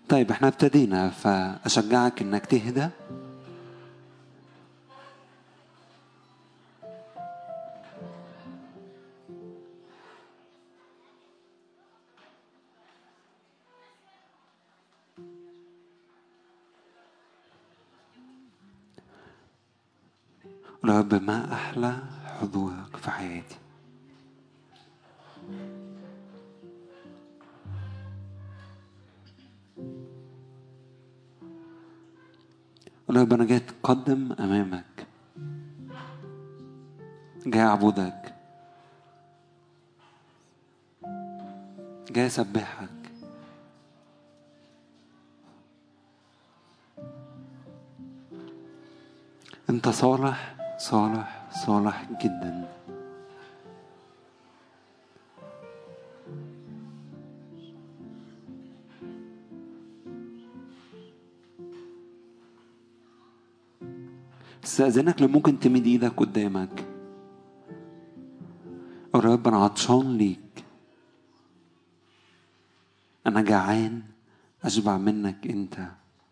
طيب احنا ابتدينا فأشجعك انك تهدى رب ما أحلى حضورك في حياتي رب أنا جاي أتقدم أمامك جاي أعبدك جاي أسبحك أنت صالح صالح صالح جدا استأذنك لو ممكن تمد ايدك قدامك قول يا رب انا عطشان ليك انا جعان اشبع منك انت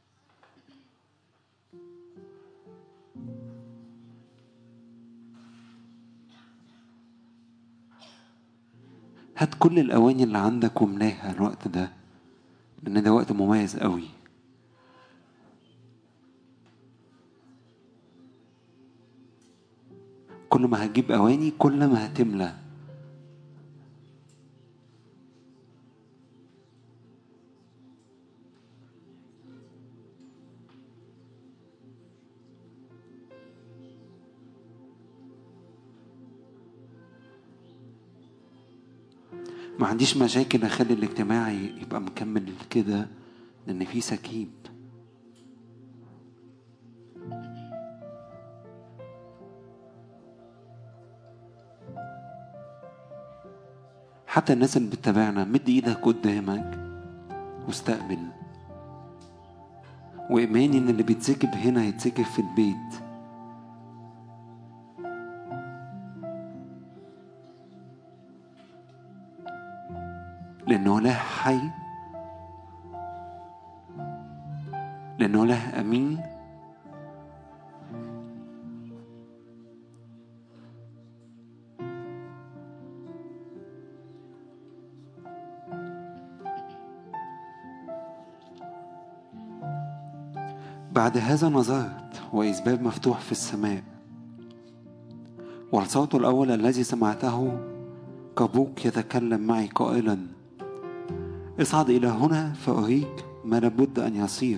هات كل الأواني اللي عندك وملاها الوقت ده لأن ده وقت مميز قوي كل ما هتجيب أواني كل ما هتملى ما عنديش مشاكل اخلي الاجتماع يبقى مكمل كده لان في سكيب حتى الناس اللي بتتابعنا مد ايدك قدامك واستقبل وإيماني إن اللي بيتسكب هنا هيتسكب في البيت لأنه إله حي لأنه إله أمين بعد هذا نظرت وإذ باب مفتوح في السماء والصوت الأول الذي سمعته كبوك يتكلم معي قائلا اصعد إلى هنا فأريك ما لابد أن يصير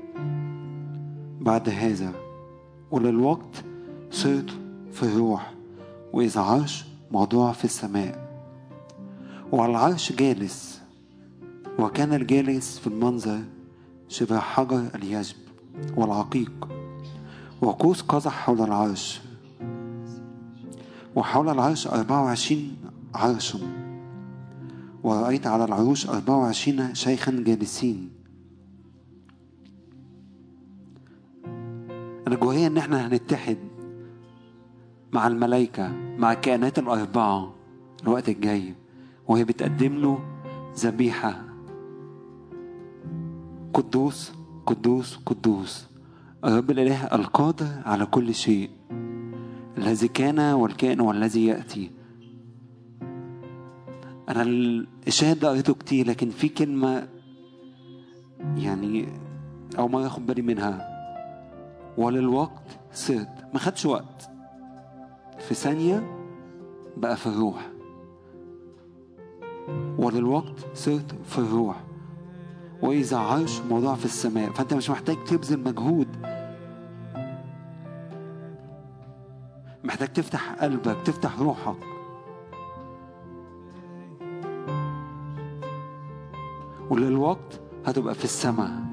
بعد هذا وللوقت صرت في الروح وإذا عرش موضوع في السماء وعلى العرش جالس وكان الجالس في المنظر شبه حجر اليجب والعقيق وقوس قزح حول العرش وحول العرش أربعة وعشرين عرش ورأيت على العروش أربعة وعشرين شيخا جالسين أنا جوايا إن إحنا هنتحد مع الملائكة مع الكائنات الأربعة الوقت الجاي وهي بتقدم له ذبيحة قدوس قدوس قدوس الرب الإله القادر على كل شيء الذي كان والكائن والذي يأتي أنا الإشهاد ده قريته كتير لكن في كلمة يعني أو ما ياخد بالي منها وللوقت صرت ما خدش وقت في ثانية بقى في الروح وللوقت صرت في الروح وإذا عرش موضوع في السماء فأنت مش محتاج تبذل مجهود محتاج تفتح قلبك تفتح روحك وللوقت هتبقى في السماء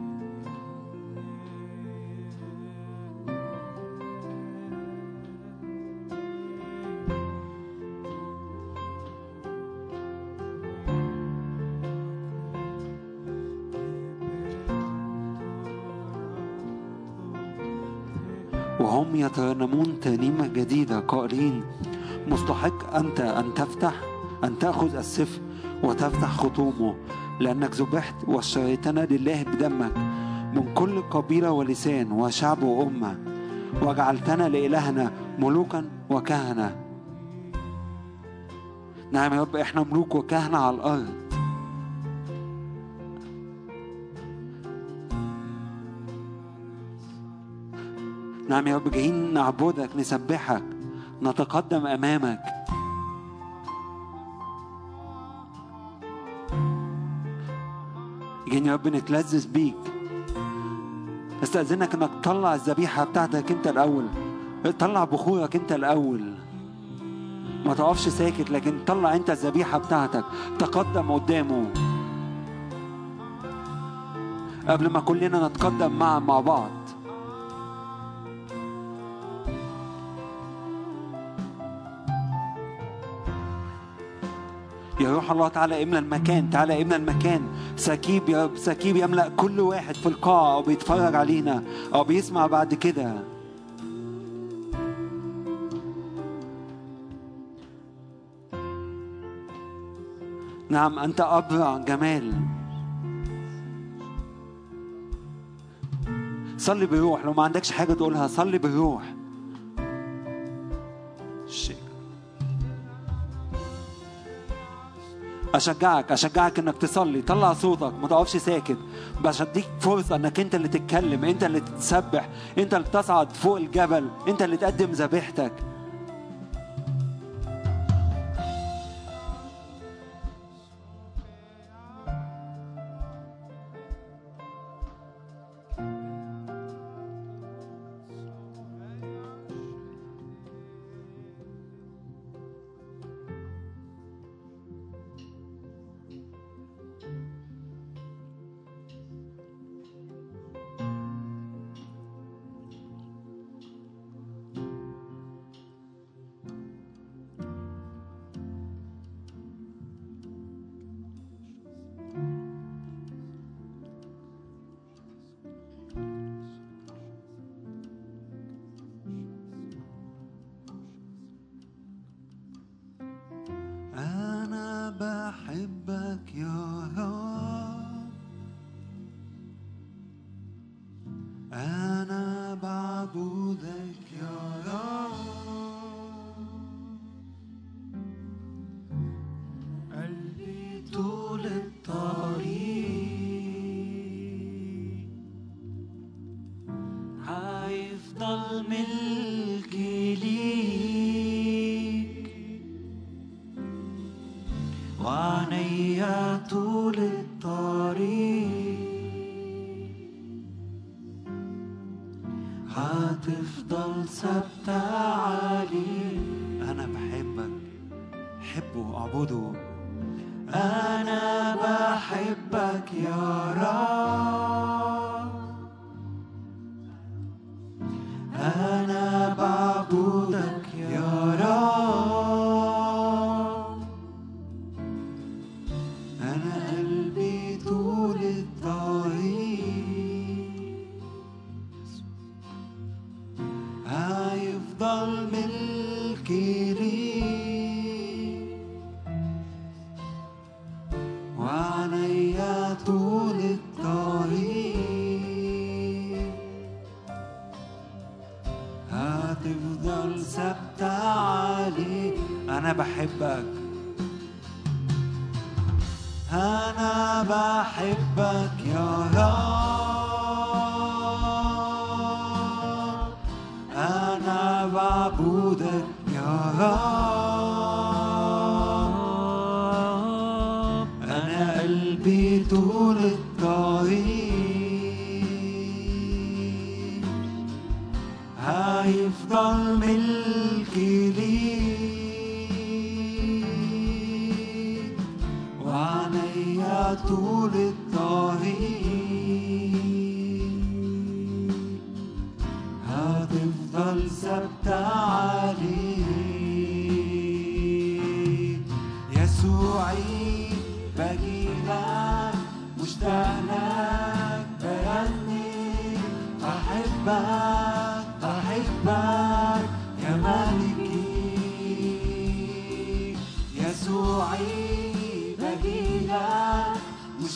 وهم يترنمون ترنيمة جديدة قائلين مستحق أنت أن تفتح أن تأخذ السفر وتفتح خطومه لأنك ذبحت واشتريتنا لله بدمك من كل قبيلة ولسان وشعب وأمة وجعلتنا لإلهنا ملوكا وكهنة نعم يا رب احنا ملوك وكهنة على الأرض نعم يا رب جايين نعبدك نسبحك نتقدم أمامك جايين يا رب نتلذذ بيك استأذنك انك تطلع الذبيحة بتاعتك انت الأول طلع بخورك انت الأول ما تقفش ساكت لكن طلع انت الذبيحة بتاعتك تقدم قدامه قبل ما كلنا نتقدم مع مع بعض يا روح الله تعالى املى المكان تعالى املى المكان سكيب يا سكيب يملأ كل واحد في القاعة أو بيتفرج علينا أو بيسمع بعد كده نعم أنت أبرع جمال صلي بروح لو ما عندكش حاجة تقولها صلي بروح اشجعك اشجعك انك تصلي طلع صوتك ما تقفش ساكت بس اديك فرصه انك انت اللي تتكلم انت اللي تسبح انت اللي تصعد فوق الجبل انت اللي تقدم ذبيحتك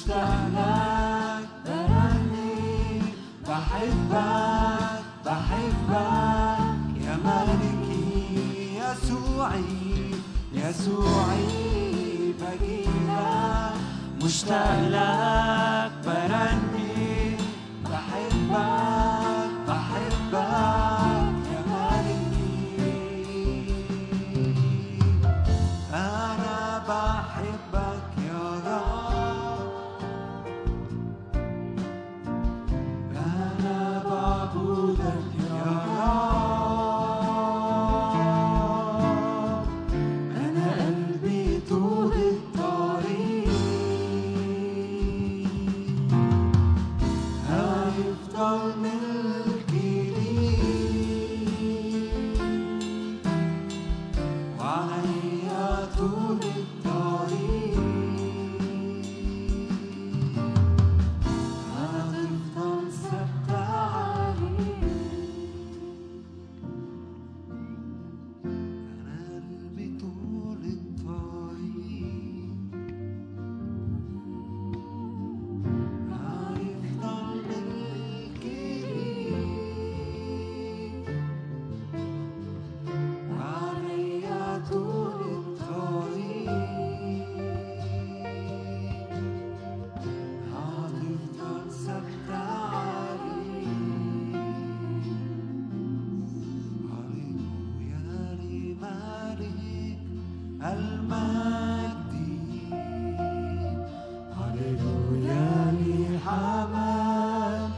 مشتاق لك برني بحبك بحبك يا مالكي يسوعي يسوعي بجيلك مشتاق لك برني بحبك بحبك يا مالكي أنا بحبك يا رب أنا بعبدك يا رب أنا قلبي طول الطريق هيفضل ملكي ليك وعليا طول الطريق هتفضل ثابتة عليك أنا قلبي طول الطريق هيفضل ملكي ليك وعليا طول الطريق هتفضل ثابتة عليك هللويا لملك المجد هللويا لحمد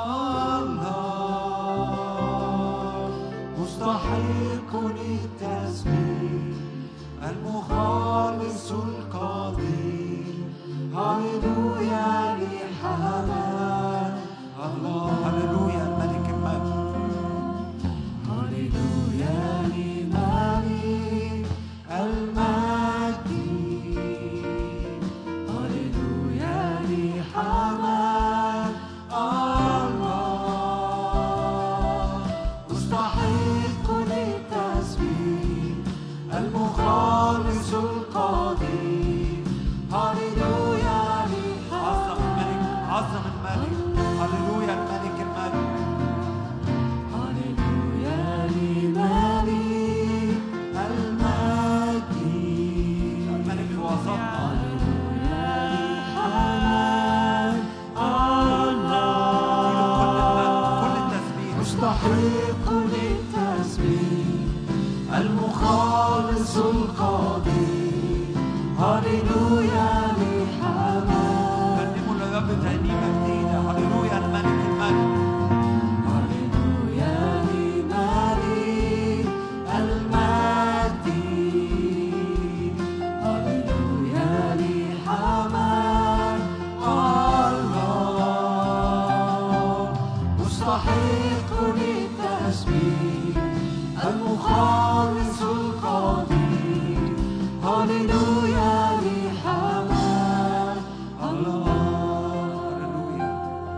الله مستحق للتسبيح المخلص القدير هللويا لحمد الله هللويا الملك المجد هللويا لملك المجد هللويا لحمد الله مستحق للتسبيح المخلص القدير هللويا عظم الملك عظم الملك هللويا الملك الملك هللويا لملك المجد الملك في وسطنا مستحق للتسبيح المخلص القدير هللويا لحمد قدموا للرب تهنيمة جديدة هللويا الملك الملك هللويا لملك المجد هللويا لحمد الله مستحق للتسبيح المخلص القدير هللويا لحمد الله هللويا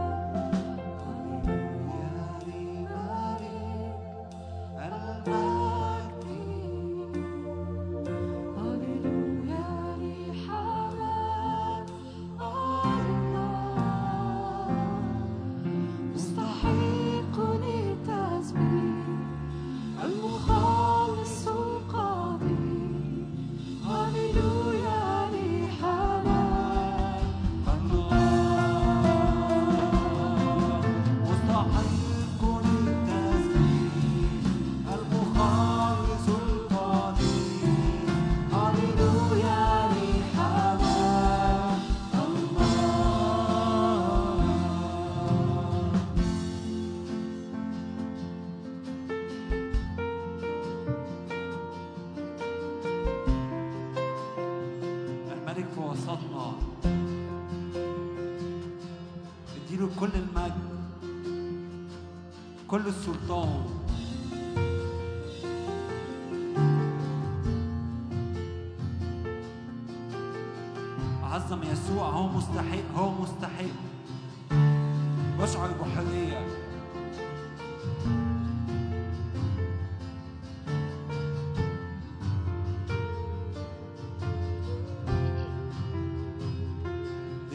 مستحق للتسبيح المخلص القدير هللويا لحمد الله مستحق للتسبيح المخلص القدير هللويا لحمد الله الملك في وسطنا اديله كل المجد كل السلطان عظم يسوع هو مستحق هو مستحق واشعر بحريه للجالس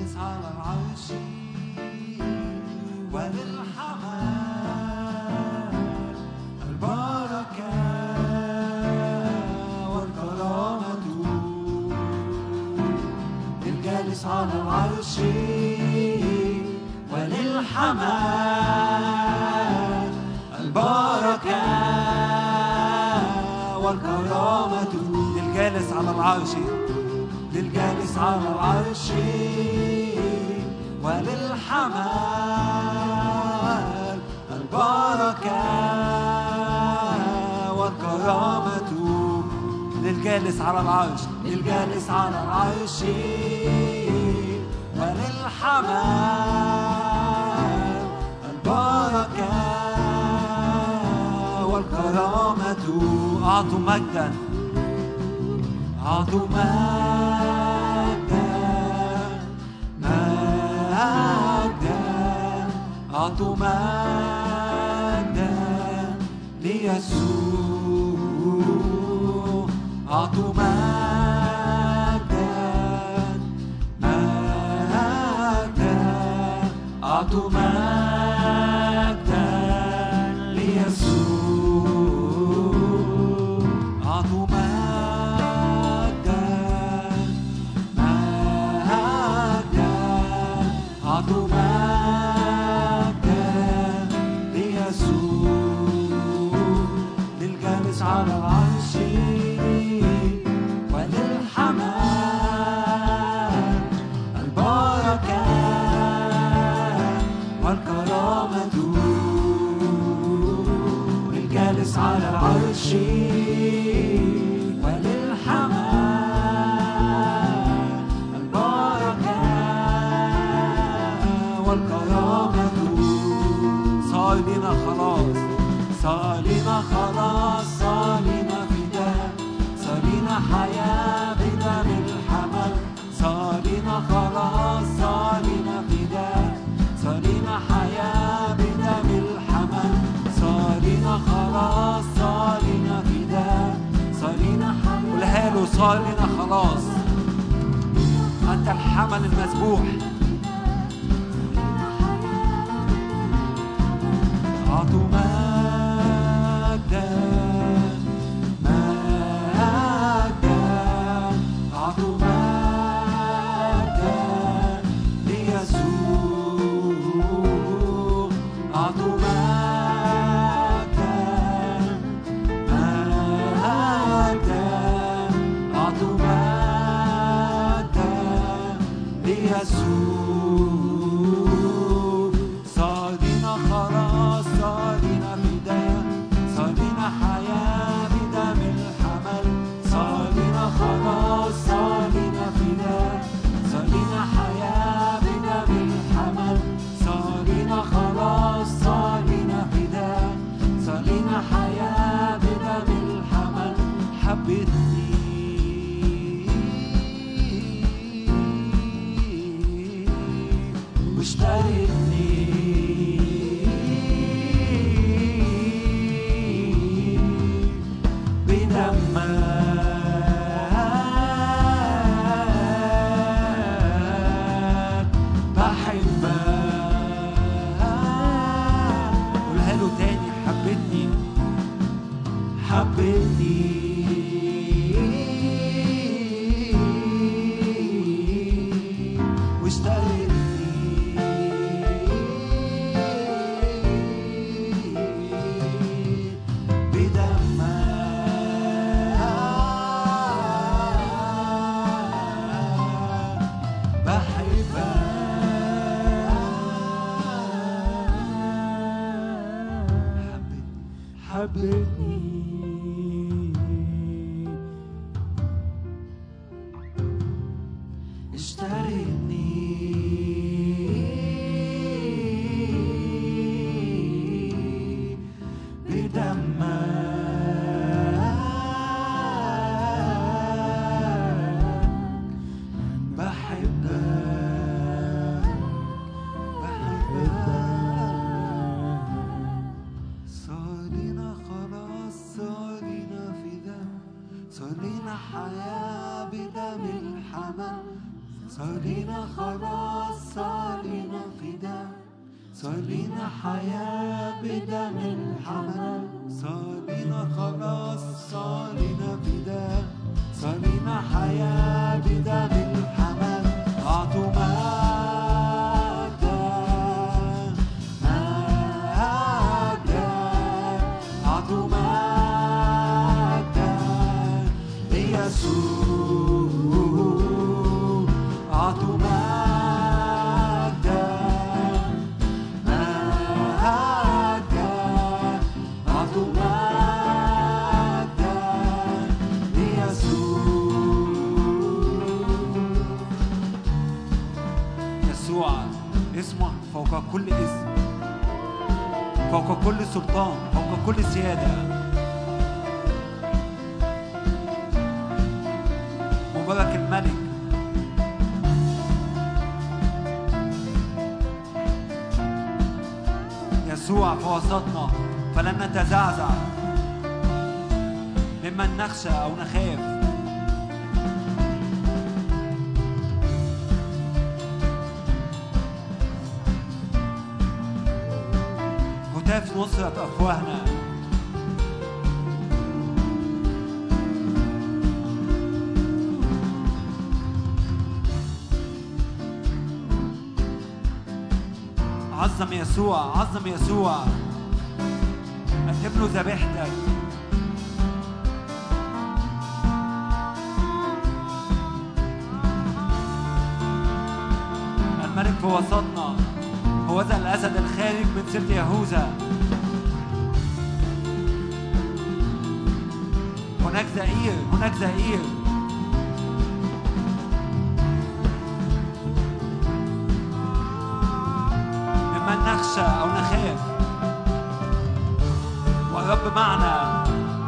صار لينا خلاص يسوع عظم يسوع قدم له ذبيحتك الملك في وسطنا هو ذا الأسد الخارج من سبط يهوذا هناك زئير هناك زئير أو نخاف والرب معنا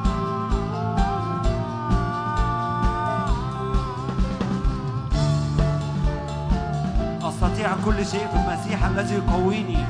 أستطيع كل شيء في المسيح الذي يقويني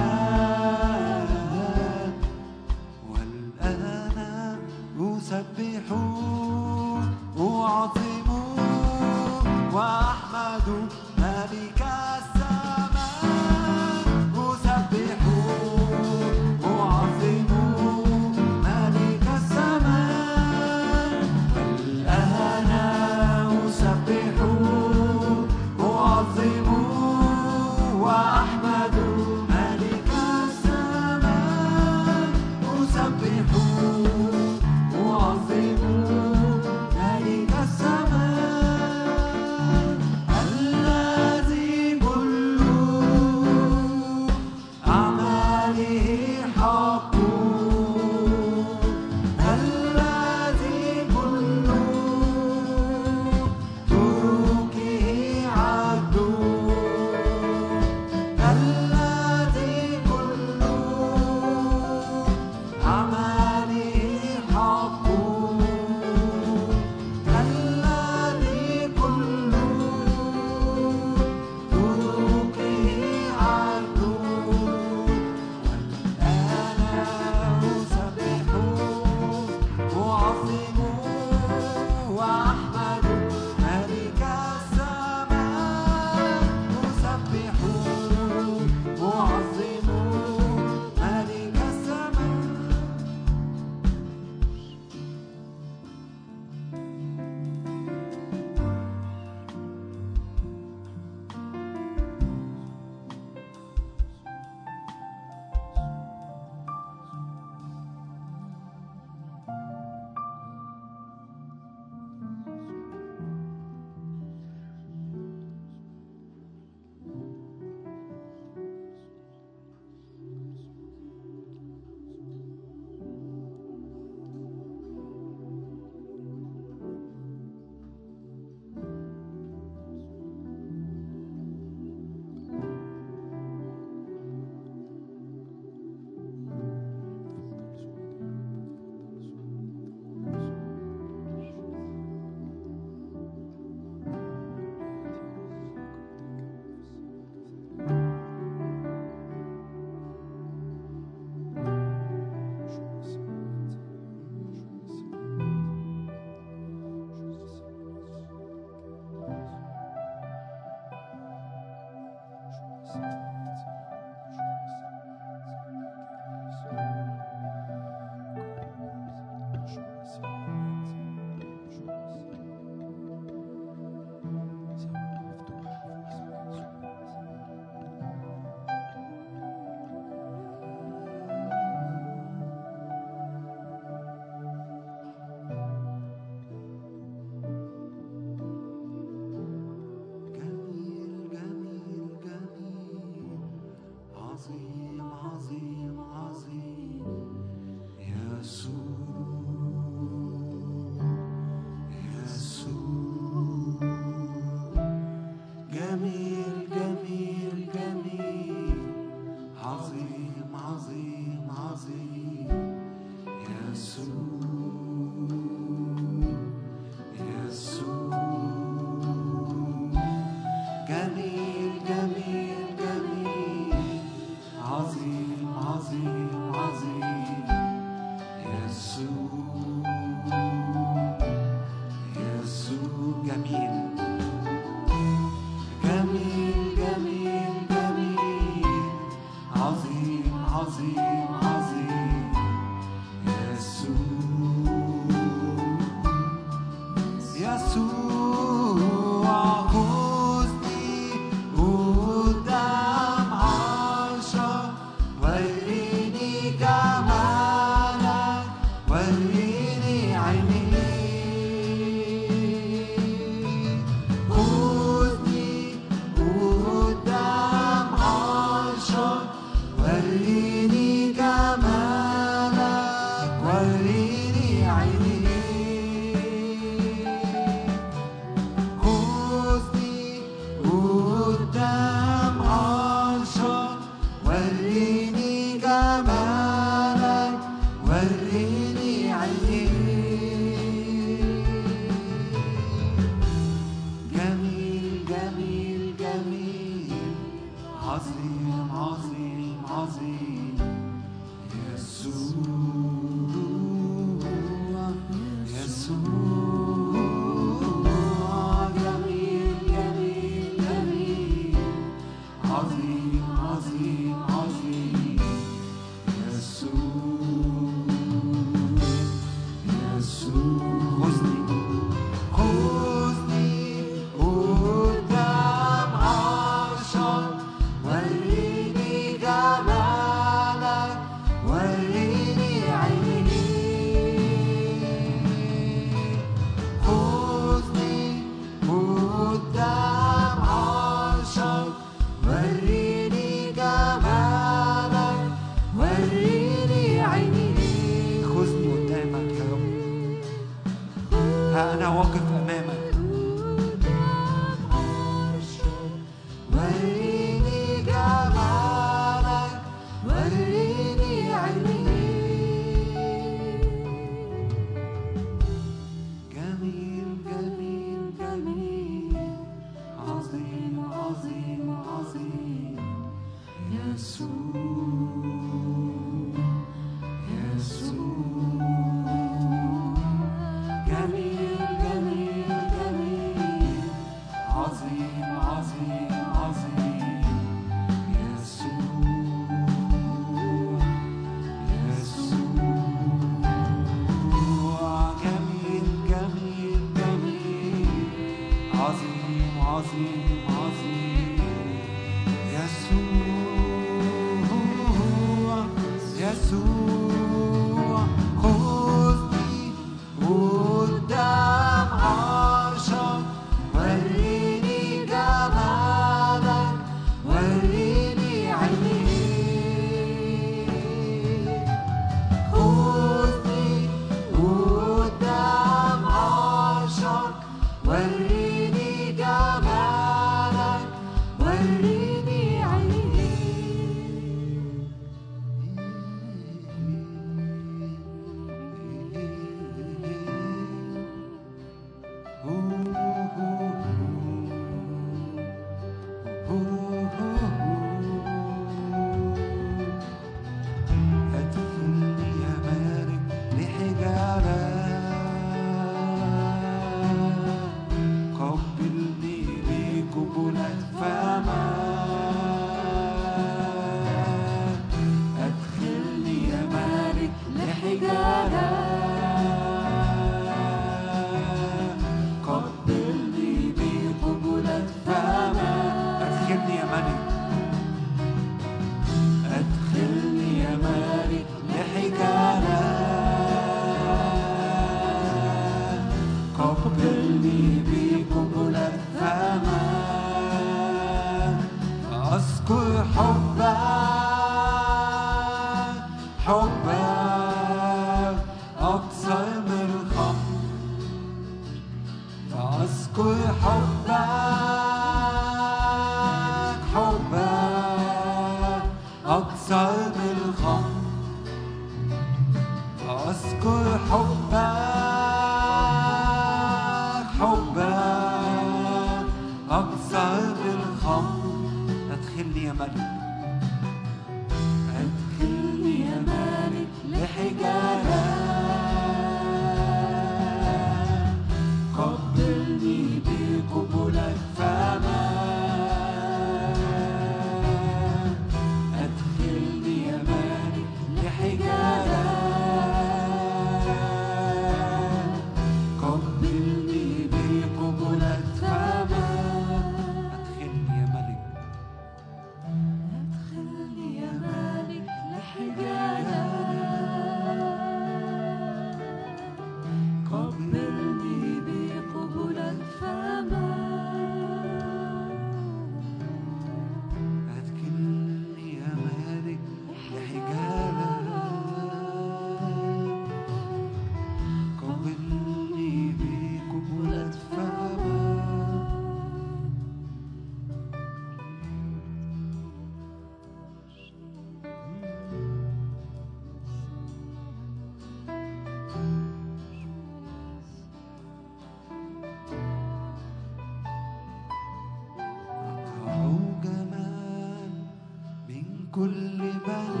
كل بني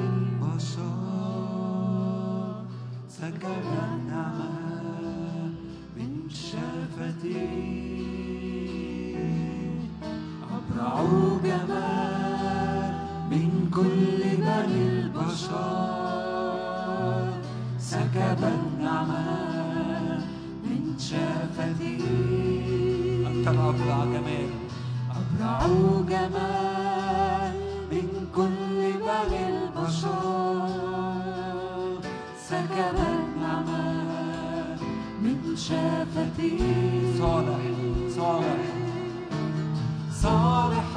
البشر سكب النعمة من شفتي أبرع جمال من كل بني البشر سكب النعمة من شفتي أكثر أبرع جمال أبرع جمال من كل بني البشر سكب النعمة من شفتي صالح صالح صالح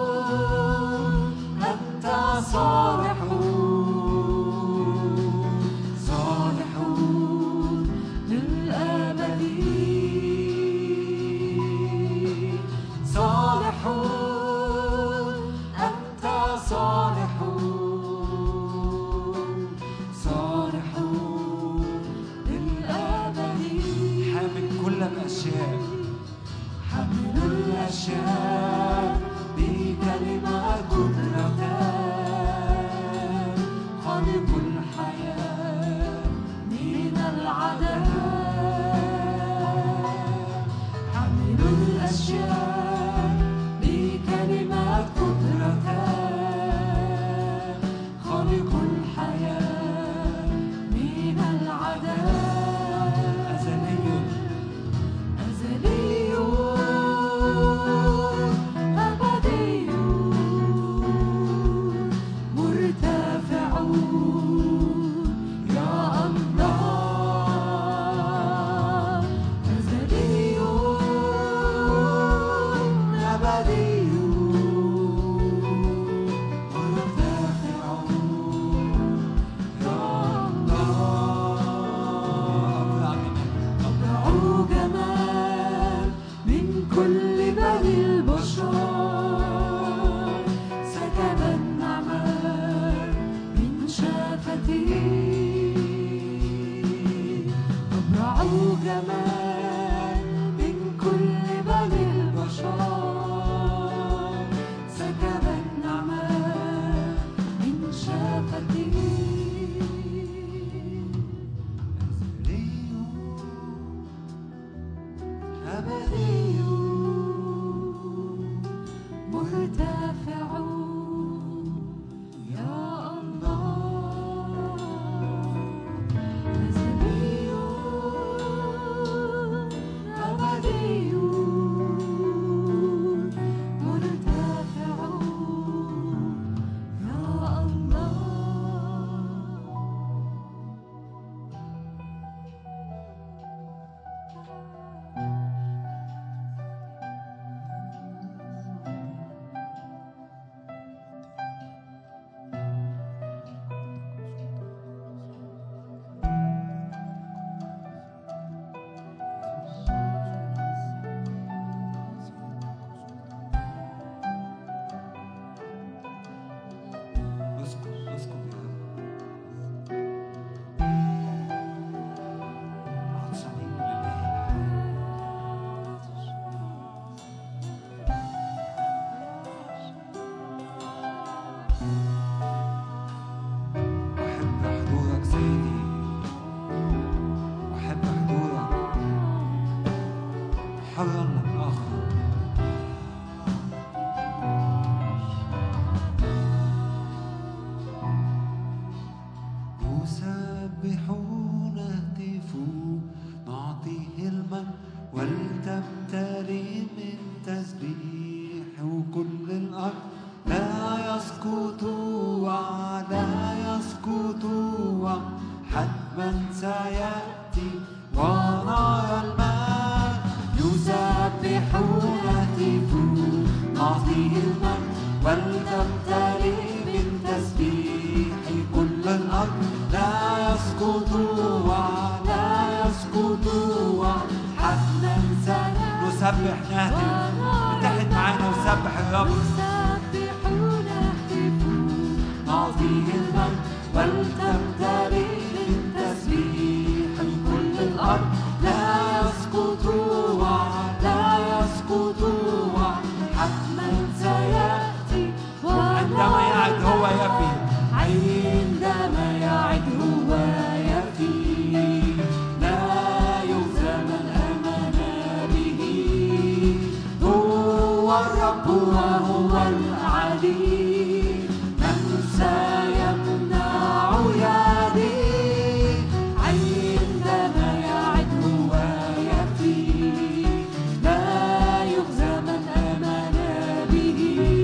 أنت صالح صالح للأبد صالح أنت صالح صالح للأبد حامل كل الأشياء حامل الأشياء بكلمة قدرتك خالق الحياة من العدم حامل الأشياء بكلمة قدرتك خالق الحياة من العدم أزلي أزلي أبدي مرتفع يا الله أزلي أبدي مرتفع يا الله أبرع جمال من كل بني البشر سكب النعمة من شفتي أبرع جمال من كل بني البشر سكب النعمة من شفتي أبدي مرتفع يا الله أزلي أبدي مرتفع يا الله اسكت اسكت يا عطشانين لله أحب حضورك سيدي أحب حضورك حرا لم آخر يسبحون هتفوا نعطيه المجد ولتمتلي من تسبيح وكل الأرض لا يسقط ولا يسقط حتما سيأتي ونرى المجد يسبحون هتفوا نعطيه المجد ولتمتلي من تسبيح كل الأرض لا يسقط ولا يسقط حتما سيأتي نسبح نهتف اتحد معانا وسبح الرب يسبحون هتفوا نعطيه المجد ولتمتلي من تسبيح كل الأرض لا يسقط ولا يسقط حتما سيأتي ونرى عندما يعد هو يفي عندما يعد هو يفي لا يهزم الأمل به هو الرب وهو العلي من سيمنع يدي عندما يعد هو يفي لا يهزم الأمل به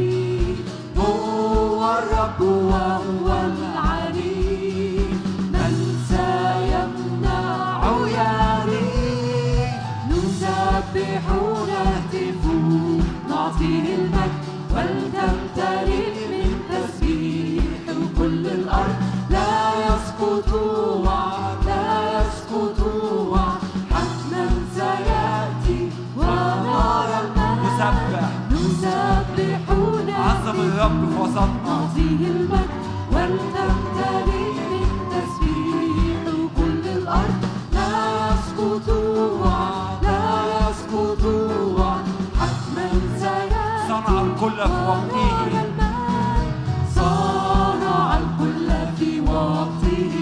هو الرب وهو العلي من سيمنع يدي نسبح نهتف نعطيه المجد ولتمتلئ من تسبيح كل الأرض لا يسقط وعد لا يسقط وعد حتما سيأتي ونرى المجد نسبح نسبح عظم نهتف الرب في وسطنا نعطيه المجد ولتمتلئ من تسبيح كل الأرض لا يسقط وعد لا يسقط وعد حتما سيأتي صنع الكل في وقته. ونرى المجد. صنع الكل في وقته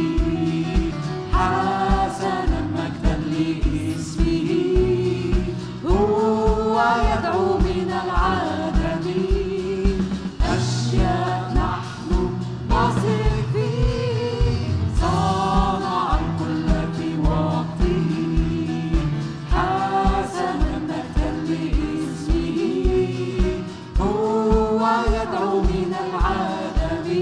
حسنا مجدا لاسمه هو يدعو من العدم أشياء نحن نثق فيه صنع الكل في وقته حسنا مجدا لاسمه هو يدعو من العدم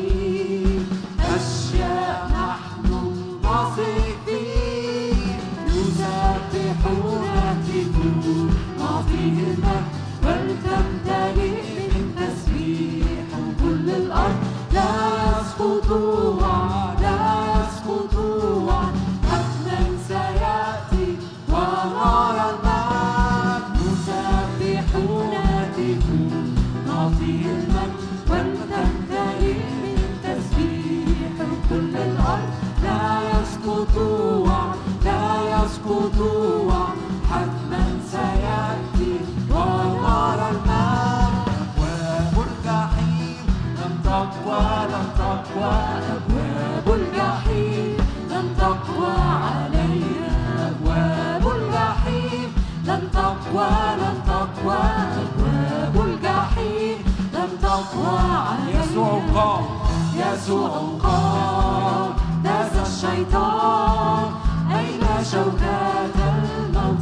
أشياء نحن نثق فيه نسبح نهتف نعطيه المجد ولتمتلئ من تسبيح كل الأرض لا يسقط وعد لا يسقط وعد حتما سيأتي ونرى المجد نسبح نهتف نعطيه المجد ولتمتلئ من تسبيح كل الأرض لا يسقط وعد لا يسقط وعد حتما سيأتي ونرى المجد أبواب الجحيم لم تقوى لم تقوى أبواب الجحيم لم تقوى علينا أبواب الجحيم لم تقوى لم تقوى أبواب الجحيم لم تقوى علينا يسوع قام يسوع قام داس الشيطان أين شوكات الموت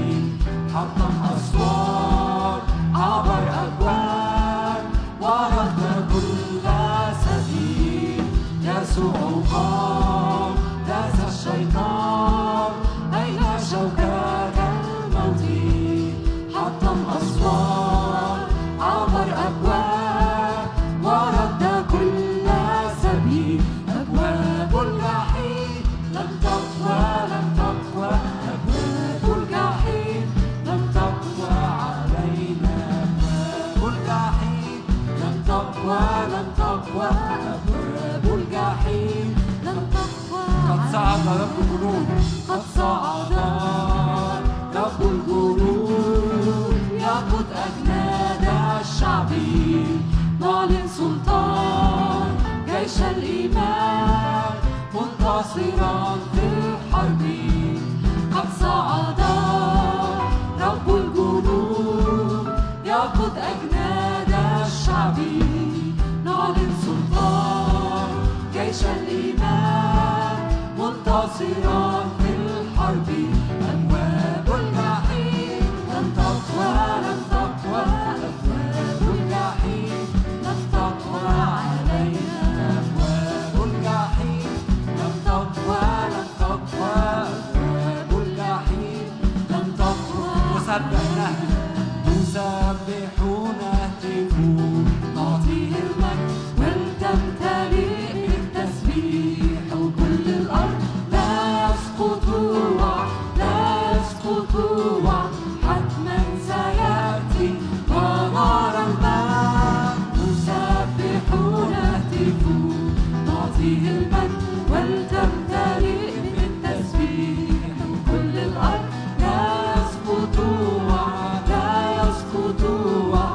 حطم أسوار عبر أبواب ورد كل سبيل يسوع قام داس الشيطان أين شوكات الموت حطم أسوار عبر أبواب ورد كل سبيل أبواب الجحيم لم تقوى لم تقوى أبواب الجحيم لم تقوى علينا أبواب الجحيم لم تقوى لم تقوى أبواب الجحيم لم تقوى قد صعد رب الجنود قد صعد رب الجنود يقود أجناد الشعب نعلن سلطان جيش الإيمان منتصرا في الحرب قد صعد رب الجنود يقود أجناد الشعب نعلن سلطان جيش الإيمان منتصرا في الحرب أبواب الجحيم لم تقوى لم تقوى أبواب الجحيم لم تقوى علينا أبواب الجحيم لم تقوى لم تقوى أبواب الجحيم لم تقوى نسبح نهتف نسبح نهتف نعطيه المجد ولتمتلئ بالتسبيح كل الأرض لا يسقط وعد لا يسقط وعد حتما سيأتي ونرى المجد نسبح نهتف نعطيه المجد ولتمتلئ بالتسبيح كل الأرض لا يسقط وعد لا يسقط وعد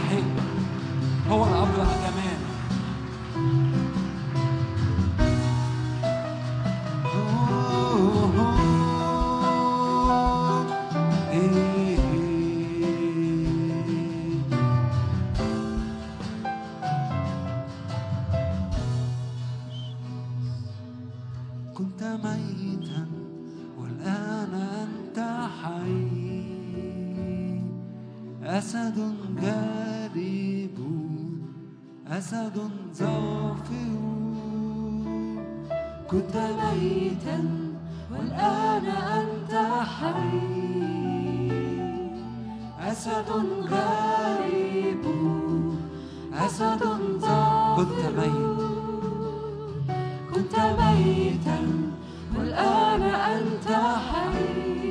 يستحق هو الأبرع كمان كنت ميتا والآن أنت حي أسد غالب أسد ظافر كنت ميتا والآن أنت حي أسد غالب أسد ظافر كنت ميت كنت ميتا والآن أنت حي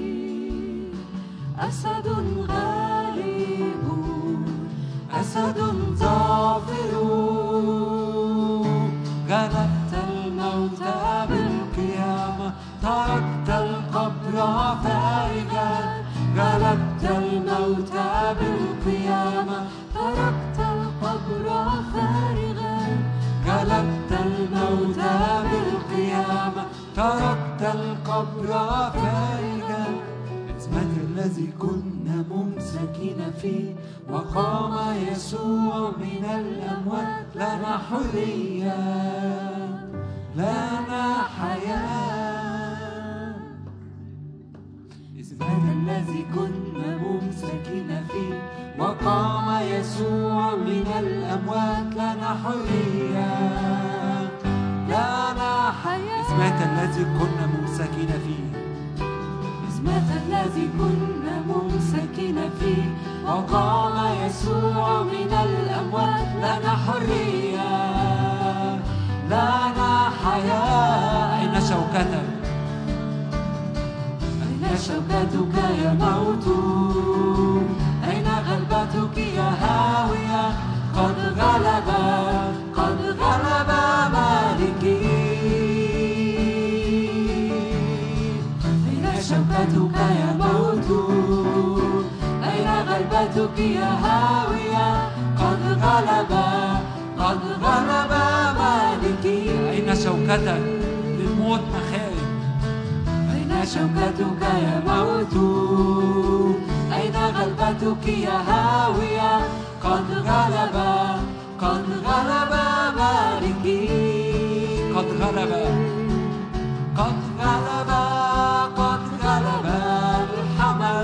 أسد غالب أسد ظافر غلبت الموت بالقيامة تركت القبر فارغا غلبت الموت بالقيامة تركت القبر فارغا غلبت الموت بالقيامة تركت القبر فارغا اسمك الذي كنا ممسكين فيه وقام يسوع من الأموات لنا حرية لنا حياة اسمك الذي كنا ممسكين فيه وقام يسوع من الأموات لنا حرية لنا حياة اسمك الذي كنا ممسكين فيه اسمك الذي كنا ممسكين فيه وقام يسوع من الأموات لنا حرية لنا حياة أين شوكتك أين شوكتك يا موت أين غلبتك يا هاوية قد غلب قد غلب مالكي أين شوكتك يا موت أين غلبتك يا هاوية قد غلب قد غلب مالكي أين شوكتك للموت مخارج أين شوكتك يا موت أين غلبتك يا هاوية قد غلب قد غلب مالكي قد غلب قد غلب قد غلب الحمل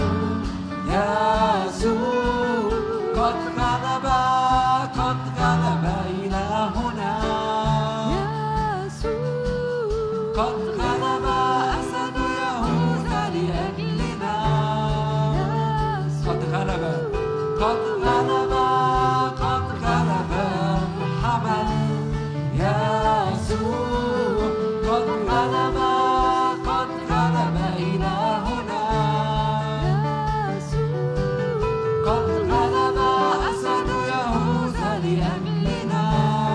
يسوع قد غلب قد غلب إلهنا قد غلب أسد يهوذا لأجلنا قد غلب قد غلب قد غلب الحمل يسوع قد غلب قد غلب إلهنا قد غلب أسد يهوذا لأجلنا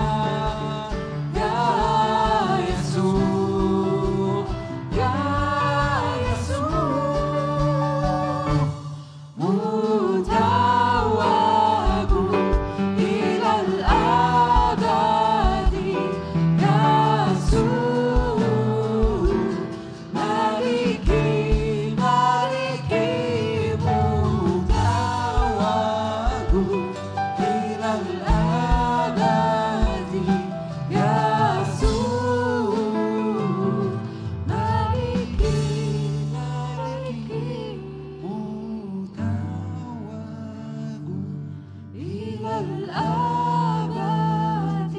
يا يسوع يا يسوع متوج إلى الأبد يسوع مالكي مالكي متوج إلى الأبد يسوع مالكي مالكي إلى الأبد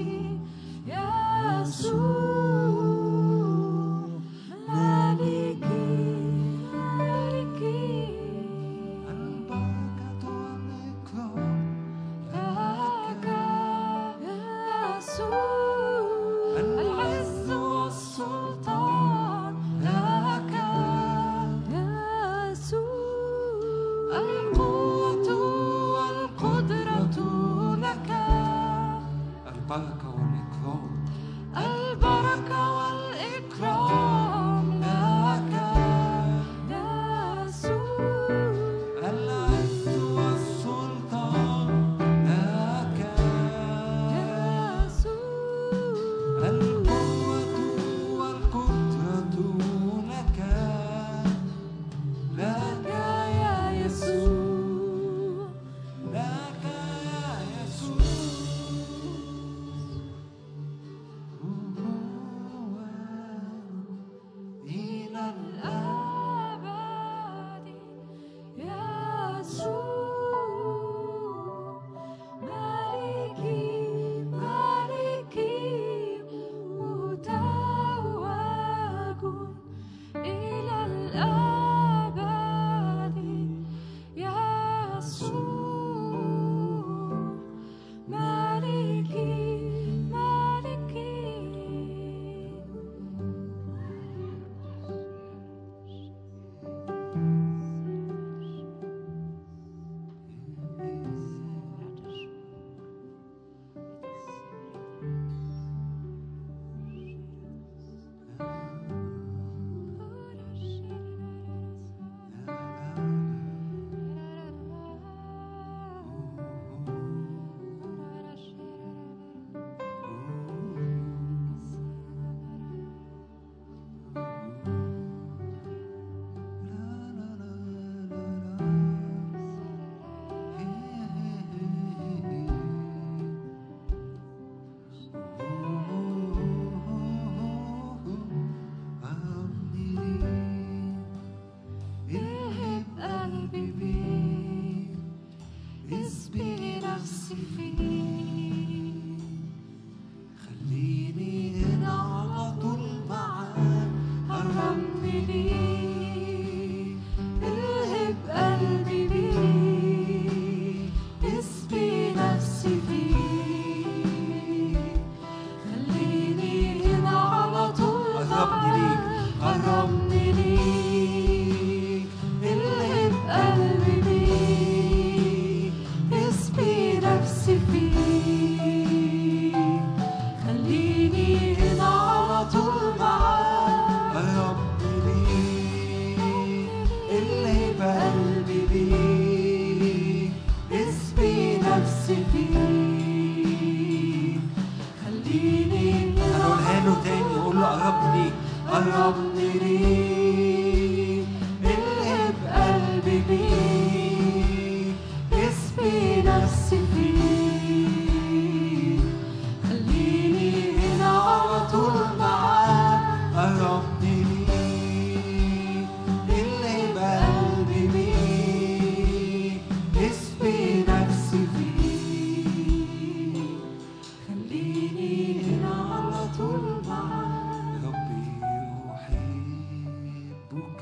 يسوع مالكي مالكي لك يسوع العز والسلطان لك يسوع القوة والقدرة لك البركة والإكرام البركة والإكرام لك يسوع العز والسلطان خليني هنقولها له تاني قول له قربني قربني ليك الهب قلبي بيك اسمي نفسي فيك خليني هنا على طول معاك قربني ليك الهب قلبي بيك اسمي نفسي فيك خليني هنا على طول معاك ربي أحبك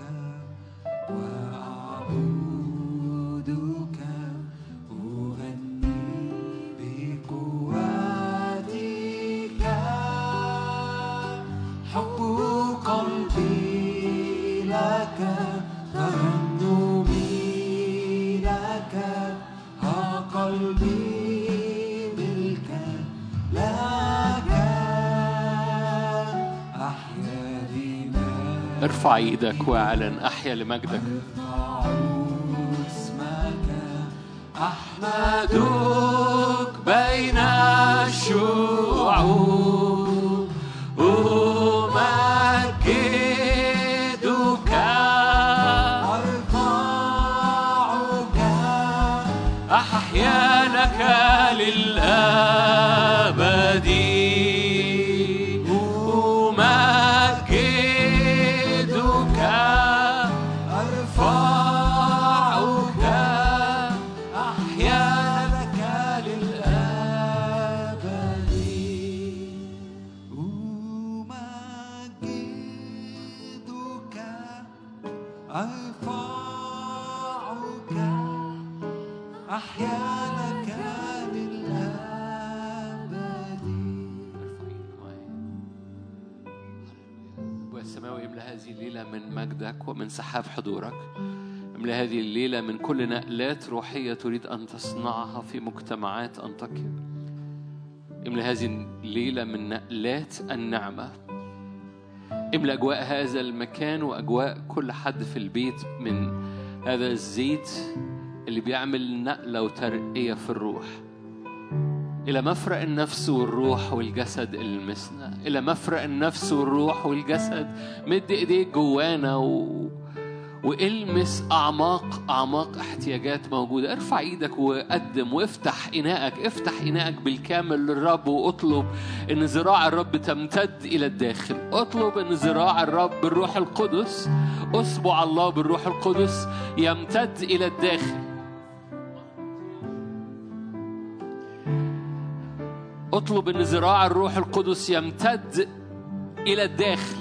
وأعبدك أغني بقوتك حب قلبي لك ترنمي لك ها قلبي ملكا لك أحيا لله ارفع ايدك واعلن احيا لمجدك اسمك أحمدك بين الشعوب أمجدك أرفعك أحيا لك للأبد أمجدك أرفعك أحيا لك للأبد أمجدك أرفعك أحيا لك للأبد أبويا السماوي املى هذه الليلة من مجدك ومن سحاب حضورك املى هذه الليلة من كل نقلات روحية تريد أن تصنعها في مجتمعات أنطاكيا املى هذه الليلة من نقلات النعمة املى أجواء هذا المكان وأجواء كل حد في البيت من هذا الزيت اللي بيعمل نقلة وترقية في الروح إلى مفرق النفس والروح والجسد المسنا إلى مفرق النفس والروح والجسد مد إيديك جوانا و... والمس أعماق أعماق احتياجات موجودة ارفع إيدك وقدم وافتح إناءك افتح إناءك بالكامل للرب واطلب إن ذراع الرب تمتد إلى الداخل اطلب إن ذراع الرب بالروح القدس أصبع الله بالروح القدس يمتد إلى الداخل اطلب ان ذراع الروح القدس يمتد الى الداخل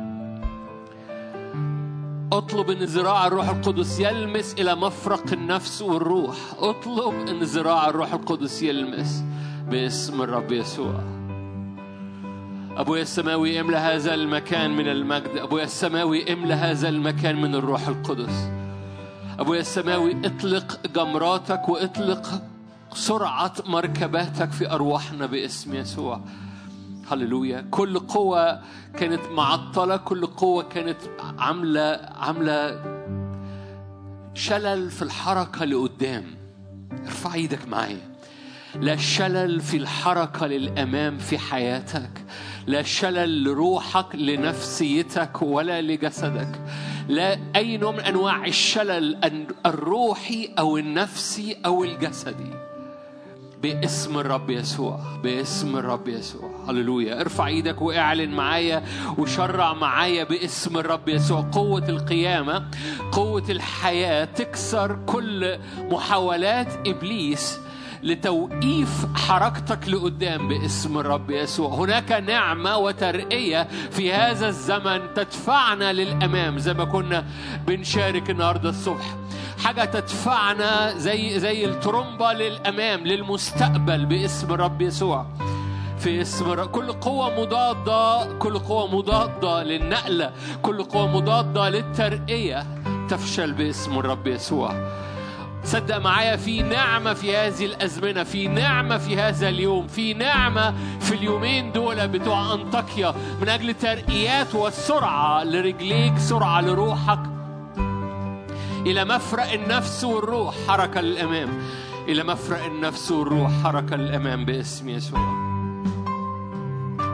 اطلب ان ذراع الروح القدس يلمس الى مفرق النفس والروح اطلب ان ذراع الروح القدس يلمس باسم الرب يسوع ابويا السماوي املى هذا المكان من المجد ابويا السماوي املى هذا المكان من الروح القدس ابويا السماوي اطلق جمراتك واطلق سرعة مركباتك في أرواحنا باسم يسوع هللويا كل قوة كانت معطلة كل قوة كانت عاملة عاملة شلل في الحركة لقدام ارفع ايدك معايا لا شلل في الحركة للأمام في حياتك لا شلل لروحك لنفسيتك ولا لجسدك لا أي نوع من أنواع الشلل الروحي أو النفسي أو الجسدي باسم الرب يسوع باسم الرب يسوع هللويا ارفع ايدك واعلن معايا وشرع معايا باسم الرب يسوع قوة القيامة قوة الحياة تكسر كل محاولات ابليس لتوقيف حركتك لقدام باسم الرب يسوع هناك نعمة وترقية في هذا الزمن تدفعنا للأمام زي ما كنا بنشارك النهاردة الصبح حاجة تدفعنا زي زي الترومبة للأمام للمستقبل باسم الرب يسوع في اسم الرب كل قوة مضادة كل قوة مضادة للنقلة كل قوة مضادة للترقية تفشل باسم الرب يسوع صدق معايا في نعمة في هذه الأزمنة في نعمة في هذا اليوم في نعمة في اليومين دول بتوع أنطاكيا من أجل ترقيات والسرعة لرجليك سرعة لروحك إلى مفرق النفس والروح حركة للأمام إلى مفرق النفس والروح حركة للأمام باسم يسوع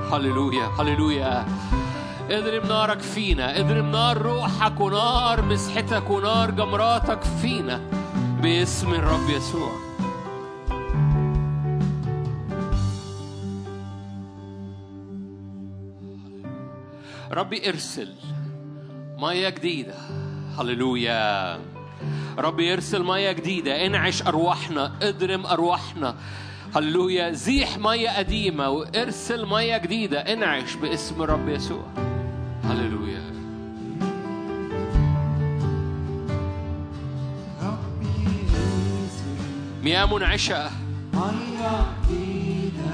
هللويا هللويا اضرب نارك فينا اضرب نار روحك ونار مسحتك ونار جمراتك فينا باسم الرب يسوع ربي ارسل ميه جديده هللويا ربي ارسل ميه جديده انعش ارواحنا اضرم ارواحنا هللويا زيح ميه قديمه وارسل ميه جديده انعش باسم الرب يسوع هللويا ربي ارسل مياه منعشه مية جديدة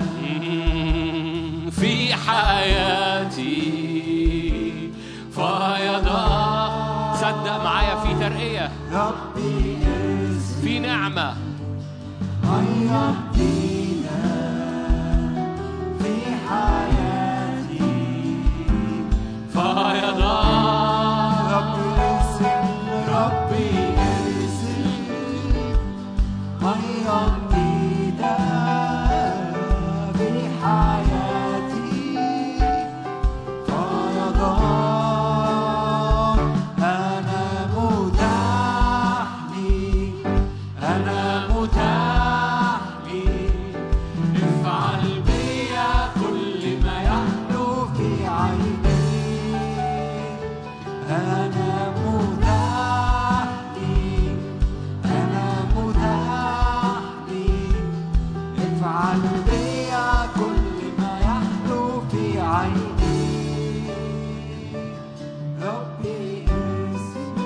في حياتي فيضاء صدق معايا في ترقية ربي ارسل في نعمة مية جديدة في حياتي فيضاء ربي ارسل ربي ارسل مية جديدة في حياتي فيضان أنا متاح لي أنا متاح لي افعل بيا كل ما يحلو في عيني أنا متاح لي أنا متاح لي افعل بيا كل ما يحلو في عيني ربي ارسل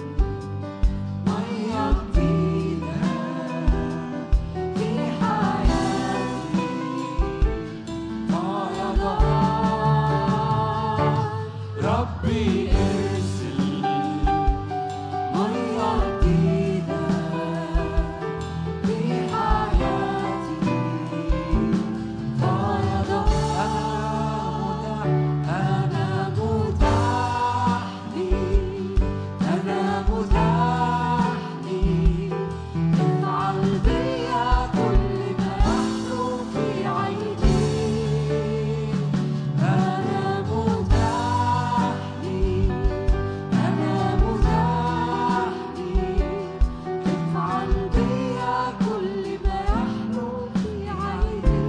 مية جديدة في حياتي فيضاء ربي ارسل مية جديدة في حياتي فيضاء أنا متاح لي أنا متاح لي افعل بيا كل ما يحلو في عيني أنا متاح لي أنا متاح لي افعل بيا كل ما يحلو في عيني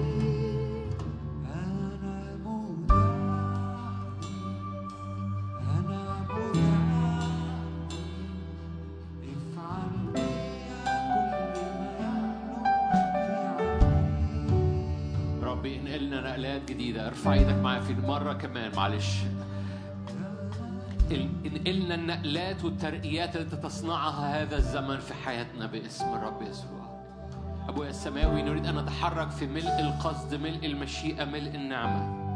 أنا متاح أنا متاح افعل بيا كل ما يحلو في عيني ربي انقلنا نقلات جديدة ارفع ايدك معايا في مرة كمان معلش ال- انقلنا النقلات والترقيات التي تصنعها هذا الزمن في حياتنا باسم الرب يسوع أبويا السماوي نريد أن نتحرك في ملء القصد ملء المشيئة ملء النعمة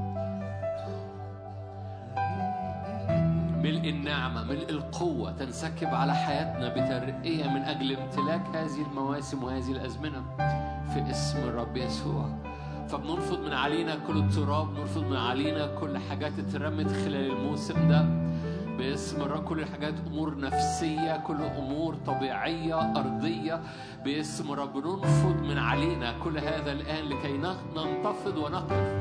ملء النعمة ملء القوة تنسكب على حياتنا بترقية من أجل امتلاك هذه المواسم وهذه الأزمنة في اسم الرب يسوع فبنرفض من علينا كل التراب نرفض من علينا كل حاجات اترمت خلال الموسم ده باسم الرب كل الحاجات امور نفسيه كل امور طبيعيه ارضيه باسم الرب ننفض من علينا كل هذا الان لكي ن- ننتفض ونقف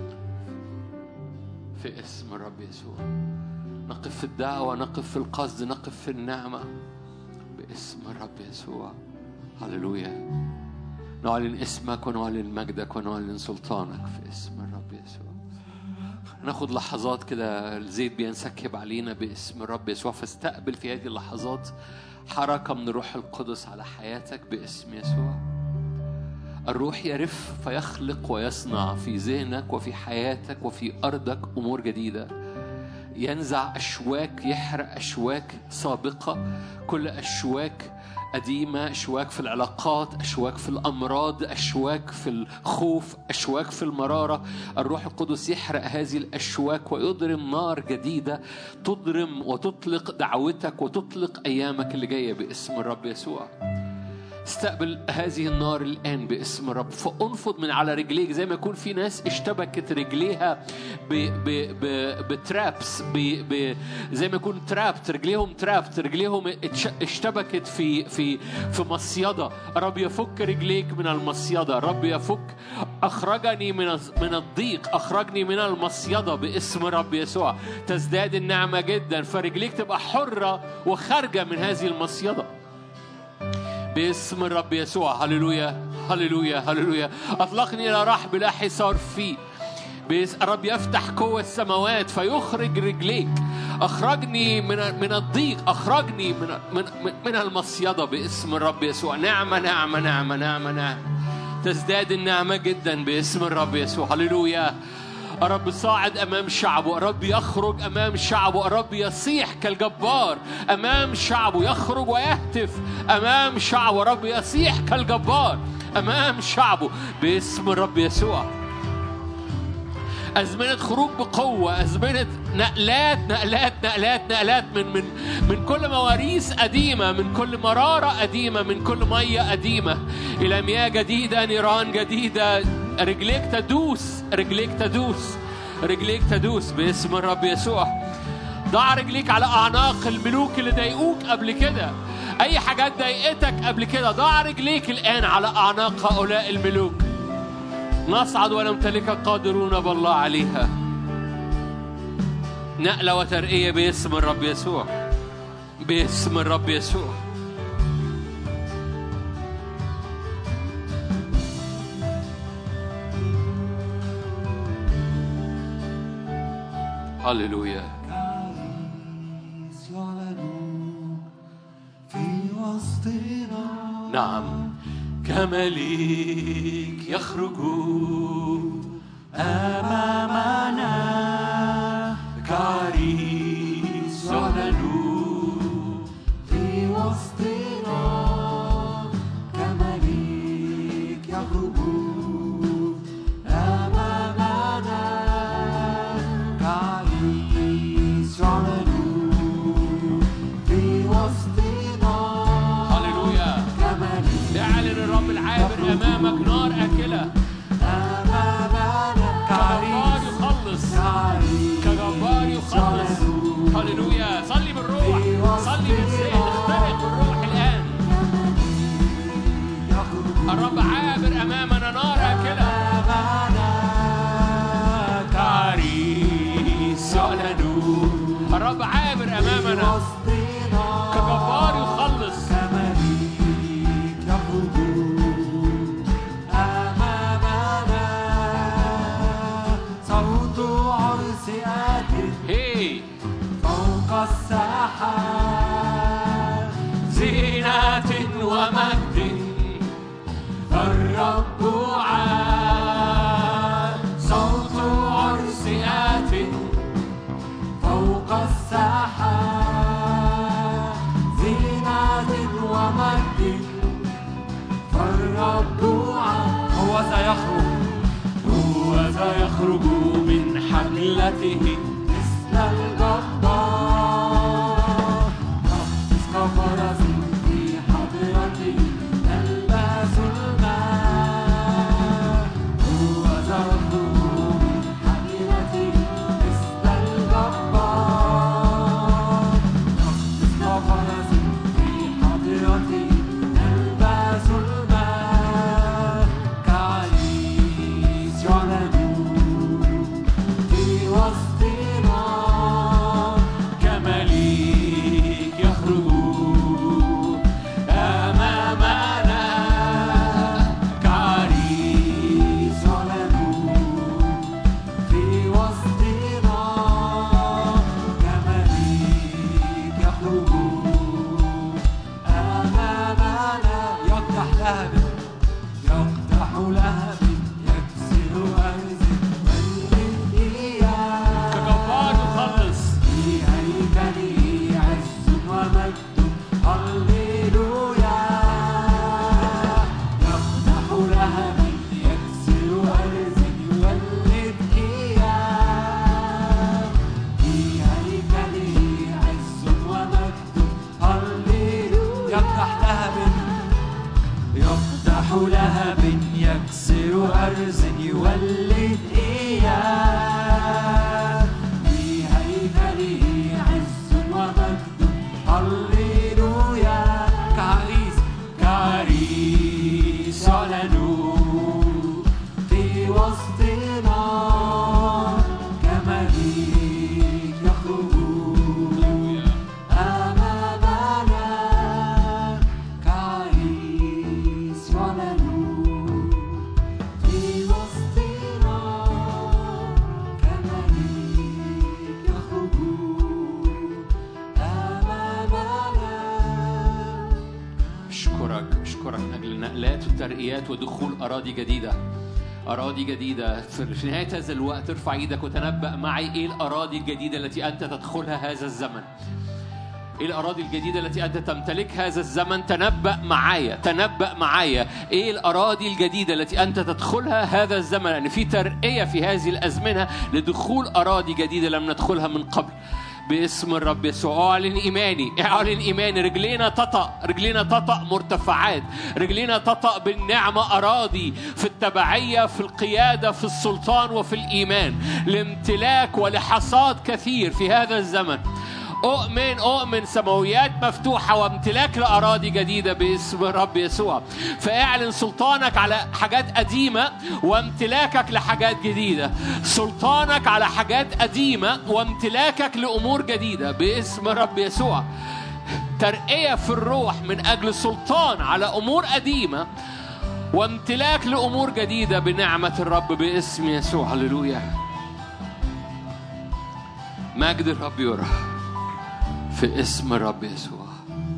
في اسم الرب يسوع نقف في الدعوه نقف في القصد نقف في النعمه باسم الرب يسوع هللويا نعلن اسمك ونعلن مجدك ونعلن سلطانك في اسم الرب يسوع ناخد لحظات كده الزيت بينسكب علينا باسم الرب يسوع فاستقبل في هذه اللحظات حركة من الروح القدس على حياتك باسم يسوع الروح يرف فيخلق ويصنع في ذهنك وفي حياتك وفي أرضك أمور جديدة ينزع أشواك يحرق أشواك سابقة كل أشواك قديمة أشواك في العلاقات أشواك في الأمراض أشواك في الخوف أشواك في المرارة الروح القدس يحرق هذه الأشواك ويضرم نار جديدة تضرم وتطلق دعوتك وتطلق أيامك اللي جاية باسم الرب يسوع استقبل هذه النار الآن باسم الرب فانفض من على رجليك زي ما يكون في ناس اشتبكت رجليها ب ب ب بترابس ب ب زي ما يكون ترابت رجليهم ترابت رجليهم اتش- اشتبكت في في في مصيدة رب يفك رجليك من المصيدة رب يفك أخرجني من الز- من الضيق أخرجني من المصيدة باسم رب يسوع تزداد النعمة جدا فرجليك تبقى حرة وخارجة من هذه المصيدة باسم الرب يسوع هللويا هللويا هللويا اطلقني الى رحب لا حصار فيه بس الرب يفتح قوة السماوات فيخرج رجليك أخرجني من من الضيق أخرجني من من من- من المصيدة باسم الرب يسوع نعمة نعمة نعمة نعمة نعمة تزداد النعمة جدا باسم الرب يسوع هللويا الرب صاعد أمام شعبه الرب يخرج أمام شعبه الرب يصيح كالجبار أمام شعبه يخرج ويهتف أمام شعبه الرب يصيح كالجبار أمام شعبه باسم الرب يسوع أزمنة خروج بقوة أزمنة نقلات نقلات نقلات نقلات من من من كل مواريث قديمة من كل مرارة قديمة من كل مية قديمة إلى مياه جديدة نيران جديدة رجليك تدوس رجليك تدوس رجليك تدوس باسم الرب يسوع ضع رجليك على أعناق الملوك اللي ضايقوك قبل كده أي حاجات ضايقتك قبل كده ضع رجليك الآن على أعناق هؤلاء الملوك نصعد ونمتلك قادرون بالله عليها نقلة وترقية باسم الرب يسوع باسم الرب يسوع هللويا كنيس يعلن في وسطنا نعم كمليك يخرج أمامنا كعريس يعلن في وسطنا كمليك يخرج أمامنا كعريس يعلن في وسطنا هللويا كمليك اعلن الرب العابر امامك نار اكله أمامنا كجبار كعريس يخلص كعريس كجبار يخلص هللويا صلي بالروح صلي بالذهن اخترق بالروح الان يخرج الرب عابر امامنا نار اكله أمامنا كعريس يعلن الرب عابر امامنا وسطنا كجبار يخلص كمليك يخرج أمامنا صوت عرس آت هي فوق الساحات زينة ومجد الرب عاد صوت عرس آت فوق الساحات زينة ومجد فالرب عاد هو سيخرج هو سيخرج من حملته مثل الجبار نقص كفرس في حضرته يلبس الماء هو سيخرج من حملته مثل الجبار نقص كفرس في حضرته يلبس الماء كعريس يعلن في وسطنا ترقيات ودخول أراضي جديدة أراضي جديدة في في نهاية هذا الوقت ارفع ايدك وتنبأ معي إيه الأراضي الجديدة التي أنت تدخلها هذا الزمن ايه الاراضي الجديده التي انت تمتلكها هذا الزمن تنبأ معايا تنبأ معايا ايه الاراضي الجديده التي انت تدخلها هذا الزمن لان في ترقيه في هذه الازمنه لدخول اراضي جديده لم ندخلها من قبل باسم الرب يسوع اعلن ايماني اعلن ايماني رجلينا تطأ رجلينا تطأ مرتفعات رجلينا تطأ بالنعمه اراضي في التبعيه في القياده في السلطان وفي الايمان لامتلاك ولحصاد كثير في هذا الزمن أؤمن أؤمن سماويات مفتوحة وامتلاك لأراضي جديدة باسم الرب يسوع فاعلن سلطانك على حاجات قديمة وامتلاكك لحاجات جديدة سلطانك على حاجات قديمة وامتلاكك لأمور جديدة باسم الرب يسوع ترقية في الروح من أجل سلطان على أمور قديمة وامتلاك لأمور جديدة بنعمة الرب باسم يسوع هللويا مجد الرب يرى في اسم الرب يسوع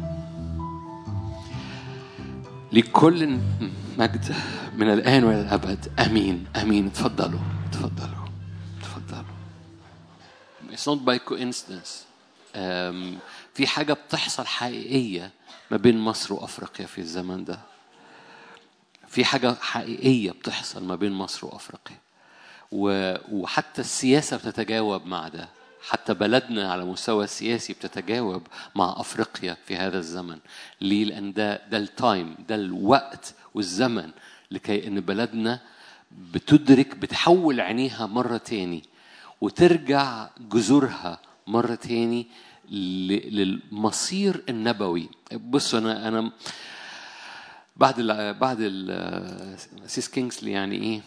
لكل مجد من الآن وإلى الأبد أمين أمين تفضلوا تفضلوا تفضلوا It's not by coincidence أم، في حاجة بتحصل حقيقية ما بين مصر وأفريقيا في الزمن ده في حاجة حقيقية بتحصل ما بين مصر وأفريقيا و- وحتى السياسة بتتجاوب مع ده حتى بلدنا على مستوى السياسي بتتجاوب مع أفريقيا في هذا الزمن ليه؟ لأن ده ده التايم ده الوقت والزمن لكي إن بلدنا بتدرك بتحول عينيها مرة تاني وترجع جذورها مرة تاني ل- للمصير النبوي بصوا أنا أنا بعد ال بعد ال سيس كينجسلي يعني ايه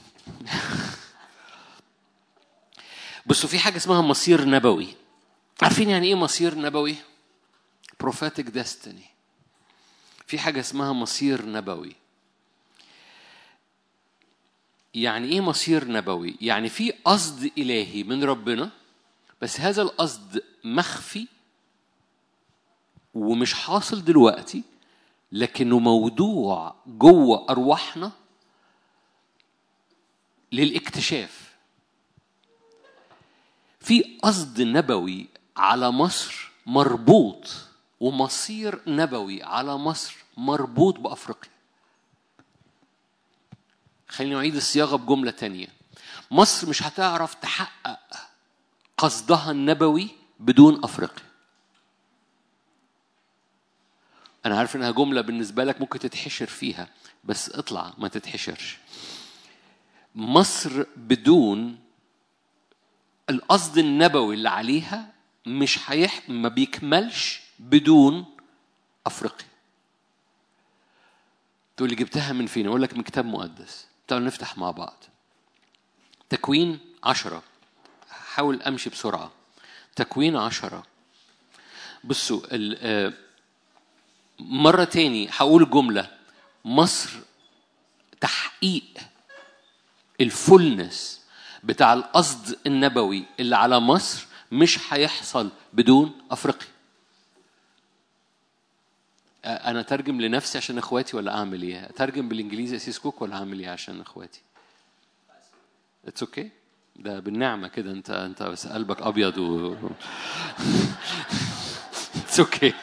بصوا في حاجه اسمها مصير نبوي عارفين يعني ايه مصير نبوي prophetic destiny في حاجه اسمها مصير نبوي يعني ايه مصير نبوي يعني في قصد الهي من ربنا بس هذا القصد مخفي ومش حاصل دلوقتي لكنه موضوع جوه ارواحنا للاكتشاف في قصد نبوي على مصر مربوط ومصير نبوي على مصر مربوط بافريقيا خليني اعيد الصياغه بجمله تانية مصر مش هتعرف تحقق قصدها النبوي بدون افريقيا انا عارف انها جمله بالنسبه لك ممكن تتحشر فيها بس اطلع ما تتحشرش مصر بدون القصد النبوي اللي عليها مش هيح ما بيكملش بدون افريقيا تقول لي جبتها من فين اقول لك من كتاب مقدس تعالوا نفتح مع بعض تكوين عشرة حاول امشي بسرعه تكوين عشرة بصوا ال- آه، مرة تاني هقول جملة مصر تحقيق الفولنس بتاع القصد النبوي اللي على مصر مش هيحصل بدون افريقيا أ- انا اترجم لنفسي عشان اخواتي ولا اعمل ايه اترجم بالانجليزي اسيس كوك ولا اعمل ايه عشان اخواتي اتس اوكي okay. ده بالنعمه كده انت انت بس قلبك ابيض و اتس اوكي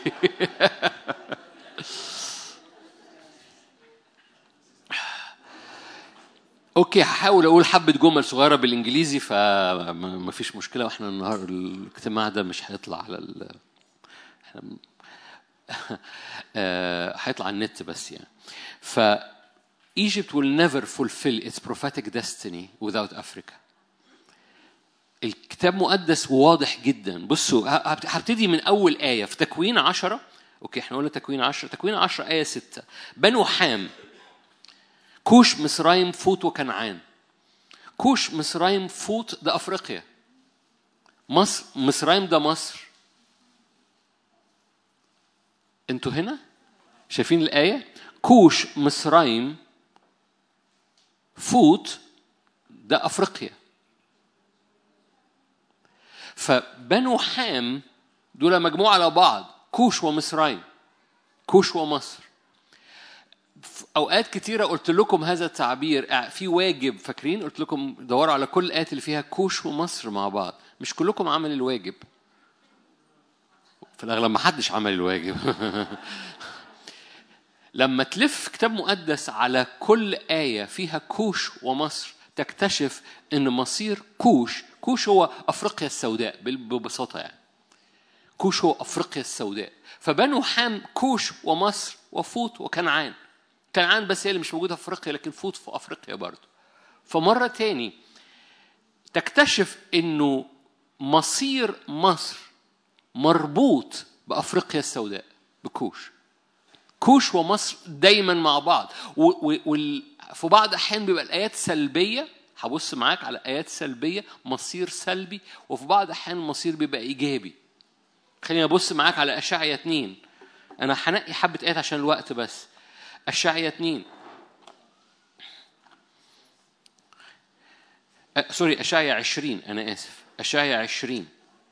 اوكي هحاول اقول حبه جمل صغيره بالانجليزي فما فيش مشكله واحنا النهار الاجتماع ده مش هيطلع على ال... احنا آه، هيطلع على النت بس يعني ف Egypt will never fulfill its prophetic destiny without Africa الكتاب مقدس واضح جدا بصوا ه- هبت- هبتدي من أول آية في تكوين عشرة أوكي احنا قلنا تكوين عشرة تكوين عشرة آية ستة بنو حام كوش مصرايم فوت وكنعان كوش مصرايم فوت ده أفريقيا مصر مصرايم ده مصر انتوا هنا شايفين الآية كوش مصرايم فوت ده أفريقيا فبنو حام دول مجموعة على بعض كوش ومصرايم كوش ومصر في اوقات كتيره قلت لكم هذا التعبير اه، في واجب فاكرين قلت لكم دوروا على كل الايات اللي فيها كوش ومصر مع بعض مش كلكم عمل الواجب في الاغلب ما حدش عمل الواجب لما تلف كتاب مقدس على كل آية فيها كوش ومصر تكتشف إن مصير كوش كوش هو أفريقيا السوداء بال- ببساطة يعني كوش هو أفريقيا السوداء فبنو حام كوش ومصر وفوط وكنعان كنعان بس هي اللي مش موجودة في أفريقيا لكن فوط في أفريقيا برضه فمرة تاني تكتشف إنه مصير مصر مربوط بأفريقيا السوداء بكوش كوش ومصر دايما مع بعض و- و- وال- في بعض الاحيان بيبقى الايات سلبيه هبص معاك على ايات سلبيه مصير سلبي وفي بعض الاحيان المصير بيبقى ايجابي خليني ابص معاك على اشعيا اتنين انا هنقي حبه ايات عشان الوقت بس اشعيا اتنين أه سوري اشعيا عشرين انا اسف اشعيا عشرين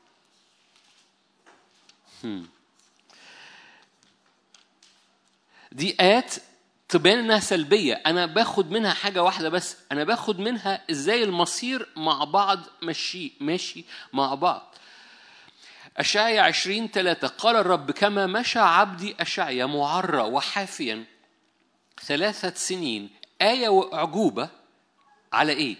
دي آيات تبان انها سلبيه انا باخد منها حاجه واحده بس انا باخد منها ازاي المصير مع بعض ماشي ماشي مع بعض أشعيا عشرين ثلاثة قال الرب كما مشى عبدي أشعيا معرى وحافيا ثلاثة سنين آية وأعجوبة على إيه؟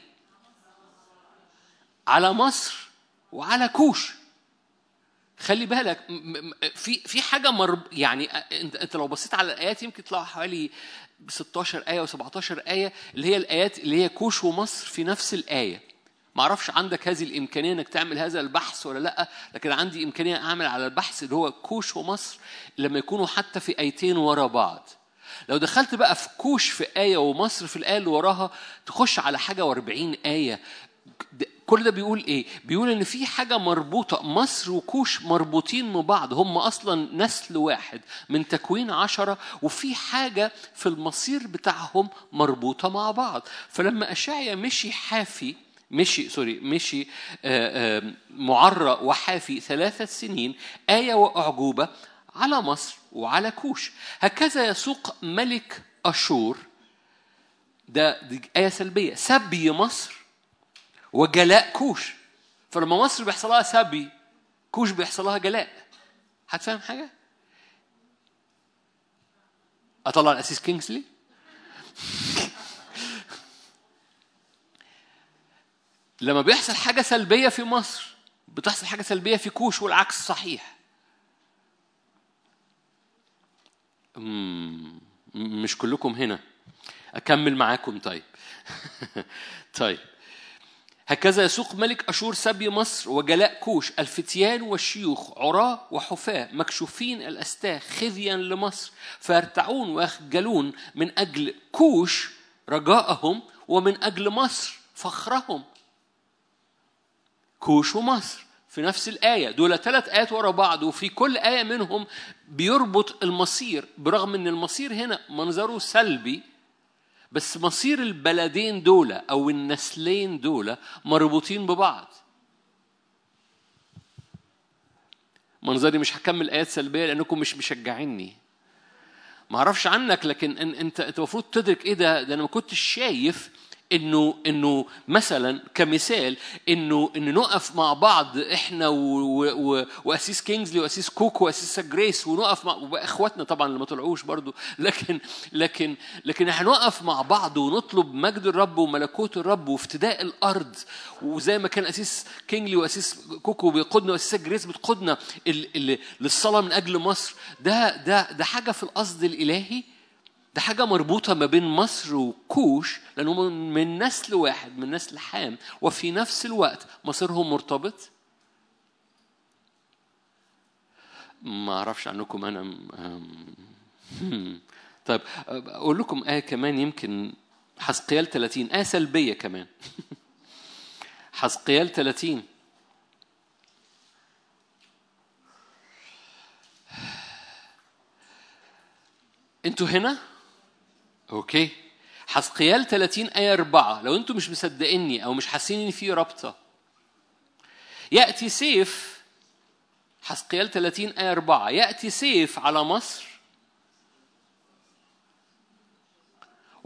على مصر وعلى كوش خلي بالك م- م- في في حاجه مرب يعني انت انت لو بصيت على الايات يمكن تلاقوا حوالي 16 ايه و17 ايه اللي هي الايات اللي هي كوش ومصر في نفس الايه ما اعرفش عندك هذه الامكانيه انك تعمل هذا البحث ولا لا لكن عندي امكانيه اعمل على البحث اللي هو كوش ومصر لما يكونوا حتى في ايتين ورا بعض لو دخلت بقى في كوش في آية ومصر في الآية اللي وراها تخش على حاجة واربعين آية ده- كل ده بيقول ايه؟ بيقول ان في حاجه مربوطه مصر وكوش مربوطين من بعض هم اصلا نسل واحد من تكوين عشرة وفي حاجه في المصير بتاعهم مربوطه مع بعض فلما اشعيا مشي حافي مشي سوري مشي آه، آه، معرى وحافي ثلاثة سنين آية وأعجوبة على مصر وعلى كوش هكذا يسوق ملك أشور ده دي آية سلبية سبي مصر وجلاء كوش فلما مصر بيحصل لها سبي كوش بيحصل لها جلاء هتفهم حاجة؟ أطلع الأسيس كينجسلي؟ لما بيحصل حاجة سلبية في مصر بتحصل حاجة سلبية في كوش والعكس صحيح مم، مش كلكم هنا أكمل معاكم طيب طيب هكذا يسوق ملك أشور سبي مصر وجلاء كوش الفتيان والشيوخ عراة وحفاة مكشوفين الأستاخ خذيا لمصر فيرتعون ويخجلون من أجل كوش رجاءهم ومن أجل مصر فخرهم كوش ومصر في نفس الآية دول ثلاث آيات ورا بعض وفي كل آية منهم بيربط المصير برغم أن المصير هنا منظره سلبي بس مصير البلدين دول أو النسلين دول مربوطين ببعض منظري مش هكمل آيات سلبية لأنكم مش مشجعيني ما اعرفش عنك لكن إن انت انت المفروض تدرك ايه ده ده انا ما كنتش شايف انه انه مثلا كمثال انه ان نقف مع بعض احنا و- و- و- واسيس كينجزلي واسيس كوكو واسيس جريس ونقف مع واخواتنا طبعا اللي ما طلعوش برضو لكن لكن لكن هنقف مع بعض ونطلب مجد الرب وملكوت الرب وافتداء الارض وزي ما كان اسيس كينجلي واسيس كوكو بيقودنا واسيس جريس بتقودنا ال- ال- للصلاه من اجل مصر ده ده ده حاجه في القصد الالهي ده حاجة مربوطة ما بين مصر وكوش لأنهم من نسل واحد من نسل حام وفي نفس الوقت مصيرهم مرتبط ما أعرفش عنكم أنا أم- طيب أقول لكم آية كمان يمكن حسقيال 30 آية سلبية كمان حسقيال 30 انتوا هنا؟ اوكي حسقيال 30 آية 4 لو انتوا مش مصدقيني او مش حاسين ان في رابطة يأتي سيف حسقيال 30 آية 4 يأتي سيف على مصر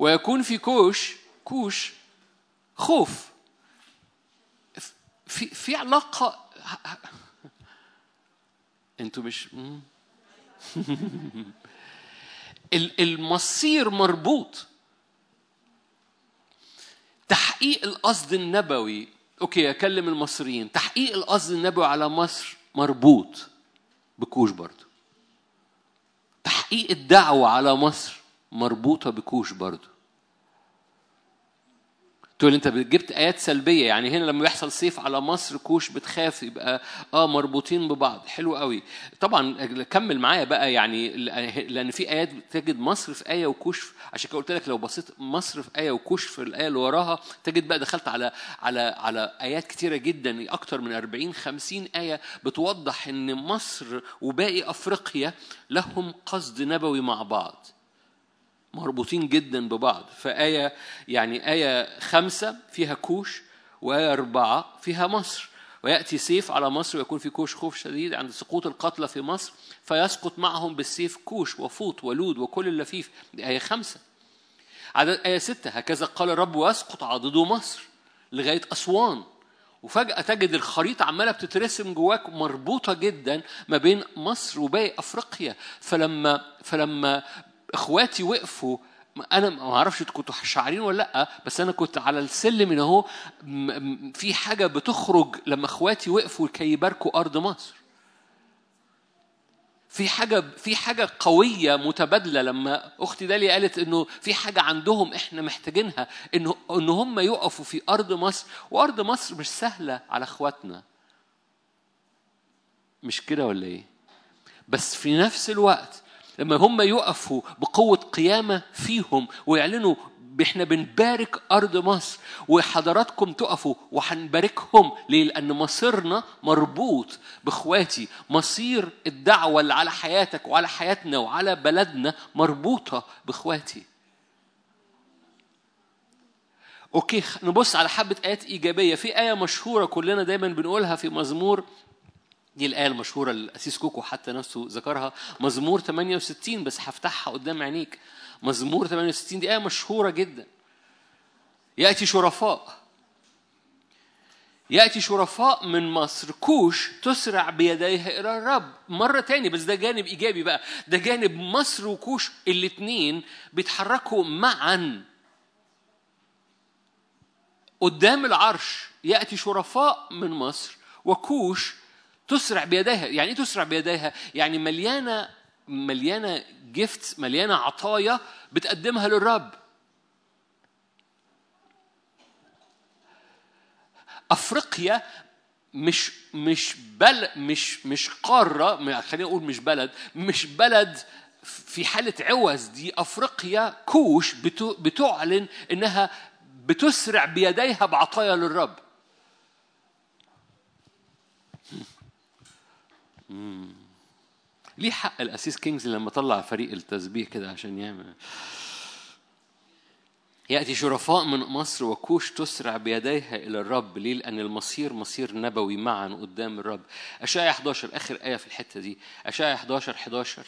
ويكون في كوش كوش خوف في في علاقة انتوا مش مم. ال- المصير مربوط تحقيق القصد النبوي اوكي اكلم المصريين تحقيق القصد النبوي على مصر مربوط بكوش برضه تحقيق الدعوة على مصر مربوطة بكوش برضه تقول انت جبت ايات سلبيه يعني هنا لما يحصل سيف على مصر كوش بتخاف يبقى اه مربوطين ببعض حلو قوي طبعا كمل معايا بقى يعني لان في ايات تجد مصر في ايه وكوش في- عشان كده قلت لك لو بصيت مصر في ايه وكوش في الايه اللي وراها تجد بقى دخلت على على على ايات كتيره جدا اكتر من 40 50 ايه بتوضح ان مصر وباقي افريقيا لهم قصد نبوي مع بعض مربوطين جدا ببعض فآية يعني آية خمسة فيها كوش وآية أربعة فيها مصر ويأتي سيف على مصر ويكون في كوش خوف شديد عند سقوط القتلى في مصر فيسقط معهم بالسيف كوش وفوط ولود وكل اللفيف دي آية خمسة عدد آية ستة هكذا قال الرب ويسقط عضده مصر لغاية أسوان وفجأة تجد الخريطة عمالة بتترسم جواك مربوطة جدا ما بين مصر وباقي أفريقيا فلما فلما إخواتي وقفوا أنا ما أعرفش كنتوا شاعرين ولا لأ بس أنا كنت على السلم هنا أهو م- م- في حاجة بتخرج لما إخواتي وقفوا كي يباركوا أرض مصر في حاجة في حاجة قوية متبادلة لما أختي داليا قالت إنه في حاجة عندهم إحنا محتاجينها إنه إن هم يقفوا في أرض مصر وأرض مصر مش سهلة على إخواتنا مش كده ولا إيه؟ بس في نفس الوقت لما هم يقفوا بقوة قيامة فيهم ويعلنوا احنا بنبارك أرض مصر وحضراتكم تقفوا وهنباركهم ليه؟ لأن مصيرنا مربوط بإخواتي مصير الدعوة اللي على حياتك وعلى حياتنا وعلى بلدنا مربوطة بإخواتي اوكي خ- نبص على حبه ايات ايجابيه في ايه مشهوره كلنا دايما بنقولها في مزمور دي الآية المشهورة اللي الأسيس كوكو حتى نفسه ذكرها مزمور 68 بس هفتحها قدام عينيك مزمور 68 دي آية مشهورة جدا يأتي شرفاء يأتي شرفاء من مصر كوش تسرع بيديها إلى الرب مرة تاني بس ده جانب إيجابي بقى ده جانب مصر وكوش الاتنين بيتحركوا معا قدام العرش يأتي شرفاء من مصر وكوش تسرع بيديها يعني ايه تسرع بيديها يعني مليانه مليانه جيفت مليانه عطايا بتقدمها للرب افريقيا مش مش بل مش مش قاره م- خلينا نقول مش بلد مش بلد في حاله عوز دي افريقيا كوش بتو- بتعلن انها بتسرع بيديها بعطايا للرب ليه حق الاسيس كينجز لما طلع فريق التسبيح كده عشان يعمل يأتي شرفاء من مصر وكوش تسرع بيديها إلى الرب ليه؟ لأن المصير مصير نبوي معا قدام الرب أشعيا 11 آخر آية في الحتة دي أشعيا 11 11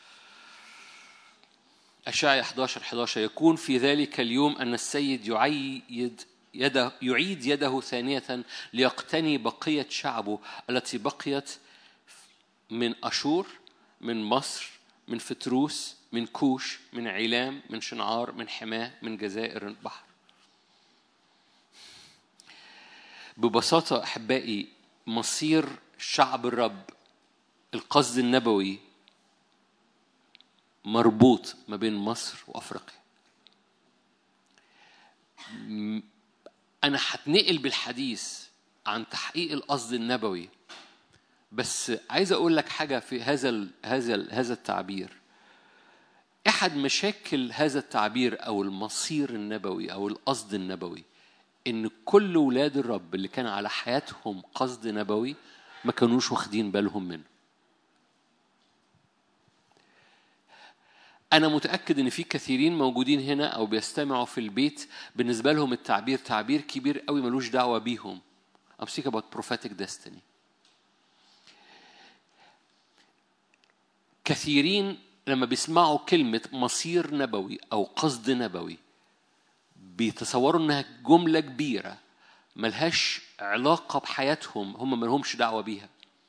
أشعيا 11 11 يكون في ذلك اليوم أن السيد يعيد يده يعيد يده ثانية ليقتني بقية شعبه التي بقيت من أشور من مصر من فتروس من كوش من علام من شنعار من حماه من جزائر البحر ببساطة أحبائي مصير شعب الرب القصد النبوي مربوط ما بين مصر وأفريقيا م- أنا هتنقل بالحديث عن تحقيق القصد النبوي بس عايز اقول لك حاجه في هذا ال هذا ال هذا التعبير احد مشاكل هذا التعبير او المصير النبوي او القصد النبوي ان كل ولاد الرب اللي كان على حياتهم قصد نبوي ما كانوش واخدين بالهم منه أنا متأكد إن في كثيرين موجودين هنا أو بيستمعوا في البيت بالنسبة لهم التعبير تعبير كبير قوي ملوش دعوة بيهم. I'm speaking about prophetic destiny. كثيرين لما بيسمعوا كلمة مصير نبوي أو قصد نبوي بيتصوروا انها جمله كبيره ملهاش علاقه بحياتهم هم ملهمش دعوه بيها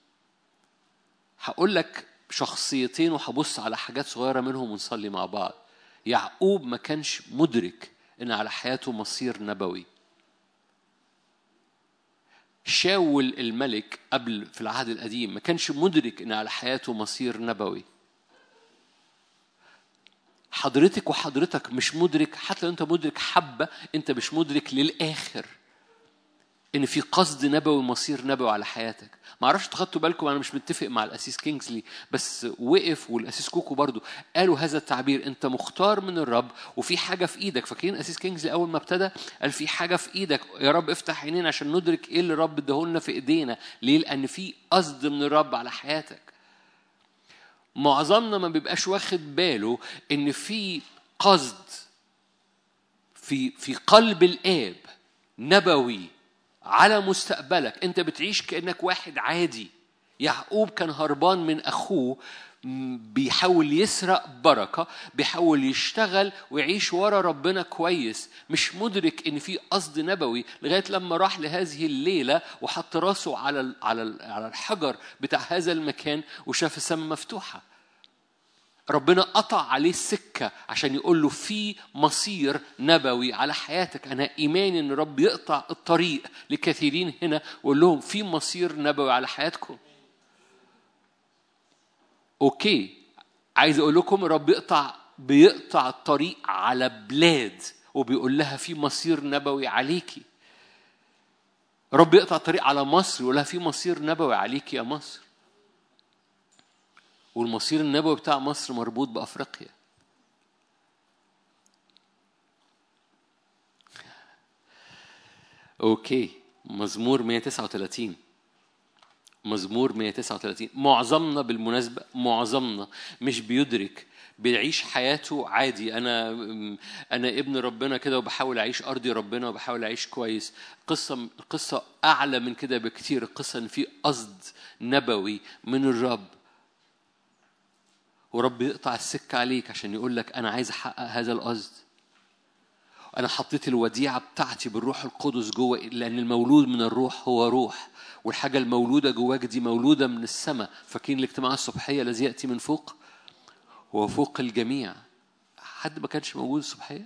هقول لك شخصيتين وهبص على حاجات صغيره منهم ونصلي مع بعض يعقوب ما كانش مدرك ان على حياته مصير نبوي شاول الملك قبل في العهد القديم ما كانش مدرك ان على حياته مصير نبوي حضرتك وحضرتك مش مدرك حتى لو انت مدرك حبه انت مش مدرك للاخر ان في قصد نبوي ومصير نبوي على حياتك ما اعرفش خدتوا بالكم انا مش متفق مع الاسيس كينجزلي بس وقف والاسيس كوكو برضو قالوا هذا التعبير انت مختار من الرب وفي حاجه في ايدك فاكرين الاسيس كينجزلي اول ما ابتدى قال في حاجه في ايدك يا رب افتح عينينا عشان ندرك ايه اللي الرب اداهولنا في ايدينا ليه لان في قصد من الرب على حياتك معظمنا ما بيبقاش واخد باله ان في قصد في في قلب الاب نبوي على مستقبلك انت بتعيش كانك واحد عادي يعقوب كان هربان من اخوه م- بيحاول يسرق بركه بيحاول يشتغل ويعيش ورا ربنا كويس مش مدرك ان في قصد نبوي لغايه لما راح لهذه الليله وحط راسه على ال- على ال- على الحجر بتاع هذا المكان وشاف السماء مفتوحه ربنا قطع عليه السكة عشان يقول له في مصير نبوي على حياتك أنا إيماني إن رب يقطع الطريق لكثيرين هنا ويقول لهم في مصير نبوي على حياتكم أوكي عايز أقول لكم رب يقطع بيقطع الطريق على بلاد وبيقول لها في مصير نبوي عليكي رب يقطع الطريق على مصر ويقول لها في مصير نبوي عليكي يا مصر والمصير النبوي بتاع مصر مربوط بافريقيا اوكي مزمور 139 مزمور 139 معظمنا بالمناسبة معظمنا مش بيدرك بيعيش حياته عادي انا انا ابن ربنا كده وبحاول اعيش ارضي ربنا وبحاول اعيش كويس قصه القصه اعلى من كده بكتير القصه ان في قصد نبوي من الرب ورب يقطع السكة عليك عشان يقول لك أنا عايز أحقق هذا القصد أنا حطيت الوديعة بتاعتي بالروح القدس جوه لأن المولود من الروح هو روح والحاجة المولودة جواك دي مولودة من السماء فاكرين الاجتماع الصبحية الذي يأتي من فوق هو فوق الجميع حد ما كانش موجود الصبحية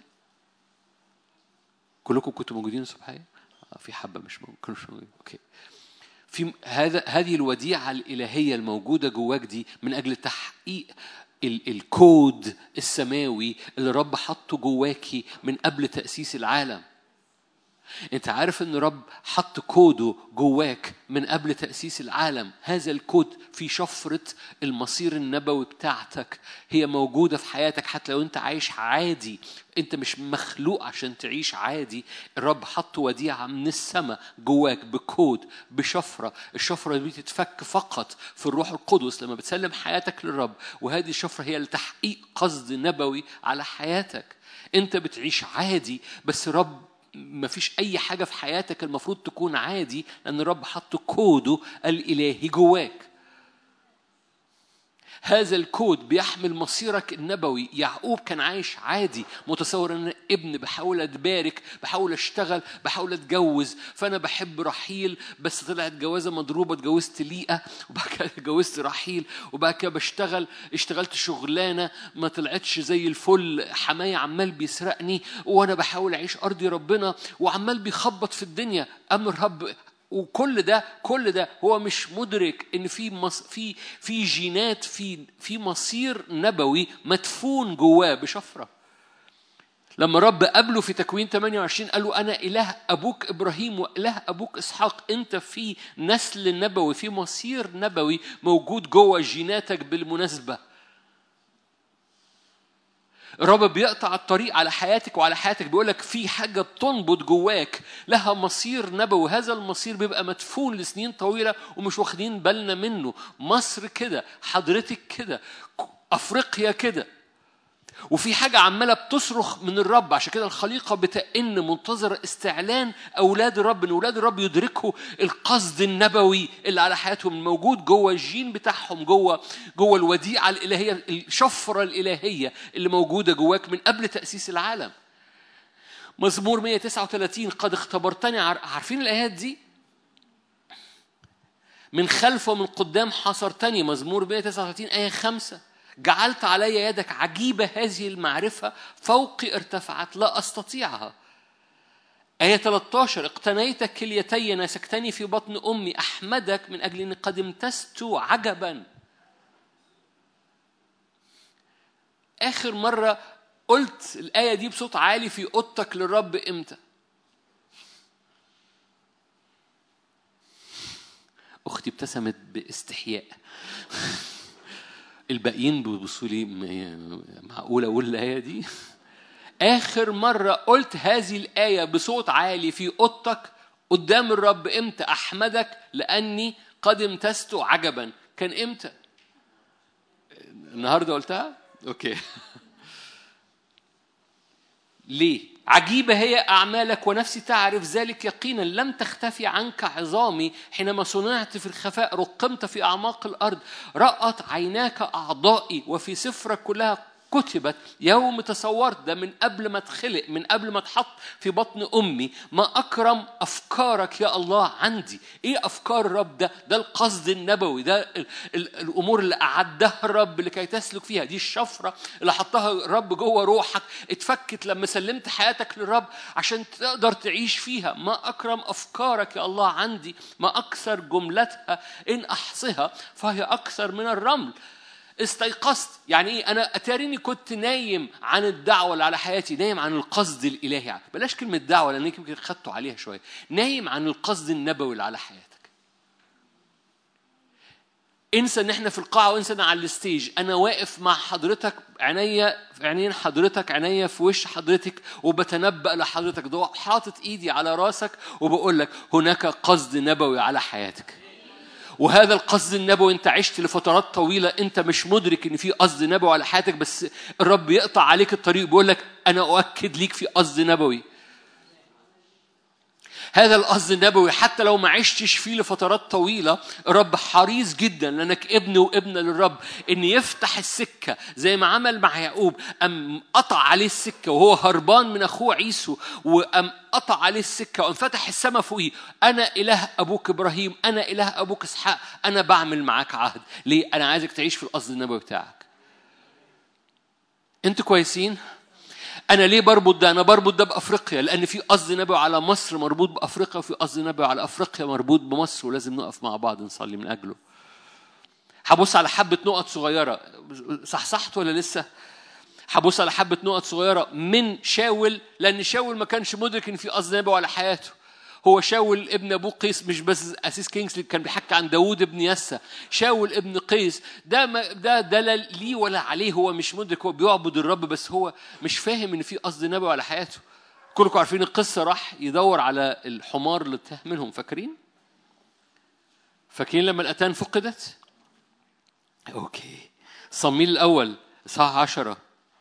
كلكم كنتوا موجودين الصبحية آه، في حبة مش موجود كانوا مش موجودين أوكي في هذا هذه الوديعة الإلهية الموجودة جواك دي من أجل تحقيق ال- الكود السماوي اللي رب حطه جواكي من قبل تأسيس العالم انت عارف ان رب حط كوده جواك من قبل تأسيس العالم هذا الكود في شفرة المصير النبوي بتاعتك هي موجودة في حياتك حتى لو انت عايش عادي انت مش مخلوق عشان تعيش عادي الرب حط وديعة من السماء جواك بكود بشفرة الشفرة دي تتفك فقط في الروح القدس لما بتسلم حياتك للرب وهذه الشفرة هي لتحقيق قصد نبوي على حياتك انت بتعيش عادي بس رب ما فيش أي حاجة في حياتك المفروض تكون عادي لأن الرب حط كوده الإلهي جواك هذا الكود بيحمل مصيرك النبوي يعقوب كان عايش عادي متصور ان ابن بحاول اتبارك بحاول اشتغل بحاول اتجوز فانا بحب رحيل بس طلعت جوازه مضروبه اتجوزت ليئه وبعد كده اتجوزت رحيل وبعد كده بشتغل اشتغلت شغلانه ما طلعتش زي الفل حماية عمال بيسرقني وانا بحاول اعيش ارضي ربنا وعمال بيخبط في الدنيا ام الرب وكل ده كل ده هو مش مدرك ان في مص في في جينات في في مصير نبوي مدفون جواه بشفره لما رب قابله في تكوين 28 قال له انا اله ابوك ابراهيم واله ابوك اسحاق انت في نسل نبوي في مصير نبوي موجود جوه جيناتك بالمناسبه الرب بيقطع الطريق على حياتك وعلى حياتك بيقول لك في حاجه بتنبض جواك لها مصير نبوي هذا المصير بيبقى مدفون لسنين طويله ومش واخدين بالنا منه مصر كده حضرتك كده افريقيا كده وفي حاجة عمالة بتصرخ من الرب عشان كده الخليقة بتئن منتظرة استعلان أولاد الرب إن أولاد الرب يدركوا القصد النبوي اللي على حياتهم الموجود جوه الجين بتاعهم جوه جوه الوديعة الإلهية الشفرة الإلهية اللي موجودة جواك من قبل تأسيس العالم مزمور 139 قد اختبرتني عار- عارفين الآيات دي؟ من خلف ومن قدام حصرتني مزمور 139 آية 5 جعلت علي يدك عجيبة هذه المعرفة فوقي ارتفعت لا أستطيعها آية 13 اقتنيت كليتي نسكتني في بطن أمي أحمدك من أجل أني قد امتزت عجبا آخر مرة قلت الآية دي بصوت عالي في أوضتك للرب إمتى؟ أختي ابتسمت باستحياء الباقيين بيبصوا لي م- معقولة أقول الآية دي؟ آخر مرة قلت هذه الآية بصوت عالي في أوضتك قدام الرب إمتى أحمدك لأني قد امتزت عجبا كان إمتى؟ النهاردة قلتها؟ أوكي ليه؟ عجيبة هي أعمالك ونفسي تعرف ذلك يقينا لم تختفي عنك عظامي حينما صنعت في الخفاء رقمت في أعماق الأرض رأت عيناك أعضائي وفي سفرك كلها كتبت يوم تصورت ده من قبل ما اتخلق من قبل ما اتحط في بطن امي ما اكرم افكارك يا الله عندي ايه افكار الرب ده ده القصد النبوي ده ال ال الامور اللي اعدها الرب لكي تسلك فيها دي الشفره اللي حطها الرب جوه روحك اتفكت لما سلمت حياتك للرب عشان تقدر تعيش فيها ما اكرم افكارك يا الله عندي ما اكثر جملتها ان احصها فهي اكثر من الرمل استيقظت يعني ايه انا اتاريني كنت نايم عن الدعوه اللي على حياتي نايم عن القصد الالهي يعني. بلاش كلمه دعوه لان يمكن خدتوا عليها شويه نايم عن القصد النبوي اللي على حياتك انسى ان احنا في القاعه وانسى ان على الستيج انا واقف مع حضرتك عينيا في عينين حضرتك عينيا في وش حضرتك وبتنبأ لحضرتك ده حاطط ايدي على راسك وبقول لك هناك قصد نبوي على حياتك وهذا القصد النبوي انت عشت لفترات طويله انت مش مدرك ان في قصد نبوي على حياتك بس الرب يقطع عليك الطريق بيقول لك انا اؤكد ليك في قصد نبوي هذا القصد النبوي حتى لو ما عشتش فيه لفترات طويلة الرب حريص جدا لأنك ابن وابنة للرب إن يفتح السكة زي ما عمل مع يعقوب أم قطع عليه السكة وهو هربان من أخوه عيسو وأم قطع عليه السكة وأم فتح السماء فوقيه أنا إله أبوك إبراهيم أنا إله أبوك إسحاق أنا بعمل معاك عهد ليه أنا عايزك تعيش في القصد النبوي بتاعك أنتوا كويسين؟ انا ليه بربط ده انا بربط ده بافريقيا لان في قصد نبوي على مصر مربوط بافريقيا وفي قصد نبوي على افريقيا مربوط بمصر ولازم نقف مع بعض نصلي من اجله هبص على حبه نقط صغيره صحصحت ولا لسه هبص على حبه نقط صغيره من شاول لان شاول ما كانش مدرك ان في قصد نبوي على حياته هو شاول ابن ابوه قيس مش بس اسيس كينجز كان بيحكي عن داوود ابن يسى شاول ابن قيس ده ما ده ده لا ليه ولا عليه هو مش مدرك هو بيعبد الرب بس هو مش فاهم ان في قصد نبوي على حياته كلكم عارفين القصه راح يدور على الحمار اللي تاه منهم فاكرين فاكرين لما الاتان فقدت اوكي صميل الاول صح عشرة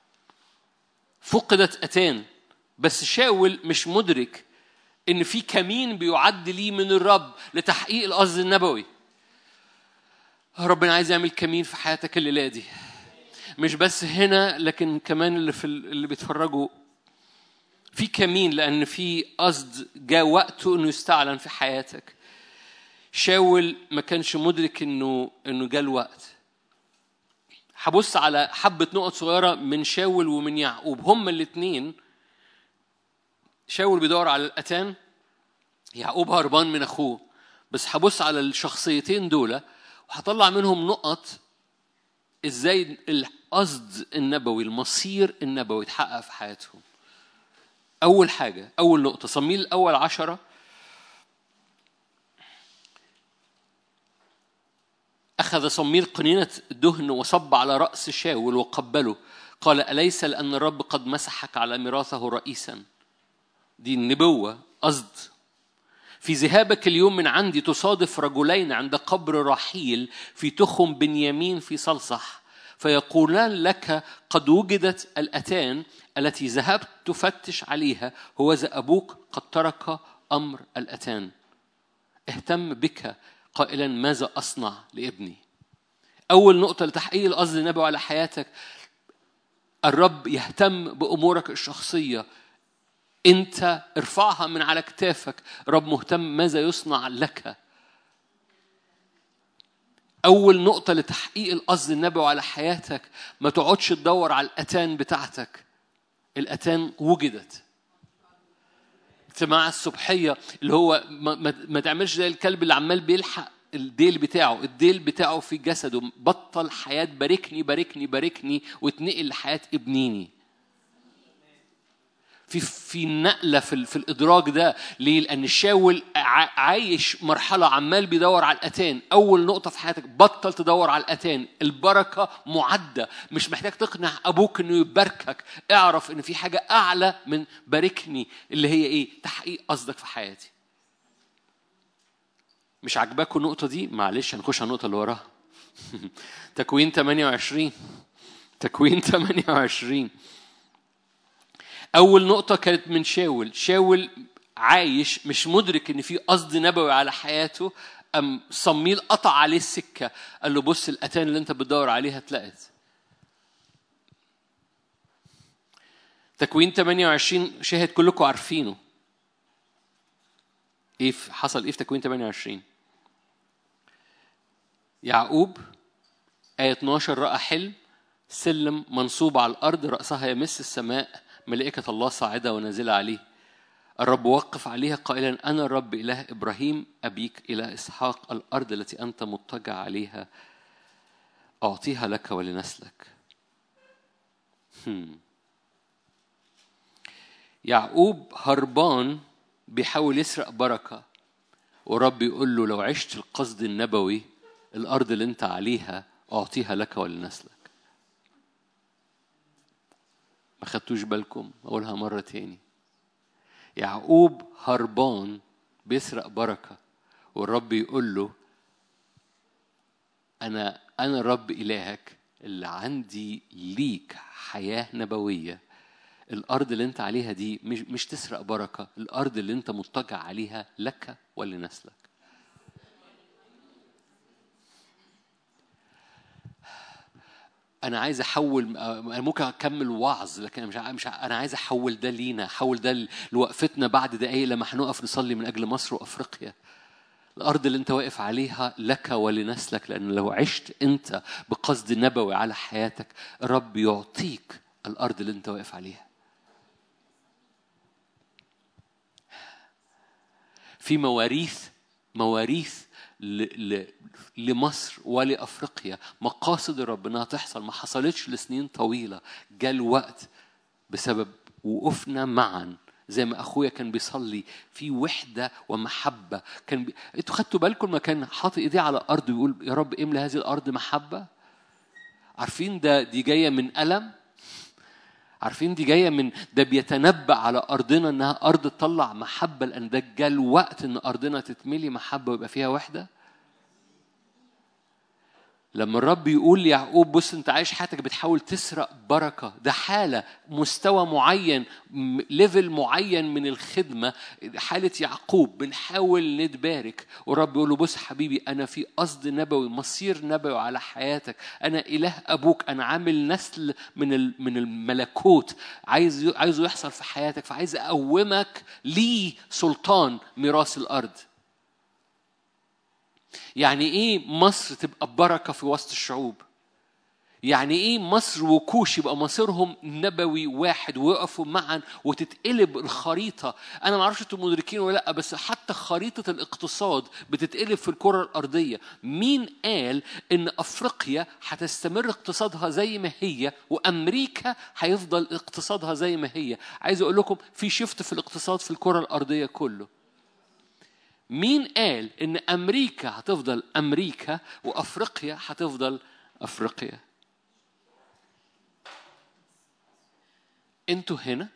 فقدت اتان بس شاول مش مدرك ان في كمين بيعد ليه من الرب لتحقيق القصد النبوي ربنا عايز يعمل كمين في حياتك الليله دي مش بس هنا لكن كمان اللي في اللي بيتفرجوا في كمين لان في قصد جاء وقته انه يستعلن في حياتك شاول ما كانش مدرك انه انه جاء الوقت هبص على حبه نقط صغيره من شاول ومن يعقوب هما الاثنين شاول بيدور على الاتان يعقوب هربان من اخوه بس هبص على الشخصيتين دول وهطلع منهم نقط ازاي القصد النبوي المصير النبوي يتحقق في حياتهم اول حاجه اول نقطه صميل الاول عشرة أخذ صميل قنينة دهن وصب على رأس شاول وقبله قال أليس لأن الرب قد مسحك على ميراثه رئيسا دي النبوة قصد في ذهابك اليوم من عندي تصادف رجلين عند قبر رحيل في تخم بنيامين في صلصح فيقولان لك قد وجدت الأتان التي ذهبت تفتش عليها هوذا أبوك قد ترك أمر الأتان اهتم بك قائلا ماذا أصنع لابني أول نقطة لتحقيق القصد النبوي على حياتك الرب يهتم بأمورك الشخصية انت ارفعها من على كتافك رب مهتم ماذا يصنع لك اول نقطه لتحقيق القصد النبوي على حياتك ما تقعدش تدور على الاتان بتاعتك الاتان وجدت اجتماع الصبحيه اللي هو ما, ما, ما تعملش زي الكلب اللي عمال بيلحق الديل بتاعه الديل بتاعه في جسده بطل حياه باركني باركني باركني واتنقل لحياه ابنيني في في نقله في, ال- في الادراك ده ليه؟ لان شاول ع- عايش مرحله عمال بيدور على الاتان اول نقطه في حياتك بطل تدور على الاتان البركه معده مش محتاج تقنع ابوك انه يباركك اعرف ان في حاجه اعلى من باركني اللي هي ايه تحقيق قصدك في حياتي مش عاجباكم النقطه دي معلش هنخش على النقطه اللي وراها تكوين 28 تكوين 28 أول نقطة كانت من شاول شاول عايش مش مدرك إن في قصد نبوي على حياته أم صميل قطع عليه السكة قال له بص الأتان اللي أنت بتدور عليها اتلقت تكوين 28 شاهد كلكم عارفينه ايه في- حصل ايه في تكوين 28 يعقوب آية 12 رأى حلم سلم منصوب على الأرض رأسها يمس السماء ملائكة الله صاعدة ونازلة عليه الرب وقف عليها قائلا أنا الرب إله إبراهيم أبيك إلى إسحاق الأرض التي أنت مضطجع عليها أعطيها لك ولنسلك هم. يعقوب هربان بيحاول يسرق بركة ورب يقول له لو عشت القصد النبوي الأرض اللي أنت عليها أعطيها لك ولنسلك ما خدتوش بالكم أقولها مرة تاني يعقوب هربان بيسرق بركة والرب يقول له أنا أنا الرب إلهك اللي عندي ليك حياة نبوية الأرض اللي أنت عليها دي مش مش تسرق بركة الأرض اللي أنت مضطجع عليها لك ولنسلك انا عايز احول انا ممكن اكمل وعظ لكن أنا مش ع- مش ع- انا عايز احول ده لينا احول ده لوقفتنا بعد دقايق لما هنقف نصلي من اجل مصر وافريقيا الارض اللي انت واقف عليها لك ولنسلك لان لو عشت انت بقصد نبوي على حياتك الرب يعطيك الارض اللي انت واقف عليها في مواريث مواريث ل- ل- لمصر ولافريقيا مقاصد الرب انها تحصل ما حصلتش لسنين طويله جاء الوقت بسبب وقوفنا معا زي ما اخويا كان بيصلي في وحده ومحبه كان بي... انتوا خدتوا بالكم ما كان حاطط ايديه على الارض ويقول يا رب املى هذه الارض محبه عارفين ده دي جايه من الم عارفين دي جايه من ده بيتنبأ على ارضنا انها ارض تطلع محبه لان ده جه الوقت ان ارضنا تتملي محبه ويبقى فيها وحده لما الرب يقول ليعقوب بص انت عايش حياتك بتحاول تسرق بركه ده حاله مستوى معين م- ليفل معين من الخدمه حاله يعقوب بنحاول نتبارك والرب يقول له بص حبيبي انا في قصد نبوي مصير نبوي على حياتك انا اله ابوك انا عامل نسل من ال- من الملكوت عايز عايزه يحصل في حياتك فعايز اقومك لي سلطان ميراث الارض يعني ايه مصر تبقى بركه في وسط الشعوب يعني ايه مصر وكوش يبقى مصيرهم نبوي واحد ويقفوا معا وتتقلب الخريطه انا ما اعرفش انتم مدركين ولا لا بس حتى خريطه الاقتصاد بتتقلب في الكره الارضيه مين قال ان افريقيا هتستمر اقتصادها زي ما هي وامريكا هيفضل اقتصادها زي ما هي عايز اقول لكم في شفت في الاقتصاد في الكره الارضيه كله مين قال ان امريكا هتفضل امريكا وافريقيا هتفضل افريقيا انتوا هنا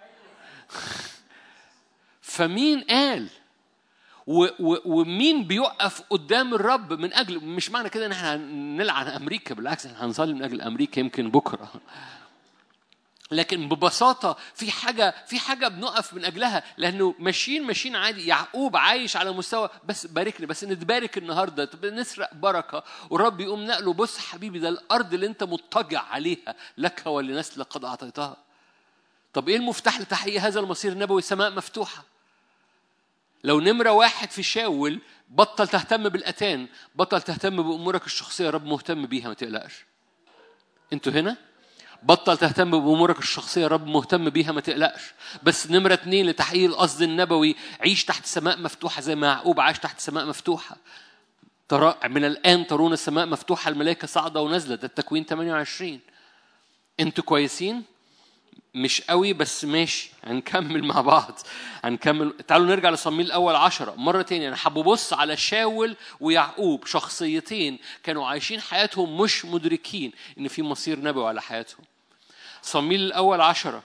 فمين قال و و ومين بيقف قدام الرب من اجل مش معنى كده ان احنا نلعن امريكا بالعكس احنا هنصلي من اجل امريكا يمكن بكره لكن ببساطة في حاجة في حاجة بنقف من أجلها لأنه ماشيين ماشيين عادي يعقوب عايش على مستوى بس باركني بس نتبارك النهاردة تبقى نسرق بركة والرب يقوم نقله بص حبيبي ده الأرض اللي أنت مضطجع عليها لك ولنسل قد أعطيتها طب ايه المفتاح لتحقيق هذا المصير النبوي سماء مفتوحه لو نمرة واحد في شاول بطل تهتم بالأتان بطل تهتم بأمورك الشخصية رب مهتم بيها ما تقلقش انتوا هنا بطل تهتم بأمورك الشخصية رب مهتم بيها ما تقلقش بس نمرة اتنين لتحقيق القصد النبوي عيش تحت سماء مفتوحة زي ما يعقوب عاش تحت سماء مفتوحة ترى من الآن ترون السماء مفتوحة الملائكة صاعدة ونازلة ده التكوين 28 انتوا كويسين؟ مش قوي بس ماشي هنكمل مع بعض هنكمل تعالوا نرجع لصميل الاول عشرة مرة تانية انا حابب ابص على شاول ويعقوب شخصيتين كانوا عايشين حياتهم مش مدركين ان في مصير نبوي على حياتهم صميل الاول عشرة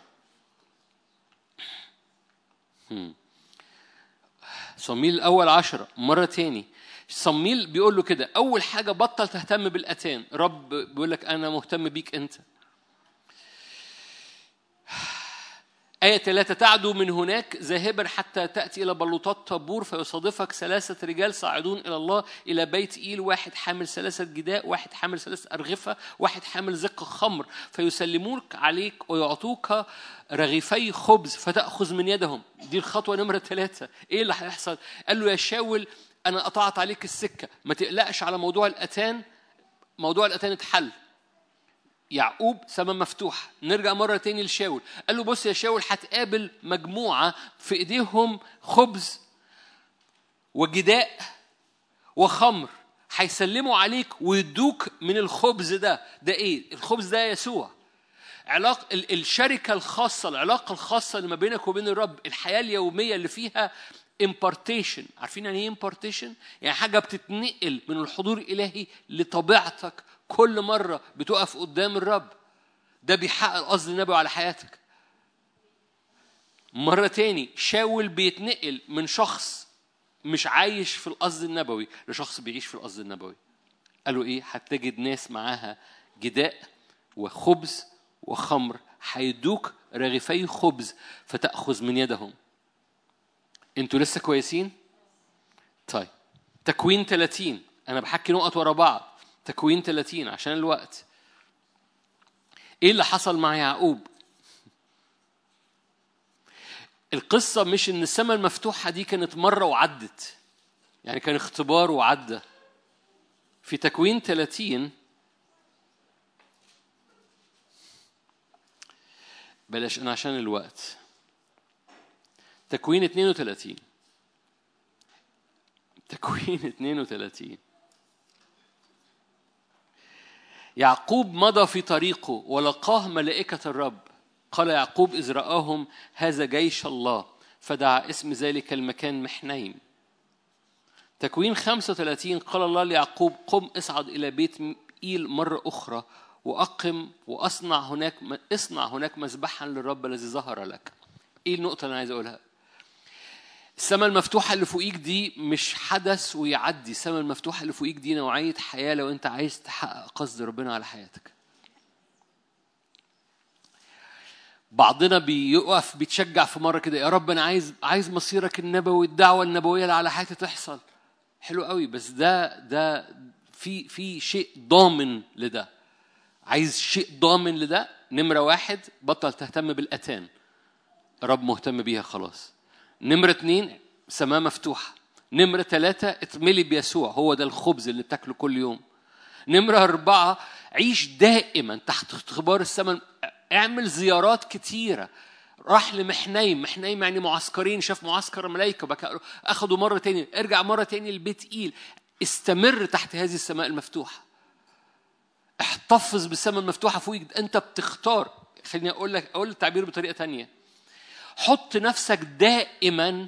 هم. صميل الاول عشرة مرة تاني صميل بيقول له كده اول حاجة بطل تهتم بالاتان رب بيقول لك انا مهتم بيك انت آية ثلاثة تعدو من هناك ذاهبا حتى تأتي إلى بلوطات طابور فيصادفك ثلاثة رجال صاعدون إلى الله إلى بيت إيل واحد حامل ثلاثة جداء واحد حامل ثلاثة أرغفة واحد حامل زق خمر فيسلمونك عليك ويعطوك رغيفي خبز فتأخذ من يدهم دي الخطوة نمرة ثلاثة إيه اللي هيحصل قال له يا شاول أنا قطعت عليك السكة ما تقلقش على موضوع الأتان موضوع الأتان اتحل يعقوب سما مفتوح نرجع مرة تاني لشاول قال له بص يا شاول هتقابل مجموعة في ايديهم خبز وجداء وخمر هيسلموا عليك ويدوك من الخبز ده ده ايه الخبز ده يسوع علاقة ال- الشركة الخاصة العلاقة الخاصة اللي ما بينك وبين الرب الحياة اليومية اللي فيها impartation عارفين يعني ايه impartation؟ يعني حاجة بتتنقل من الحضور الإلهي لطبيعتك كل مرة بتقف قدام الرب ده بيحقق القصد النبوي على حياتك مرة تاني شاول بيتنقل من شخص مش عايش في القصد النبوي لشخص بيعيش في القصد النبوي قالوا ايه هتجد ناس معاها جداء وخبز وخمر هيدوك رغيفي خبز فتأخذ من يدهم انتوا لسه كويسين طيب تكوين 30 انا بحكي نقط ورا بعض تكوين 30 عشان الوقت ايه اللي حصل مع يعقوب القصة مش إن السماء المفتوحة دي كانت مرة وعدت يعني كان اختبار وعدى في تكوين 30 بلاش أنا عشان الوقت تكوين 32 تكوين 32 يعقوب مضى في طريقه ولقاه ملائكة الرب قال يعقوب إذ رآهم هذا جيش الله فدعا اسم ذلك المكان محنيم تكوين 35 قال الله ليعقوب قم اصعد إلى بيت إيل مرة أخرى وأقم وأصنع هناك اصنع هناك مذبحا للرب الذي ظهر لك إيه النقطة اللي أنا عايز أقولها السماء المفتوحة اللي فوقيك دي مش حدث ويعدي السماء المفتوحة اللي فوقيك دي نوعية حياة لو أنت عايز تحقق قصد ربنا على حياتك بعضنا بيقف بيتشجع في مرة كده يا رب أنا عايز عايز مصيرك النبوي الدعوة النبوية اللي على حياتي تحصل حلو قوي بس ده ده في في شيء ضامن لده عايز شيء ضامن لده نمرة واحد بطل تهتم بالأتان رب مهتم بيها خلاص نمرة اتنين سماء مفتوحة نمرة ثلاثة اتملي بيسوع هو ده الخبز اللي بتاكله كل يوم نمرة أربعة عيش دائما تحت اختبار السماء اعمل زيارات كتيرة راح لمحنيم محنيم يعني معسكرين شاف معسكر ملايكة بقى أخدوا مرة تاني ارجع مرة تاني لبيت إيل استمر تحت هذه السماء المفتوحة احتفظ بالسماء المفتوحة فوقك أنت بتختار خليني أقول لك أقول التعبير بطريقة تانية حط نفسك دائما